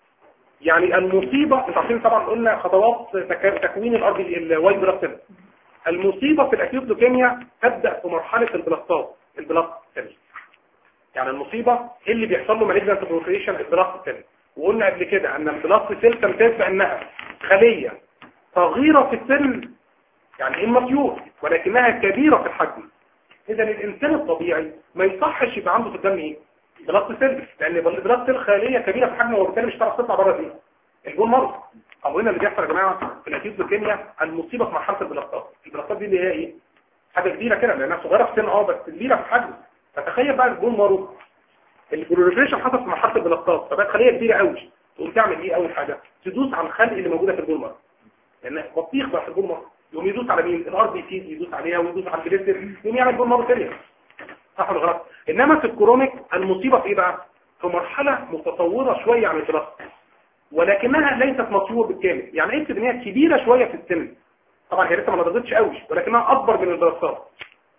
يعني المصيبه انتوا عارفين طبعا قلنا خطوات تك- تكوين الارض الوايت بلاد سيل المصيبه في الاكيوت لوكيميا تبدا في مرحله البلاستات البلاست سيل يعني المصيبه إيه اللي بيحصل له مالجنت بروفيشن البلاست سيل وقلنا قبل كده ان البلاست سيل تمتاز بانها خليه صغيره في السن يعني اماتيور ولكنها كبيره في الحجم اذا الانسان الطبيعي ما يصحش يبقى عنده في الدم ايه بلاست سيل لان البلاست سيل خليه كبيره في الحجم وبالتالي مش هتعرف تطلع بره دي البول مرض او هنا اللي بيحصل يا جماعه في الاكيوت لوكيميا المصيبه في مرحله البلاستات البلاستات دي اللي هي ايه حاجه كبيره كده لانها صغيره في السن اه بس كبيره في الحجم فتخيل بقى البول مرض البروليفريشن حصل في مرحله البلاستات فبقت خليه كبيره قوي تقوم تعمل ايه اول حاجه تدوس على الخلق اللي موجوده في البول مرض لان بطيخ بقى في البول مرض يقوم يدوس على مين الار بي سي يدوس عليها ويدوس على البليستر يقوم يعمل بول مرض ثانيه صح ولا غلط انما في الكرونيك المصيبه في ايه بقى في مرحله متطوره شويه عن البلاست ولكنها ليست مطلوبه بالكامل يعني ايه ان هي كبيره شويه في السن طبعا هي لسه ما نضجتش قوي ولكنها اكبر من البلاستات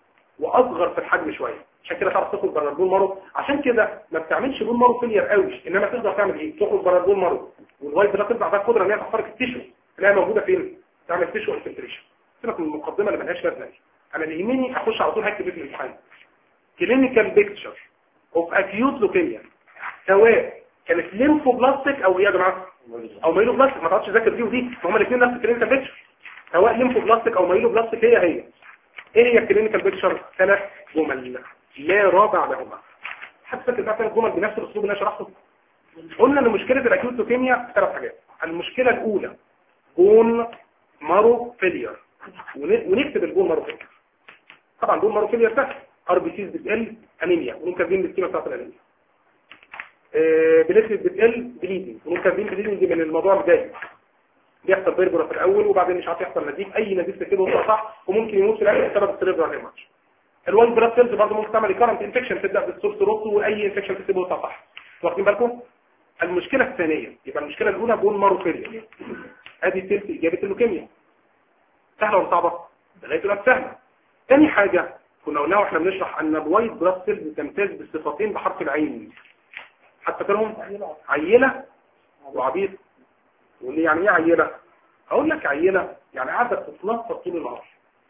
واصغر في الحجم شويه عشان كده تعرف تخرج بره البول مارو عشان كده ما بتعملش بول مارو فيلير قوي انما تقدر تعمل ايه تخرج بره البول مارو والوايت بلاد تبقى عندها قدره ان هي تخترق التيشو اللي هي موجوده فين تعمل تيشو انفلتريشن سيبك من المقدمه اللي ملهاش لازمه دي انا اللي يهمني اخش على طول هكتب في الامتحان كلينيكال بيكتشر اوف اكيوت لوكيميا سواء كانت ليمفوبلاستيك او ايه يا جماعه او مايلو بلاستيك ما تقعدش تذاكر دي ودي هما الاثنين نفس الكلينيكال بيكتشر سواء ليمفوبلاستيك او مايلو بلاستيك هي هي ايه هي الكلينيكال بيكتشر ثلاث جمل لا رابع لهما حد فاكر بقى ثلاث جمل بنفس الاسلوب اللي انا شرحته قلنا ان مشكله الاكيوت لوكيميا ثلاث حاجات المشكله الاولى بون مارو فيلير ونكتب البون مارو فيلير طبعا بون مارو فيلير سهل ار بي سيز بتقل انيميا ونكتبين السكيما بتاعت الانيميا بليتلت بتقل بليدنج ونكتبين بليدنج من الموضوع اللي جاي بيحصل بيربرا في الاول وبعدين مش عارف يحصل نزيف اي نزيف كده ويطلع صح وممكن يموت في الاخر بسبب السيريبرال هيماتش الوايت بلاد سيلز برضه ممكن تعمل كارنت انفكشن تبدا بالسورس روت واي انفكشن تسيبه ويطلع صح واخدين بالكم المشكله الثانيه يبقى المشكله الاولى بون مارو فيلير ادي سيلز اجابه اللوكيميا سهله ولا صعبه لغايه دلوقتي سهله ثاني حاجه كنا قلنا واحنا بنشرح ان الوايت بلاد سيلز تمتاز بالصفتين بحرف العين حتى فاكرهم عيله وعبيط واللي يعني ايه عيله اقول لك عيله يعني قاعده تتنطط طول النهار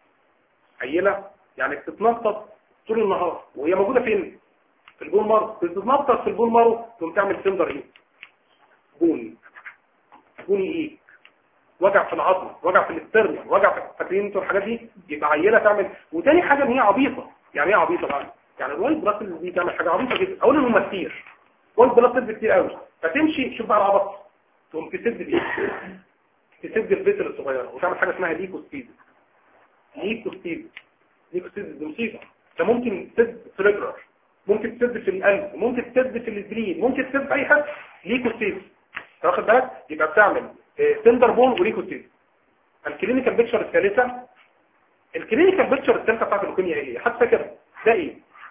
عيله يعني بتتنطط طول النهار وهي موجوده فين في البول مارو بتتنطط في البول مارو تقوم تعمل سندر ايه بوني بوني ايه وجع في العظم وجع في الاسترن وجع في فاكرين انتوا الحاجات دي يبقى عيله تعمل وتاني حاجه ان هي عبيطه يعني ايه عبيطه بقى يعني الوايت بلاد سيلز دي تعمل حاجه عبيطه جدا اولا هم كتير وايت بلاد سيلز كتير قوي فتمشي شوف بقى العبط تقوم تسد الايه تسد الفيتر الصغيره وتعمل حاجه اسمها ليكوستيد ليكوستيد ليكوستيد دي مصيبه ده ممكن تسد سريبرال ممكن تسد في القلب ممكن تسد في الاسبرين ممكن تسد في اي حاجه ليكوستيد واخد بالك يبقى بتعمل سندر بون وليكوستيد الكلينيكال بيكتشر الثالثه الكلينيكال بيكتشر الثالثه بتاعت اللوكيميا ايه حد فاكر ده ايه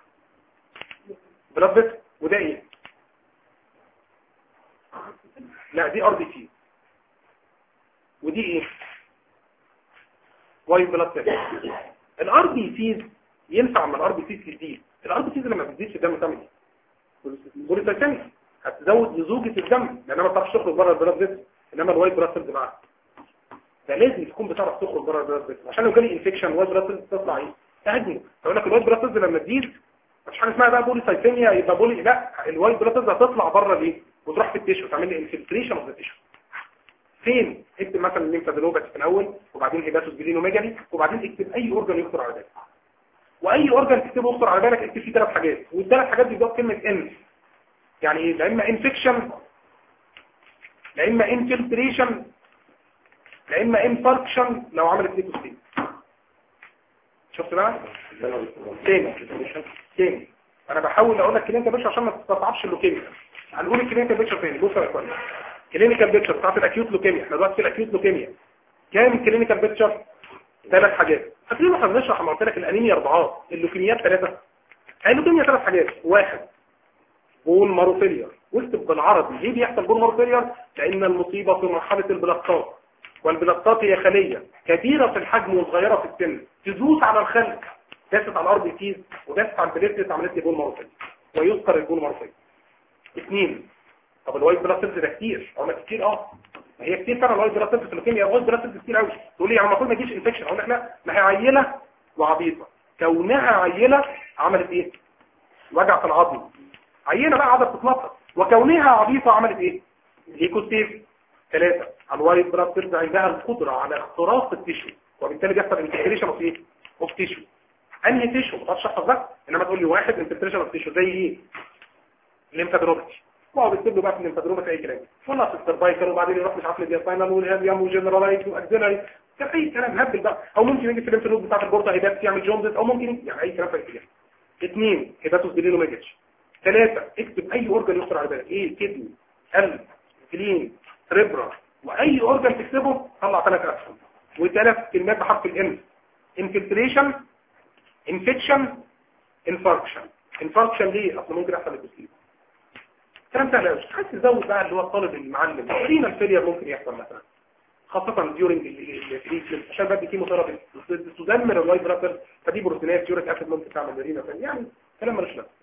بلاد بيت وده ايه لا دي ار بي سي ودي ايه وايت بلاد سيل الار بي سيز ينفع مع الار بي سيز تزيد الار بي سيز لما بتزيد في الدم تعمل ايه بوليسايتاميك هتزود لزوجة الدم لانها ما بتعرفش تخرج بره البلاد بيت انما الوايت بلاد سيلز بقى ده لازم تكون بتعرف تخرج بره البلاد سيلز عشان لو جالي انفكشن الوايت بلاد سيلز تطلع ايه تهاجمه فاقول لك الوايت بلاد سيلز لما تزيد مش حاجه اسمها بقى بولي سايتيميا يبقى بولي لا الوايت بلاد سيلز هتطلع بره ليه وتروح في التيشو تعمل لي انفلتريشن اوف ذا تيشو فين اكتب مثلا الليمفادينوباثي في الاول وبعدين هيباتوس جلينوميجالي وبعدين اكتب اي اورجان يخطر على بالك واي اورجان تكتبه يخطر على بالك اكتب فيه ثلاث حاجات والثلاث حاجات دي بتبقى كلمه ان يعني ايه لا اما انفكشن لا اما انفلتريشن لا اما انفاركشن لو عملت ليكوستين شفت بقى تاني تاني انا بحاول اقول لك كلينيكال بيتشر عشان ما تستصعبش اللوكيميا هنقول الكلينيكال بيتشر تاني بص يا كويس كلينيكال بيتشر بتاعت الاكيوت لوكيميا احنا دلوقتي في الاكيوت لوكيميا كام كلينيكال بيتشر ثلاث حاجات فاكرين احنا بنشرح لما قلت لك الانيميا اربعات اللوكيميات ثلاثه اللوكيميا ثلاث حاجات واحد بون ماروفيلير واكتب بالعربي ليه بيحصل بون ماروفيلير لان المصيبه في مرحله البلاستات والبلاستات هي خليه كبيره في الحجم وصغيره في السن تدوس على الخلق داست على الار بي تيز وداست على البليتلت عملت لي بون ماروفيلير ويذكر البون ماروفيلير اثنين طب الوايت بلاد سيلز ده كتير اقول لك كتير اه ما هي كتير فعلا الوايت بلاد سيلز في اللوكيميا الوايت بلاد سيلز كتير قوي تقول لي يعني المفروض ما يجيش انفكشن اقول لك لا ما هي عيله وعبيطه كونها عيله عملت ايه وجع في العظم عينه بقى عدد تتنطط وكونها عبيطه عملت ايه ليكوستيف ثلاثه الوايت بلاد سيلز عندها القدره على اختراق التيشو وبالتالي بيحصل انتجريشن اوف ايه اوف تيشو انهي تيشو ما تعرفش احفظ بقى انما تقول لي واحد انتجريشن اوف تيشو زي ايه الليمفادروباتي ما هو بيكتب له بقى في الليمفادروباتي اي كلام فنص السرفايكل وبعدين يروح مش عارف الديافاينال والهيم وجنرالايت واكزيلاري كان اي كلام هبل بقى او ممكن يجي في الليمف نود بتاعت البورتا هيبات يعمل جوندس او ممكن يعني اي كلام في الاتجاه اثنين هيباتوس بيلينوميجيتش ثلاثة اكتب اي اورجان يخطر على بالك ايه كدني قلب كلين ريبرا واي اورجان تكتبه طلع ثلاث اسهم وثلاث كلمات بحرف الام انفلتريشن انفكشن انفاركشن انفاركشن ليه اصل ممكن يحصل للتسليم كلام سهل قوي عايز تزود بقى اللي هو الطالب المعلم رينا الفيلير ممكن يحصل مثلا خاصة ديورنج التريتمنت عشان بدي كيموثيرابي تدمر الوايت برابر فدي بروتينات يوريك اسيد ممكن تعمل رينا يعني كلام ملوش لازمه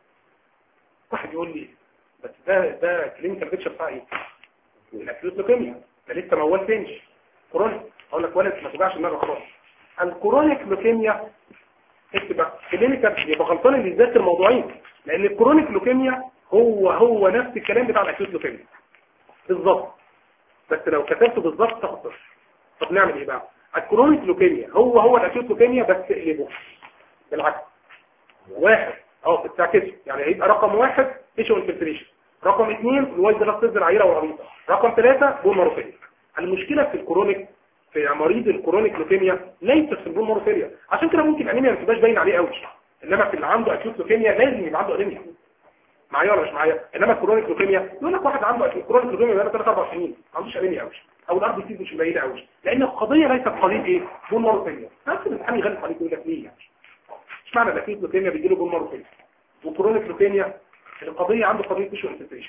واحد يقول لي بس ده ده كلينيكال بيكتشر بتاع ايه الاكيوت لوكيميا ده لسه موال فينش كرونيك اقول لك ولد ما توجعش دماغك خالص الكرونيك لوكيميا اكتب بقى كلينيكال يبقى غلطان اللي يذاكر موضوعين لان الكرونيك لوكيميا هو هو نفس الكلام بتاع الاكيوت لوكيميا بالظبط بس لو كتبته بالظبط تاخد صفر طب نعمل ايه بقى الكرونيك لوكيميا هو هو الاكيوت لوكيميا بس اقلبه بالعكس واحد اه في التعكس يعني هيبقى رقم واحد تيشو انفلتريشن رقم اثنين الوايت بلاد سيلز العيره والعبيطه رقم ثلاثة بون ماروفيليا المشكله في الكرونيك في مريض الكرونيك لوكيميا ليست في البون ماروفيليا عشان كده ممكن الانيميا ما تبقاش باين عليه قوي انما في اللي عنده اكيوت لوكيميا لازم يبقى عنده انيميا معايا ولا مش معايا انما الكرونيك لوكيميا يقول لك واحد عنده كرونيك لوكيميا بقاله 3 4 سنين ما عندوش انيميا قوي او الار بي سي مش قليله قوي لان القضيه ليست قضيه ايه بون ماروفيليا نفس الامتحان يغلط عليك يقول لك ليه يعني اشمعنى الاكيوت لوكيميا بيجي له بون ماروفيليا وكرونيك لوكيميا القضيه عنده قضيه تيشو انفلتريشن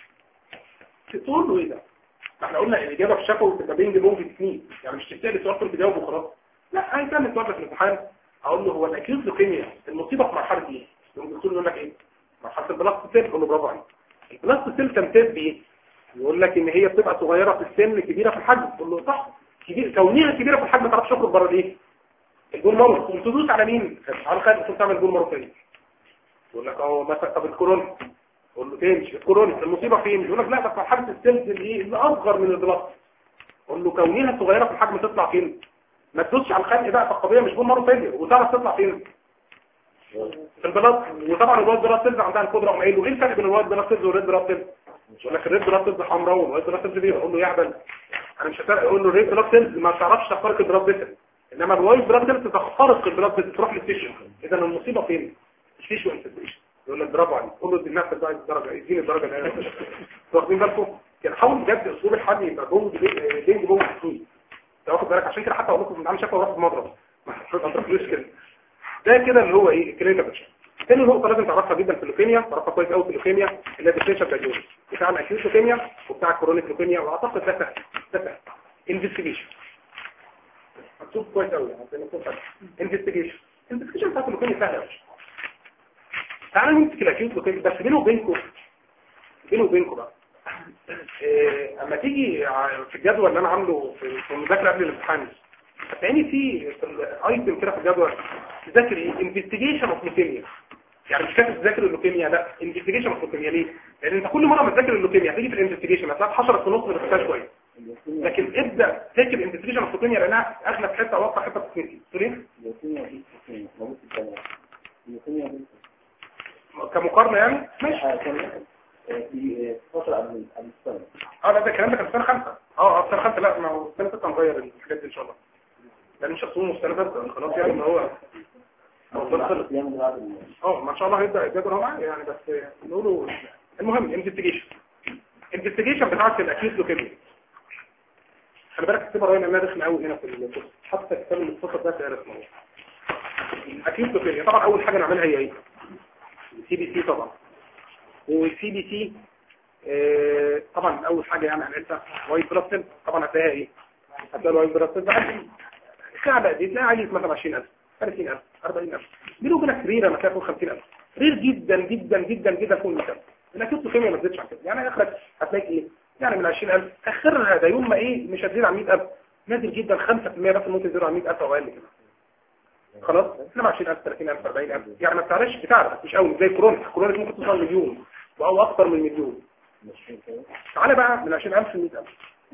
تقول له ايه ده احنا قلنا الاجابه في الشفوي بتبقى بينج بونج تكنيك يعني مش تسال سؤال تجاوب وخلاص لا عايز تعمل سؤال في الامتحان اقول له هو الاكيوت لوكيميا المصيبه في مرحله ايه الدكتور يقول لك ايه مرحله البلاست سيل يقول له برافو عليك البلاست سيل تمتاز بايه يقول لك ان هي بتبقى صغيره في السن كبيره في الحجم تقول له صح كبير كونها كبيره في الحجم ما تعرفش تخرج بره الايه الجول مارو تقوم تدوس على مين على الخارج تقوم تعمل جول مارو تاني يقول لك اه مثلا طب الكورونا قول له تمشي الكورونا المصيبه فين يقول لك لا ده في مرحله السيلز اللي اللي اصغر من البلاست قول له كونها صغيره في الحجم تطلع فين ما تدوسش على الخلق بقى فالقضيه مش جول مارو فيلير وتعرف تطلع فين في البلاط وطبعا الوايت بلاط سيلز عندها القدره قام قايل له ايه الفرق بين الوايت بلاط سيلز والريد بلاط سيلز يقول لك الريد بلاط سيلز حمراء والوايت بلاط سيلز بيضاء اقول له يعبل انا مش هفرق اقول له الريد بلاط سيلز ما تعرفش تخترق البلاط بيتل انما الوايت بلاط سيلز تخترق البلاط بيتل تروح للتيشو اذا المصيبه فين التيشو انفلتريشن يقول لك برافو عليك قول له ادي لنفسك بقى الدرجه اديني الدرجه اللي انا واخدين بالكم كان حاول بجد اسلوب الحل يبقى بونج بينج بونج تكنيك واخد بالك عشان كده حتى اقول لكم عامل شكوى واحد مضرب ما تروحلوش كده ده كده اللي هو ايه الكلينيكال بيتشر تاني نقطة لازم تعرفها جدا في اللوكيميا تعرفها كويس قوي في اللوكيميا اللي هي ديفرنشال دايجنوز بتاع الاكيوت لوكيميا وبتاع الكرونيك لوكيميا واعتقد ده سهل ده سهل انفستيجيشن مكتوب كويس قوي يعني انفستيجيشن انفستيجيشن بتاعت اللوكيميا سهله قوي تعالى نمسك الاكيوت لوكيميا بس بينه وبينكم بينه وبينكم بقى إيه، اما تيجي ع- في الجدول اللي انا عامله في في المذاكره قبل الامتحان هتلاقيني في في الايتم كده في الجدول تذاكر ايه انفستيجيشن اوف لوكيميا يعني مش كاتب تذاكر اللوكيميا لا انفستيجيشن اوف لوكيميا ليه لان انت كل مره ما تذاكر اللوكيميا هتيجي في الانفستيجيشن هتلاقي حشرت في النص بتفتح شويه لكن ابدا ذاكر انفستيجيشن اوف لوكيميا لانها اغلب حته واضحه حته في السنتي تقول ايه اللوكيميا دي اللوكيميا موجود في الجامعة اللوكيميا دي كمقارنه يعني ماشي آه، كان آه، في آه، فترة قبل قبل السنة اه لا ده الكلام ده كان في سنه خمسه اه اه في سنه خمسه لا ما هو سنه سته هنغير الحاجات دي ان شاء الله لان مش هتصوم مستندات خلاص يعني ما هو هو ده خلص أيام اللي بعد ال- اه ما شاء الله هيبدا الجدول هو معايا يعني بس نقوله المهم انفستيجيشن انفستيجيشن بتاعت الاكيوت لوكيميا خلي بالك السيبر هنا انها رخمه قوي هنا في الكورس حتى الكتاب المختصر ده تبقى رخمه قوي الاكيوت لوكيميا طبعا اول حاجه نعملها هي ايه سي بي سي طبعا والسي بي سي آه، طبعا اول حاجه يعني هنقلتها وايت بلاد سيل طبعا هتلاقيها ايه هتلاقي الوايت بلاد سيل عالي الساعه دي تلاقي عالي مثلا 20000 30000 40000 بينه وبينك ريره ما تلاقي فوق 50000 رير جدا جدا جدا جدا فوق 100000 الاكيوت لوكيميا ما تزيدش عن كده يعني اخرك هتلاقي ايه يعني من 20000 اخرها ده يوم ما ايه مش هتزيد عن 100000 نادر جدا 5% بس ممكن يزيدوا عن 100000 او اقل كده خلاص احنا 20000 30000 40000 يعني ما بتعرفش بتعرف مش قوي زي كورونا كورونا ممكن توصل مليون او اكتر من مليون ماشيين كده تعالى بقى من 20000 ل 100000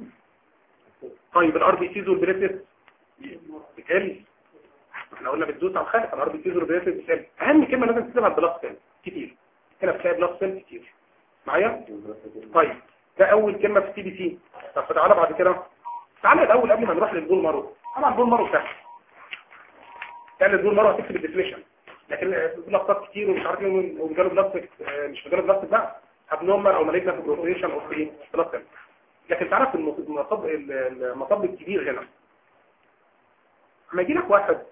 طيب الار بي سيز والبريتس بتقل احنا قلنا بتدوس على الخلق الار بي سيز والبريتس بتقل اهم كلمه لازم تكتبها البلاس سيل كتير هنا بتلاقي بلاس سيل كتير معايا طيب ده اول كلمه في السي بي سي طب تعالى بعد كده تعالى الاول قبل ما نروح للبول مارو طبعا البول مارو سهل يعني البول مارو هتكتب الديفليشن لكن بلاستات كتير ومش عارف ايه ومجاله بلاستيك آه، مش مجاله بلاستيك بقى ابنورمال او مالجنا في بروفيشن اوف ايه بلاستيك لكن تعرف المطب المطب الكبير هنا لما يجي لك واحد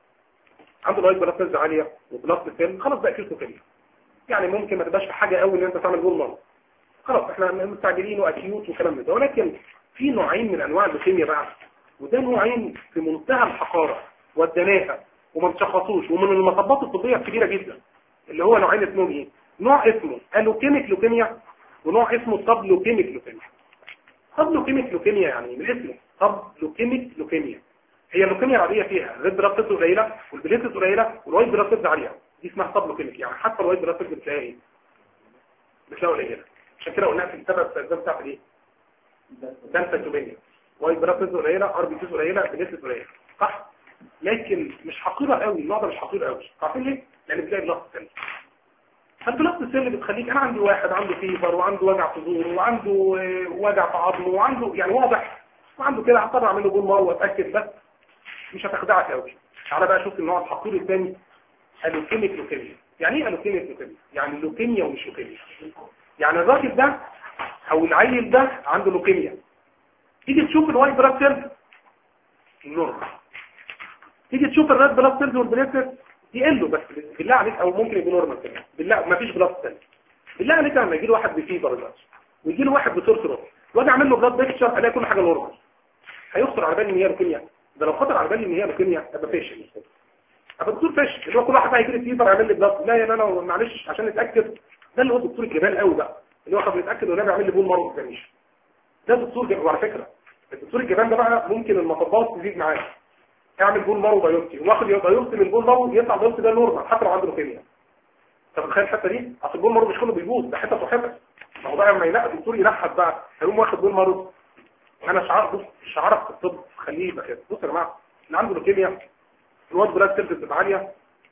عنده لايت بلاس سيلز عاليه وبلاس سيل خلاص بقى كيلو كيلو يعني ممكن ما تبقاش في حاجه قوي ان انت تعمل بول مارو خلاص احنا مستعجلين واكيوت وكلام من ده ولكن في نوعين من انواع اللوكيميا بقى وده نوعين في منتهى الحقاره والدناءه وما بتشخصوش ومن المطبات الطبيه الكبيره جدا اللي هو نوعين اسمهم ايه نوع اسمه الوكيميك لوكيميا ونوع اسمه سب لوكيميك لوكيميا سب لوكيميك لوكيميا يعني من اسمه سب لوكيميك لوكيميا هي اللوكيميا العاديه فيها الريد بلاد سيلز قليله والبليتس قليله والوايت بلاد سيلز عاليه دي اسمها سب لوكيميك يعني حتى الوايت بلاد سيلز بتلاقيها ايه بتلاقيها قليله عشان كده قلناها في السبب الاسباب بتاعت ايه دانسيتومينيا وايت بلاد سيلز قليله ار بي سيلز قليله بليتس قليله صح لكن مش حقيره قوي النوع ده مش حقير قوي عارفين ليه لان بتلاقي بلاست سيل فالبلاست سيل اللي بتخليك انا عندي واحد عنده فيفر وعنده وجع صدور وعنده آه، وجع في عظمه وعنده يعني واضح وعنده كده هضطر اعمل له بول مره واتاكد بس مش هتخدعك قوي تعالى بقى شوف النوع الحقير الثاني الوكيميك لوكيميا يعني ايه الوكيميك لوكيميا يعني لوكيميا ومش لوكيميا يعني الراجل ده او العيل ده عنده لوكيميا تيجي تشوف الوايت بلاد سيلز نورمال تيجي تشوف الريد بلاد سيلز والبليتس يقلوا بس بالله عليك او ممكن يبقوا نورمال كمان بالله ما فيش بلاد سيلز بالله عليك لما يجي له واحد بفيبر دلوقتي ويجي له واحد بسورسرو واجي اعمل له بلاد بيكتشر الاقي كل حاجه نورمال هيخطر على بالي ان هي لوكيميا ده لو خطر على بالي ان هي لوكيميا ابقى فاشل ابقى دكتور فاشل اللي هو كل واحد بقى يجي لي فيبر يعمل لي بلاد لا يا انا معلش عشان نتاكد ده اللي هو دكتور الجبال قوي بقى اللي هو خد يتاكد ولا بيعمل لي بول مره ما ده دكتور جبال وعلى فكره الدكتور الجبال ده بقى ممكن المطبات تزيد معاه اعمل بول مارو بايوبسي واخد بايوبسي من البول مارو يطلع بايوبسي ده نورمال حتى لو عنده لوكيميا طب تخيل الحته دي اصل البول مارو مش كله بيبوظ ده حته وحته ما هو بقى لما ينقي الدكتور ينحت بقى هيقوم واخد بول مارو انا شعار بص شعارك في الطب خليه يبقى كده بص يا جماعه اللي عنده لوكيميا الواد بلاد سيلز بتبقى عاليه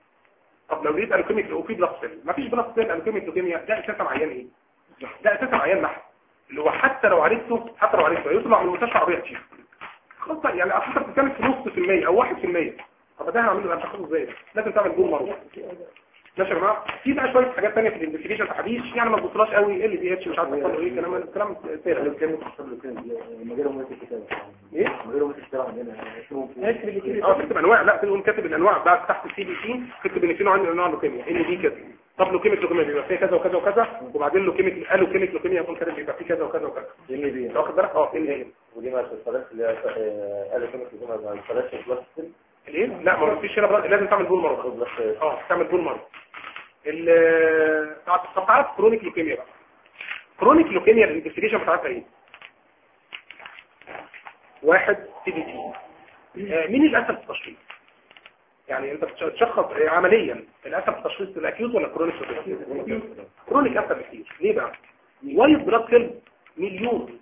طب لو لقيت الكيميك لو في بلاد سيل ما فيش بلاد سيل الكيميك لوكيميا ده اساسا عيان ايه ده اساسا عيان نحت اللي هو حتى لو عرفته حتى لو عرفته يطلع من المستشفى عربيه تشيل خلاص بقى، يعني اصل انت بتتكلم في نص في المية او واحد في المية طب ده هعمل له انا هاخده ازاي لازم تعمل جول مره ماشي يا جماعه في بقى شويه حاجات ثانيه في الانفستيجيشن حديث يعني ما تبصلاش قوي ال دي اتش مش عارف يحصل له ايه كلام كلام سهل كلمة حصل له كده مجاله موت الكتابة ايه مجاله موت الكتابة عندنا اسمه اه تكتب انواع لا تقوم كاتب الانواع بقى تحت السي بي سي تكتب ان في نوع من انواع اللوكيميا ان دي كده طب لوكيميك لوكيميا بيبقى فيها كذا وكذا وكذا وبعدين لوكيميك قالوا كيميك لوكيميا يكون كده بيبقى فيه كذا وكذا وكذا اللي بيه انت واخد بالك اه ان دي ودي ما تشتغلش اللي هي قالوا كلمة اللي ما تشتغلش بلاستيك الايه لا ما فيش هنا بقى- لازم تعمل بول مره بلاستيك اه تعمل بول مره ال طب تعرف كرونيك لوكيميا بقى كرونيك لوكيميا الانفستيجيشن بتاعتها ايه واحد سي بي تي مين الاسهل في التشخيص يعني انت بتشخص آه، عمليا الاسهل في التشخيص الاكيوت ولا كرونيك كرونيك اسهل بكتير ليه بقى وايت بلاد سيل مليون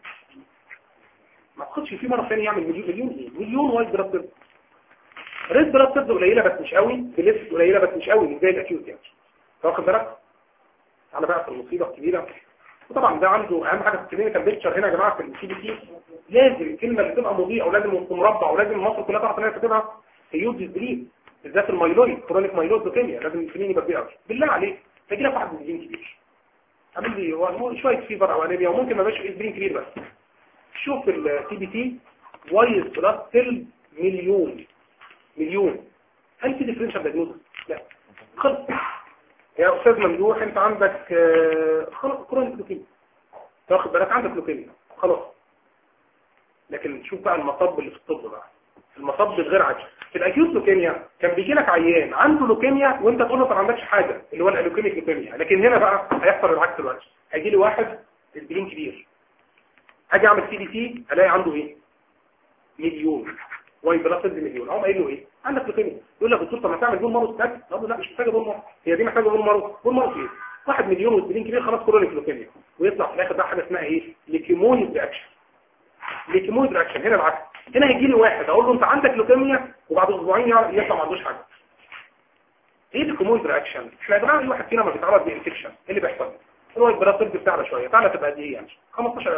ما تاخدش في مره ثانيه يعمل مليون مليون ايه مليون وايت بلاد سيل ريد بلاد سيلز قليله بس مش قوي بليفت قليله بس مش قوي مش زي الاكيوت يعني واخد بالك على بقى في المصيبه الكبيره وطبعا ده عنده اهم حاجه في الكلينيكال بيكتشر هنا يا جماعه في السي بي تي لازم الكلمه اللي تبقى مضيئه ولازم تبقى مربع ولازم مصر كلها تعرف ان هي تكتبها هيوز ديزبليد بالذات المايلويد كرونيك مايلويد لوكيميا لازم الكليني يبقى بيه قوي بالله عليك تجي لك واحد من كبير عامل لي هو شويه فيبر او انيميا وممكن ما يبقاش اسبرين كبير بس شوف السي بي تي وايز بلس سيل مليون مليون هل في ديفرنشال دايجنوز لا خلص يا استاذ ممدوح انت عندك آه، خلاص كرونيك لوكيميا تاخد بالك عندك لوكيميا خلاص لكن شوف بقى المطب اللي في الطب بقى المطب الغير عاجل في الاكيوت لوكيميا كان بيجي لك عيان عنده لوكيميا وانت تقول له ما عندكش حاجه اللي هو اللوكيميك لوكيميا لكن هنا بقى هيحصل العكس دلوقتي هيجي لي واحد البلين كبير اجي اعمل سي بي سي الاقي عنده ايه مليون واي بلس سيلز مليون اقوم قايل له ايه عندك لوكيميا يقول لك دكتور طب ما تعمل بون مارو تاك اقول له لا مش محتاجه بون مارو هي دي محتاجه بون مارو بون مارو ايه واحد مليون والبلين كبير خلاص كرونيك لوكيميا ويطلع في الاخر بقى حاجه اسمها ايه ليكيمويد رياكشن ليكيمويد رياكشن هنا العكس هنا هيجي لي واحد اقول له انت عندك لوكيميا وبعد اسبوعين يطلع ما عندوش حاجه ايه الكومويد رياكشن احنا يا جماعه اي واحد فينا ما بيتعرض لانفكشن ايه اللي بيحصل هو البراسيل بتاعنا شويه تعالى تبقى قد ايه يعني 15000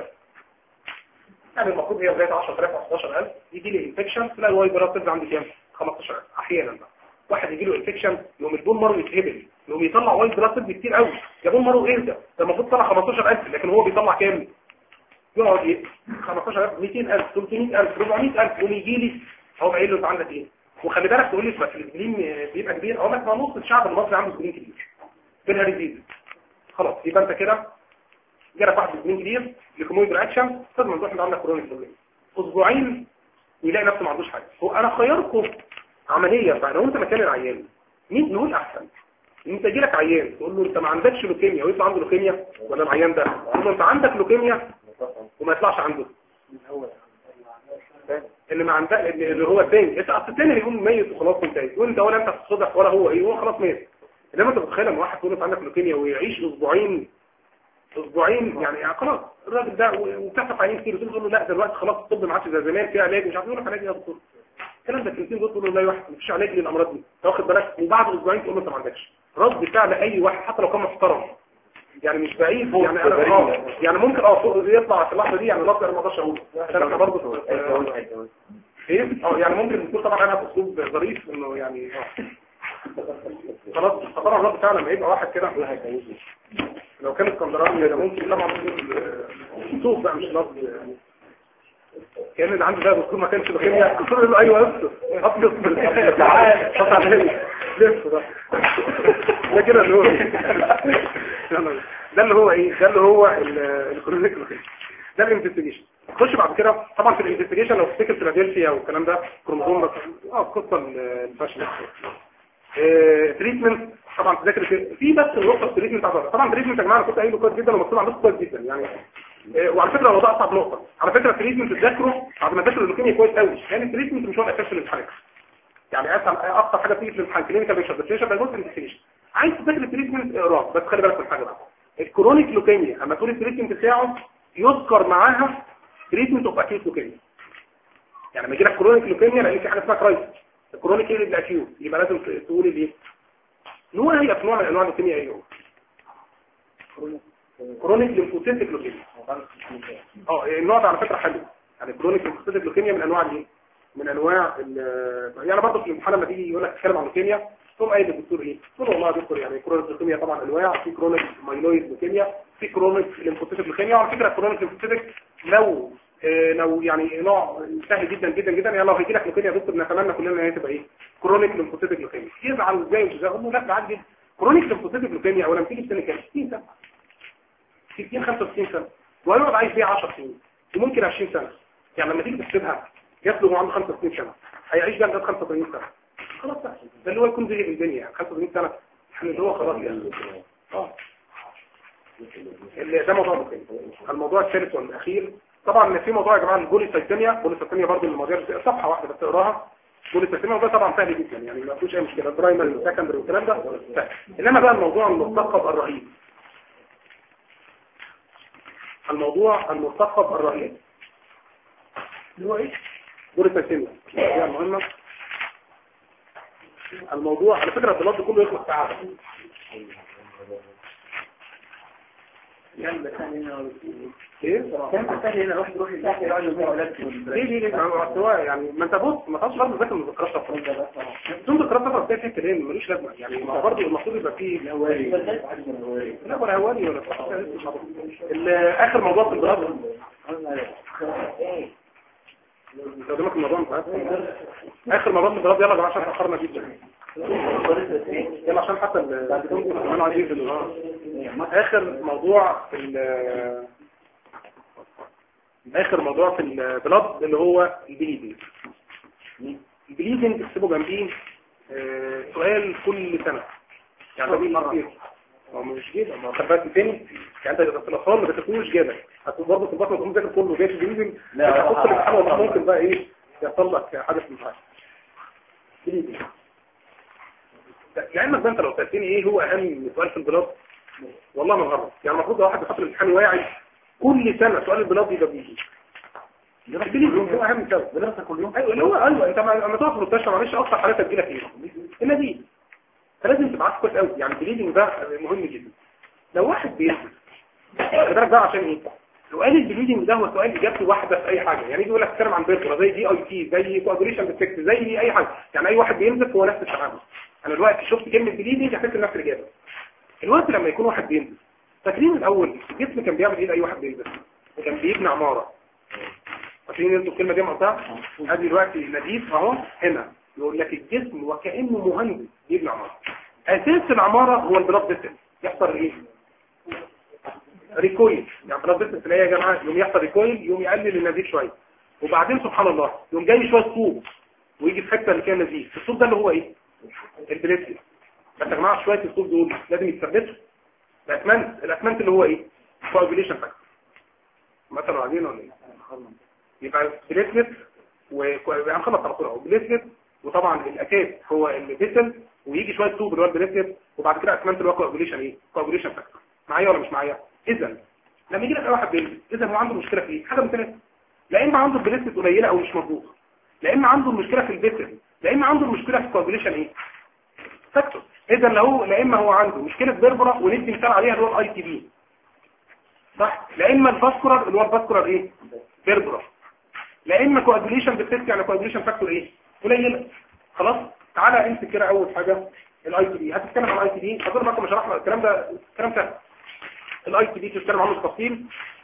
يعني المفروض هي لغايه 10000 او 11000 يجي لي انفكشن تلاقي الواي براسيل عندي كام 15000 احيانا بقى واحد يجي له انفكشن يقوم البون مارو يتهبل يقوم يطلع واي براسيل كتير قوي يا بون مارو ايه ده ده المفروض طلع 15000 لكن هو بيطلع كام يقعد ايه 15000 200000 300000 400000 يقوم يجي لي هو قايل له انت عندك ايه وخلي بالك تقول لي بس الاسبلين بيبقى كبير اقول لك ما نص الشعب المصري عنده اسبلين كبير بالهريديز خلاص يبقى انت كده جالك واحد اسبلين كبير لكومويد رياكشن استاذ ممدوح انت عندك كرونيك بروبلم اسبوعين ويلاقي نفسه ما عندوش حاجه هو انا خيركم عمليه بقى لو انت مكان العيان مين نقول احسن انت يجي لك عيان تقول له انت ما عندكش لوكيميا ويطلع عنده لوكيميا ولا العيان ده تقول له انت عندك لوكيميا وما يطلعش عنده اللي ما عندك اللي هو الثاني انت اصل الثاني يقوم ميت وخلاص انتهى يقول انت ولا انت هتصدق ولا هو ايه هو خلاص ميت انما انت متخيل لما واحد تقول له انت عندك لوكيميا ويعيش اسبوعين اسبوعين يعني, يعني خلاص الراجل ده وبتحصل عينين كتير تقول له لا دلوقتي خلاص الطب ما عادش زي زمان في علاج مش عارف يقول لك علاج ايه يا دكتور الكلام ده كلمتين دول تقول له لا يا واحد مفيش علاج للامراض دي تاخد بالك وبعد اسبوعين تقول له انت ما عندكش رد فعل اي واحد حتى لو كان محترم يعني مش بعيد يعني انا اه يعني ممكن اه فوق يطلع في اللحظه دي يعني لفظ انا ما اقدرش اقوله عشان احنا برضه ايه اه يعني ممكن نقول طبعا انا باسلوب ظريف انه يعني اه خلاص طبعا الرد فعلا لما يبقى واحد كده لو كان اسكندراني ده ممكن طبعا صوت بقى مش لفظ كان اللي عنده ده دكتور ما كانش بخيمياء قلت له ايوه افصل افصل تعال قطع عليه لف ده ده كده اللي هو ده اللي هو ايه ده اللي هو الكرونيك ده الانفستيجيشن خش بعد كده طبعا في الانفستيجيشن لو تفتكر فيلادلفيا والكلام ده كروموزوم بس اه القصه الفاشله تريتمنت طبعا تذاكر في بس النقطه التريتمنت طبعا التريتمنت يا جماعه انا كنت قايله كويس جدا ومكتوب عندكم كويس جدا يعني وعلى فكره هو ده اصعب نقطه على فكره التريتمنت تذاكره بعد ما تذاكر اللوكيميا كويس قوي يعني التريتمنت مش هو الاساس في الامتحان يعني اسهل اكتر حاجه بتيجي في الامتحان كلينيكال بيشر ديفينيشن باي انفستيجيشن عايز تذاكر التريتمنت اقراه بس خلي بالك من حاجه بقى الكرونيك لوكيميا اما تقول التريتمنت بتاعه يذكر معاها تريتمنت اوف اكيوت لوكيميا يعني لما يجي لك كرونيك لوكيميا لان في حاجه اسمها كرايسيس الكرونيك يقلب الاكيوت يبقى لازم تقول ايه نوع هي في نوع من انواع اللوكيميا ايه هو كرونيك ليمفوسيتك لوكيميا اه النوع ده على فكره حلو يعني كرونيك ليمفوسيتك لوكيميا من انواع الايه من انواع يعني برضه في الامتحان لما تيجي يقول لك تتكلم عن لوكيميا تقوم قايل للدكتور ايه تقول والله يا دكتور يعني كرونيك لوكيميا طبعا انواع في كرونيك مايلويد لوكيميا في كرونيك ليمفوسيتك لوكيميا وعلى فكره كرونيك ليمفوسيتك لو آه لو يعني نوع سهل جدا جدا جدا يعني لو هيجي لك لوكيميا يا دكتور نتمنى كلنا ان هي تبقى ايه كرونيك ليمفوسيتك لوكيميا يزعل ازاي مش ازاي لا عادي جدا كرونيك ليمفوسيتك لوكيميا اولا بتيجي في سنه كام 60 سنه 60 65 سنه وهيقعد عايش بيها 10 سنين وممكن 20 سنه يعني لما تيجي تحسبها جات له عنده 65 سنه هيعيش بقى لغايه 85 سنه خلاص بقى ده اللي هو يكون زي الدنيا يعني 85 سنه يعني اللي هو خلاص يعني اه اللي ده موضوع مهم الموضوع الثالث والاخير طبعا في موضوع يا جماعه البوليسايتيميا البوليسايتيميا برضه المواضيع صفحه واحده بس تقراها بوليسايتيميا وده طبعا سهل جدا يعني ما فيهوش اي مشكله برايمري وسكندري والكلام ده سهل انما بقى الموضوع المرتقب الرهيب الموضوع المرتقب الرهيب اللي هو ايه بوليسايتيميا المواضيع المهمه الموضوع على فكره البلاد كله يخلص ساعه ايه كان تاني هنا روح روح يلاقي يقعد يبيع ولاد ليه ليه ليه ما هو سواء يعني ما انت بص ما تقعدش برضه تذاكر مذكرات صفر بدون مذكرات صفر بتلاقي فيها كلام ملوش لازمه يعني ما هو برضه المفروض يبقى فيه لا ولا هوالي ولا ال- اخر موضوع في الدراسه قدامك الموضوع انت عارف. اخر موضوع في الدراسه يلا يا جماعه عشان اتاخرنا جدا يلا عشان حتى ال- كمان عايزين في ال- اخر موضوع في ال- اخر موضوع في البلاد اللي هو البليدنج البليدنج اكتبوا جنبيه آه، سؤال كل سنة يعني ده بيجي كتير هو مش كده ما هو خد بالك تاني يعني انت في الاطفال ما بتاكلوش جابك هتقول برضه في البطن تقوم تاكل كله جاي البليدنج لا، هتحط الامتحان والله ممكن بقى ايه يحصل لك حاجه في الامتحان بليدنج لعلمك بقى انت لو سالتني ايه هو اهم سؤال في البلاد والله ما غلط يعني المفروض لو واحد بيحط الامتحان واعي كل سنه سؤال البلاد يبقى بيجي البليدنج هو اهم سبب بنفسك كل يوم ايوه اللي هو ايوه انت لما تقف في المستشفى معلش اكتر حالات تجيلك ايه النزيف فلازم تبقى عارف كويس قوي يعني البليدنج ده مهم جدا لو واحد بينزل خلي بالك ده عشان ايه لو قال البليدنج ده هو سؤال اجابته واحده في اي حاجه يعني يجي يقول لك اتكلم عن بيرترا زي دي اي تي زي كواجوليشن ديفكت زي اي حاجه يعني اي واحد بينزل هو نفس التعامل انا دلوقتي شفت كلمه بليدنج هفتكر نفس الاجابه الوقت لما يكون واحد بينزل فاكرين الاول الجسم كان بيعمل ايه لاي واحد بينزل كان بيبني عماره فاكرين انتوا الكلمه دي قلتها ادي دلوقتي نزيف اهو هنا يقول لك الجسم وكانه مهندس بيبني عماره اساس العماره هو البلاد فيسل يحصل ايه ريكويل يعني بلاد فيسل تلاقيه يا جماعه يوم يحصل ريكويل يوم يقلل النزيف شويه وبعدين سبحان الله يوم جاي شويه طوب ويجي في حته اللي فيها نزيف الطوب ده اللي هو ايه البليتلي بس يا جماعه شويه الطوب دول لازم يتثبتوا الاسمنت الاسمنت اللي هو ايه كوagulation فاكتور مثلا عايزين ولا ايه يبقى بليتلت وهنخلص على طول اهو بليتلت وطبعا الاساس هو الفيسل ويجي شويه طوب اللي هو البليتلت وبعد كده اسمنت اللي هو كوagulation ايه كوagulation فاكتور معايا ولا مش معايا اذا لما يجي لك اي واحد بيلبس اذا هو عنده مشكله في ايه حاجه من ثلاثه لا اما عنده البليتلت قليله او مش مظبوطه لا اما عنده المشكله في الفيسل لا اما عنده المشكله في الكوagulation ايه فاكتور اذا لو لا اما هو عنده مشكله بيربرا وندي مثال عليها اللي هو الاي تي بي صح لا اما الفاسكولار اللي هو الفاسكولار ايه بيربرا لا اما كوادوليشن ديفكت يعني كوادوليشن فاكتور ايه قليله خلاص تعالى امسك كده اول حاجه الاي تي بي هتتكلم عن الاي تي بي اظن معكم شرحنا الكلام ده الكلام سهل الاي تي بي تتكلم عنه بالتفصيل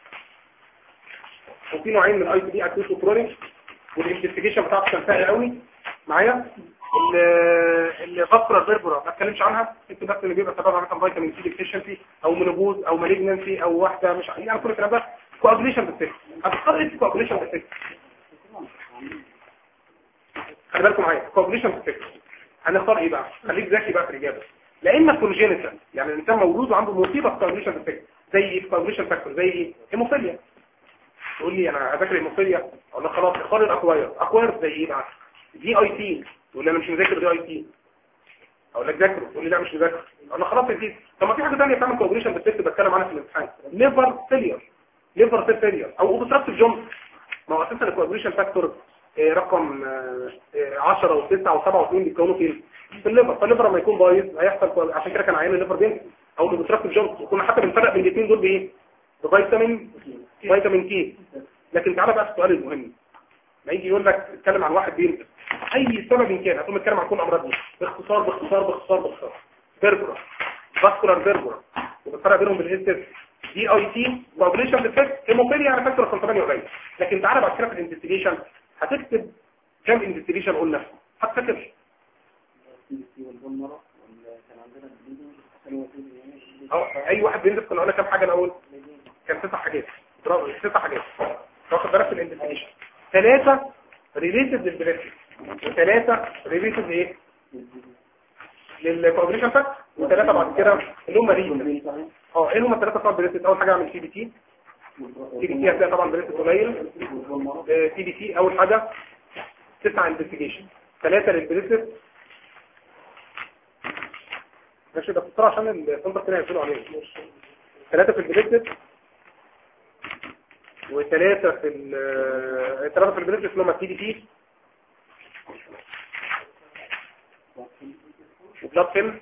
وفي نوعين من الاي تي بي اكيوت وكرونيك والانفستيجيشن بتاعته كان سهل قوي معايا الفاسكولار بيربرا ما اتكلمش عنها انت بس اللي بيبقى سببها مثلا فيتامين سي ديفيشنسي او منوبوز او مالجنسي او واحده مش يعني كل الكلام ده كوagulation ديفكت هتختار ايه كوagulation ديفكت خلي بالكم معايا كوagulation ديفكت هنختار ايه بقى خليك ذكي بقى في الاجابه لا اما كونجينيتال يعني الانسان مولود وعنده مصيبه في كوagulation ديفكت زي ايه كوagulation فاكتور زي ايه هيموفيليا تقول لي انا هذاكر هيموفيليا اقول لك خلاص اختار الاكواير اكواير زي ايه بقى دي اي تي تقول لي انا مش مذاكر دي اي تي اقول لك ذاكره تقول لي لا مش مذاكر اقول لك خلاص دي طب ما في حاجه ثانيه بتعمل كوجريشن بالتست بتكلم عنها في الامتحان ليفر فيلير ليفر سيل فيلير او اوبستراكتيف جونز ما هو اساسا الكوجريشن فاكتور رقم 10 و9 و7 و2 بيتكونوا فين في الليفر فالليفر لما يكون بايظ هيحصل عشان كده كان عيان الليفر بينزل او الاوبستراكتيف جونز وكنا حتى بنفرق بين الاثنين دول بايه بفيتامين فيتامين كي لكن تعالى بقى السؤال المهم ما يجي يقول لك اتكلم عن واحد بينزل اي سبب إن كان هتقوم نتكلم عن كل الامراض دي باختصار باختصار باختصار باختصار بيربرا فاسكولار بيربرا وبالفرق بينهم بالاس دي اي تي كوagulation ديفكت هيموفيليا يعني فاكتور رقم 8 قليل لكن تعالى بعد كده في الانفستيجيشن هتكتب كام انفستيجيشن قلنا هتفكر اه اي واحد بينزل كنا قلنا كام حاجه الاول كان تسع حاجات برافو تسع حاجات واخد بالك في الانفستيجيشن ثلاثه ريليتد للبريفري وثلاثة ريليتد لايه للكوجريشن فاكت وثلاثة بعد كده اللي هم ريجن اه ايه هم الثلاثه طبعا بريست اول حاجه اعمل سي بي تي سي بي تي هتلاقي طبعا بريست قليل سي بي تي اول حاجه تسعه انفستيجيشن ثلاثه للبريست ماشي ده بسرعه عشان السنتر كده يقفلوا عليه ثلاثه في البريست وثلاثه في ال ثلاثه في البريست اللي هم السي بي تي وبلاد فيلم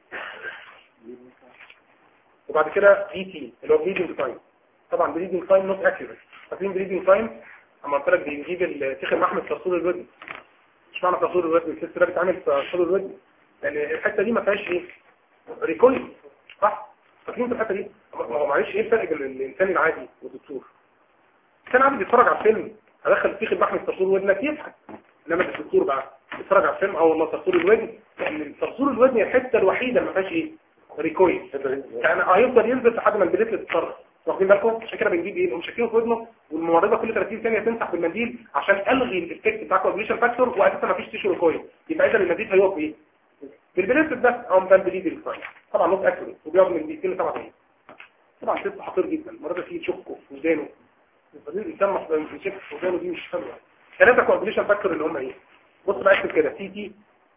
وبعد كده بي تي اللي هو بليدنج تايم طبعا بليدنج تايم نوت اكيوريت فاكرين بليدنج تايم اما قلت لك بنجيب الشيخ محمد تصوير الودن مش معنى تصوير الودن الست ده بتعمل تصوير الودن لان الحته دي ما فيهاش ايه ريكويل صح فاكرين في الحته دي ما هو معلش ايه الفرق بين الانسان العادي والدكتور الانسان عادي بيتفرج على الفيلم هدخل الشيخ محمد تصوير ودنك يضحك انما الدكتور بقى بيتفرج على الفيلم اه والله تصوير الودن لان تصوير الودن هي الحته الوحيده اللي ما فيهاش ايه ريكويل يعني هيفضل ينزل لحد ما البليت تتصرف واخدين بالكم عشان كده بنجيب ايه نقوم شاكينه في ودنه والممرضه كل 30 ثانيه تمسح بالمنديل عشان الغي الافكت بتاع كوجليشن فاكتور واساسا ما فيش تيشو ريكويل يبقى اذا المنديل هيقف ايه بالبليت بس او ده البليد الفايل طبعا نوت اكيوريت وبيقعد من دقيقتين لسبع دقايق طبعا ست خطير جدا المرضى فيه تشكه في ودانه بعدين الانسان ما بيشك في ودانه دي مش حلوه ثلاثه كوجليشن فاكتور اللي هم ايه بص بقى اكتب كده سي تي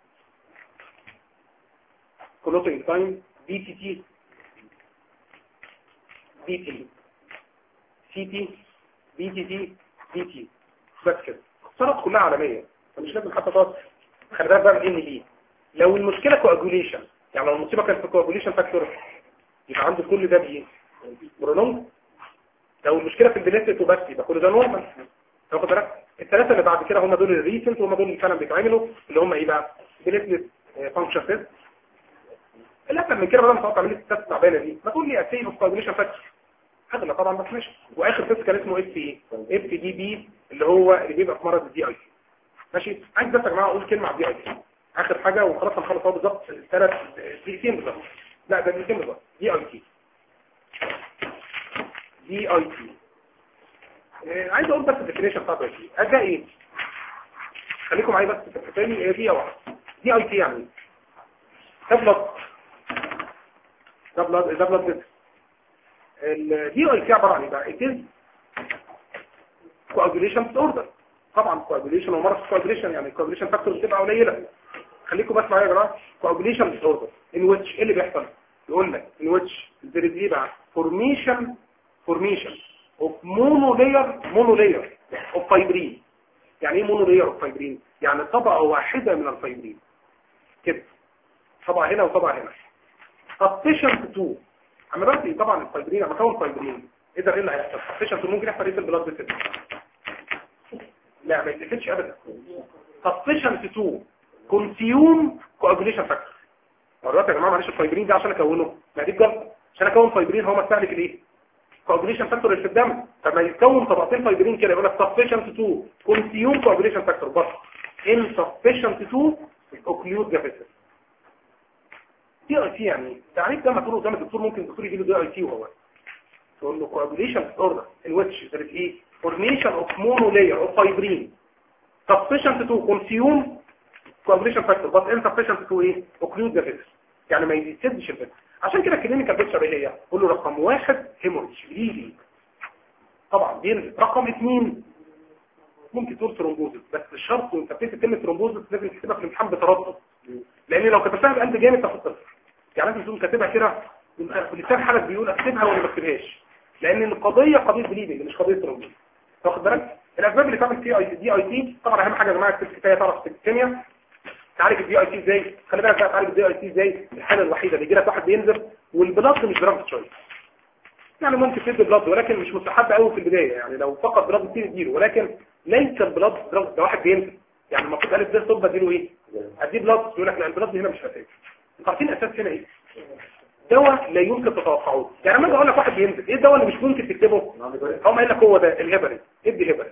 كلوتنج تايم بي تي تي بي تي سي تي بي تي تي بي تي بس كده اختصارات كلها عالميه فمش لازم حتى تقعد خلي بالك بقى من ان بي لو المشكله كواجوليشن يعني لو المصيبه كانت في كواجوليشن فاكتور يبقى عنده كل ده بايه برونونج لو المشكله في البليتت وبس يبقى كل ده نورمال تاخد بالك الثلاثه اللي بعد كده هم دول الريسنت وهم دول اللي فعلا بيتعملوا اللي هم ايه بقى بليتت فانكشن تيست الاسهل من كده بدل ما تقعد تعمل لي التست التعبانه دي ما تقول لي اسيب اوف كوجنيشن فاكتور اغلى طبعا بس ماشي واخر تيست كان اسمه اف ايه اف دي بي اللي هو اللي بيبقى في مرض الدي اي سي ماشي عايز بس يا جماعه اقول كلمه على الدي اي سي اخر حاجه وخلاص هنخلص اهو بالظبط ثلاث دقيقتين بالظبط لا ده دقيقتين بالظبط دي اي سي دي اي سي عايز اقول بس الديفينيشن بتاعت اي سي ده ايه خليكم معايا بس في التاني هي دي واحده دي اي سي يعني ده بلاد ده بلاد ده بلاد الدي اي سي عباره عن ايه بقى اتز كواجوليشن اوردر طبعا كواجوليشن ومرض كواجوليشن يعني الكواجوليشن فاكتور بتبقى قليله خليكم بس معايا يا جماعه كواجوليشن اوردر ان ويتش ايه اللي بيحصل يقول لك ان ويتش there is ايه بقى formation formation of monolayer monolayer of fibrin يعني ايه monolayer of fibrin يعني طبقه واحده من الفايبرين كده طبعا هنا وطبعا هنا سبتيشن 2 اما بس طبعا الفايبرين اما كون فايبرين اذا ايه اللي هيحصل سبتيشن 2 ممكن يحصل ايه في البلاد فيسل لا ما يتفتش ابدا سبتيشن 2 كونسيوم كواجوليشن فاكتور مرات يا جماعه معلش الفايبرين ده عشان اكونه ما دي بجد عشان اكون فايبرين هو مستهلك الايه كواجوليشن فاكتور اللي في الدم فما يتكون طبقتين فايبرين كده يقول لك سبتيشن 2 كونسيوم كواجوليشن فاكتور بس insufficient to occlude the vessel دي اي تي يعني تعريف ده ما تقوله قدام الدكتور ممكن الدكتور يجي له دي اي تي وهو تقول له coagulation disorder in which there is a formation of monolayer of fibrin sufficient to consume coagulation factor but insufficient to ايه occlude the vessel يعني ما يسدش الفيسل عشان كده الكلينيكال بيكتشر ايه هي قول له رقم واحد هيموريدج ليلي طبعا بينزل رقم اثنين ممكن تقول ترومبوزس بس الشرط وانت بتكتب كلمه ترومبوزس لازم تكتبها في الامتحان بتردد لان لو كتبتها بقلب جامد تاخد صفر يعني لازم تكون كاتبها كده لسان حالك بيقول اكتبها ولا ما اكتبهاش لان القضيه قضيه بليدنج مش قضيه ترومبوزس واخد بالك الاسباب اللي تعمل تي اي دي اي تي طبعا اهم حاجه يا جماعه تكتب كفايه تعرف في الكيمياء تعالج الدي اي تي ازاي خلي بالك بقى تعالج الدي اي تي ازاي الحاله الوحيده اللي يجي لك واحد بينزل والبلاد مش دراج تشويس يعني ممكن تدي بلاد ولكن مش مستحب قوي في البدايه يعني لو فقط بلاد كتير تديله ولكن ليس البلاد دراج ده واحد بينزل يعني المفروض الف ده طب اديله ايه اديه بلاد يقول لك لا البلاد هنا مش هتاكل عارفين اساس هنا ايه دواء لا يمكن تتوقعوه يعني لما اقول لك واحد بينزل ايه الدواء اللي مش ممكن تكتبه هم قال لك هو ده الهيبرين ادي هيبرين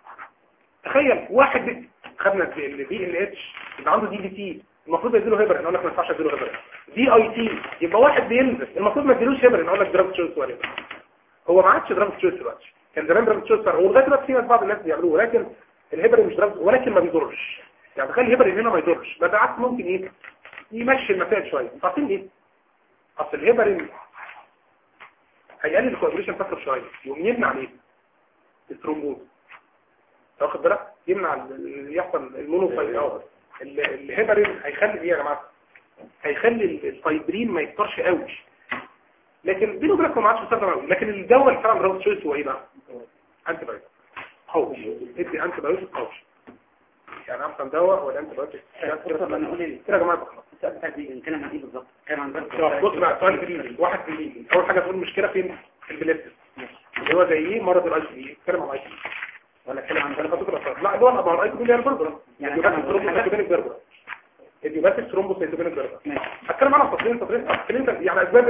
تخيل واحد خدنا البي ال اتش يبقى عنده دي بي تي المفروض يديله هيبرين اقول لك ما ينفعش اديله هيبرين دي اي تي يبقى واحد بينزل المفروض ما اديلوش هيبرين اقول لك دراج تشويس ولا هو ما عادش دراج تشويس دلوقتي كان زمان دراج تشويس هو لغايه دلوقتي في ناس بعض الناس بيعملوه ولكن الهيبرين مش دراج ولكن ما بيضرش يعني تخيل الهيبرين هنا ما يضرش بس بالعكس ممكن ايه يمشي المسائل شويه انتوا عارفين ايه اصل الهيبرين هيقلل الكوابريشن فاكتور شويه يقوم يمنع ليه الثرومبوز واخد بالك يمنع ال- ال- يحصل المونوفايل او ال- الهيبرين هيخلي ايه يا جماعه هيخلي ال- الفايبرين ما يكترش قوي لكن بينه وبينك هو ما عادش بيستخدم قوي لكن الدواء اللي فعلا راوت تشويس هو ايه بقى انتي بايوتيك قوي ادي انتي بايوتيك قوي يعني احسن دواء ولا انتي بايوتيك دكتور لما نقول كده يا جماعه بخلص السؤال بتاع دي نتكلم عن ايه بالظبط كان عن بالك طب بص بقى سؤال جديد واحد جديد اول حاجه تقول المشكله فين في البلاستيك اللي هو زي ايه مرض الاي سي اتكلم عن الاي سي ولا اتكلم عن انا بالك فاكر أصلاً. لا اللي هو الابار الاي سي اللي هي البربره يعني يعني كان بس ثرومبوس سيتوبينيك بربره اديوباتيك ثرومبوس سيتوبينيك بربره ماشي هتكلم عنها تفصيل تفصيل يعني اسباب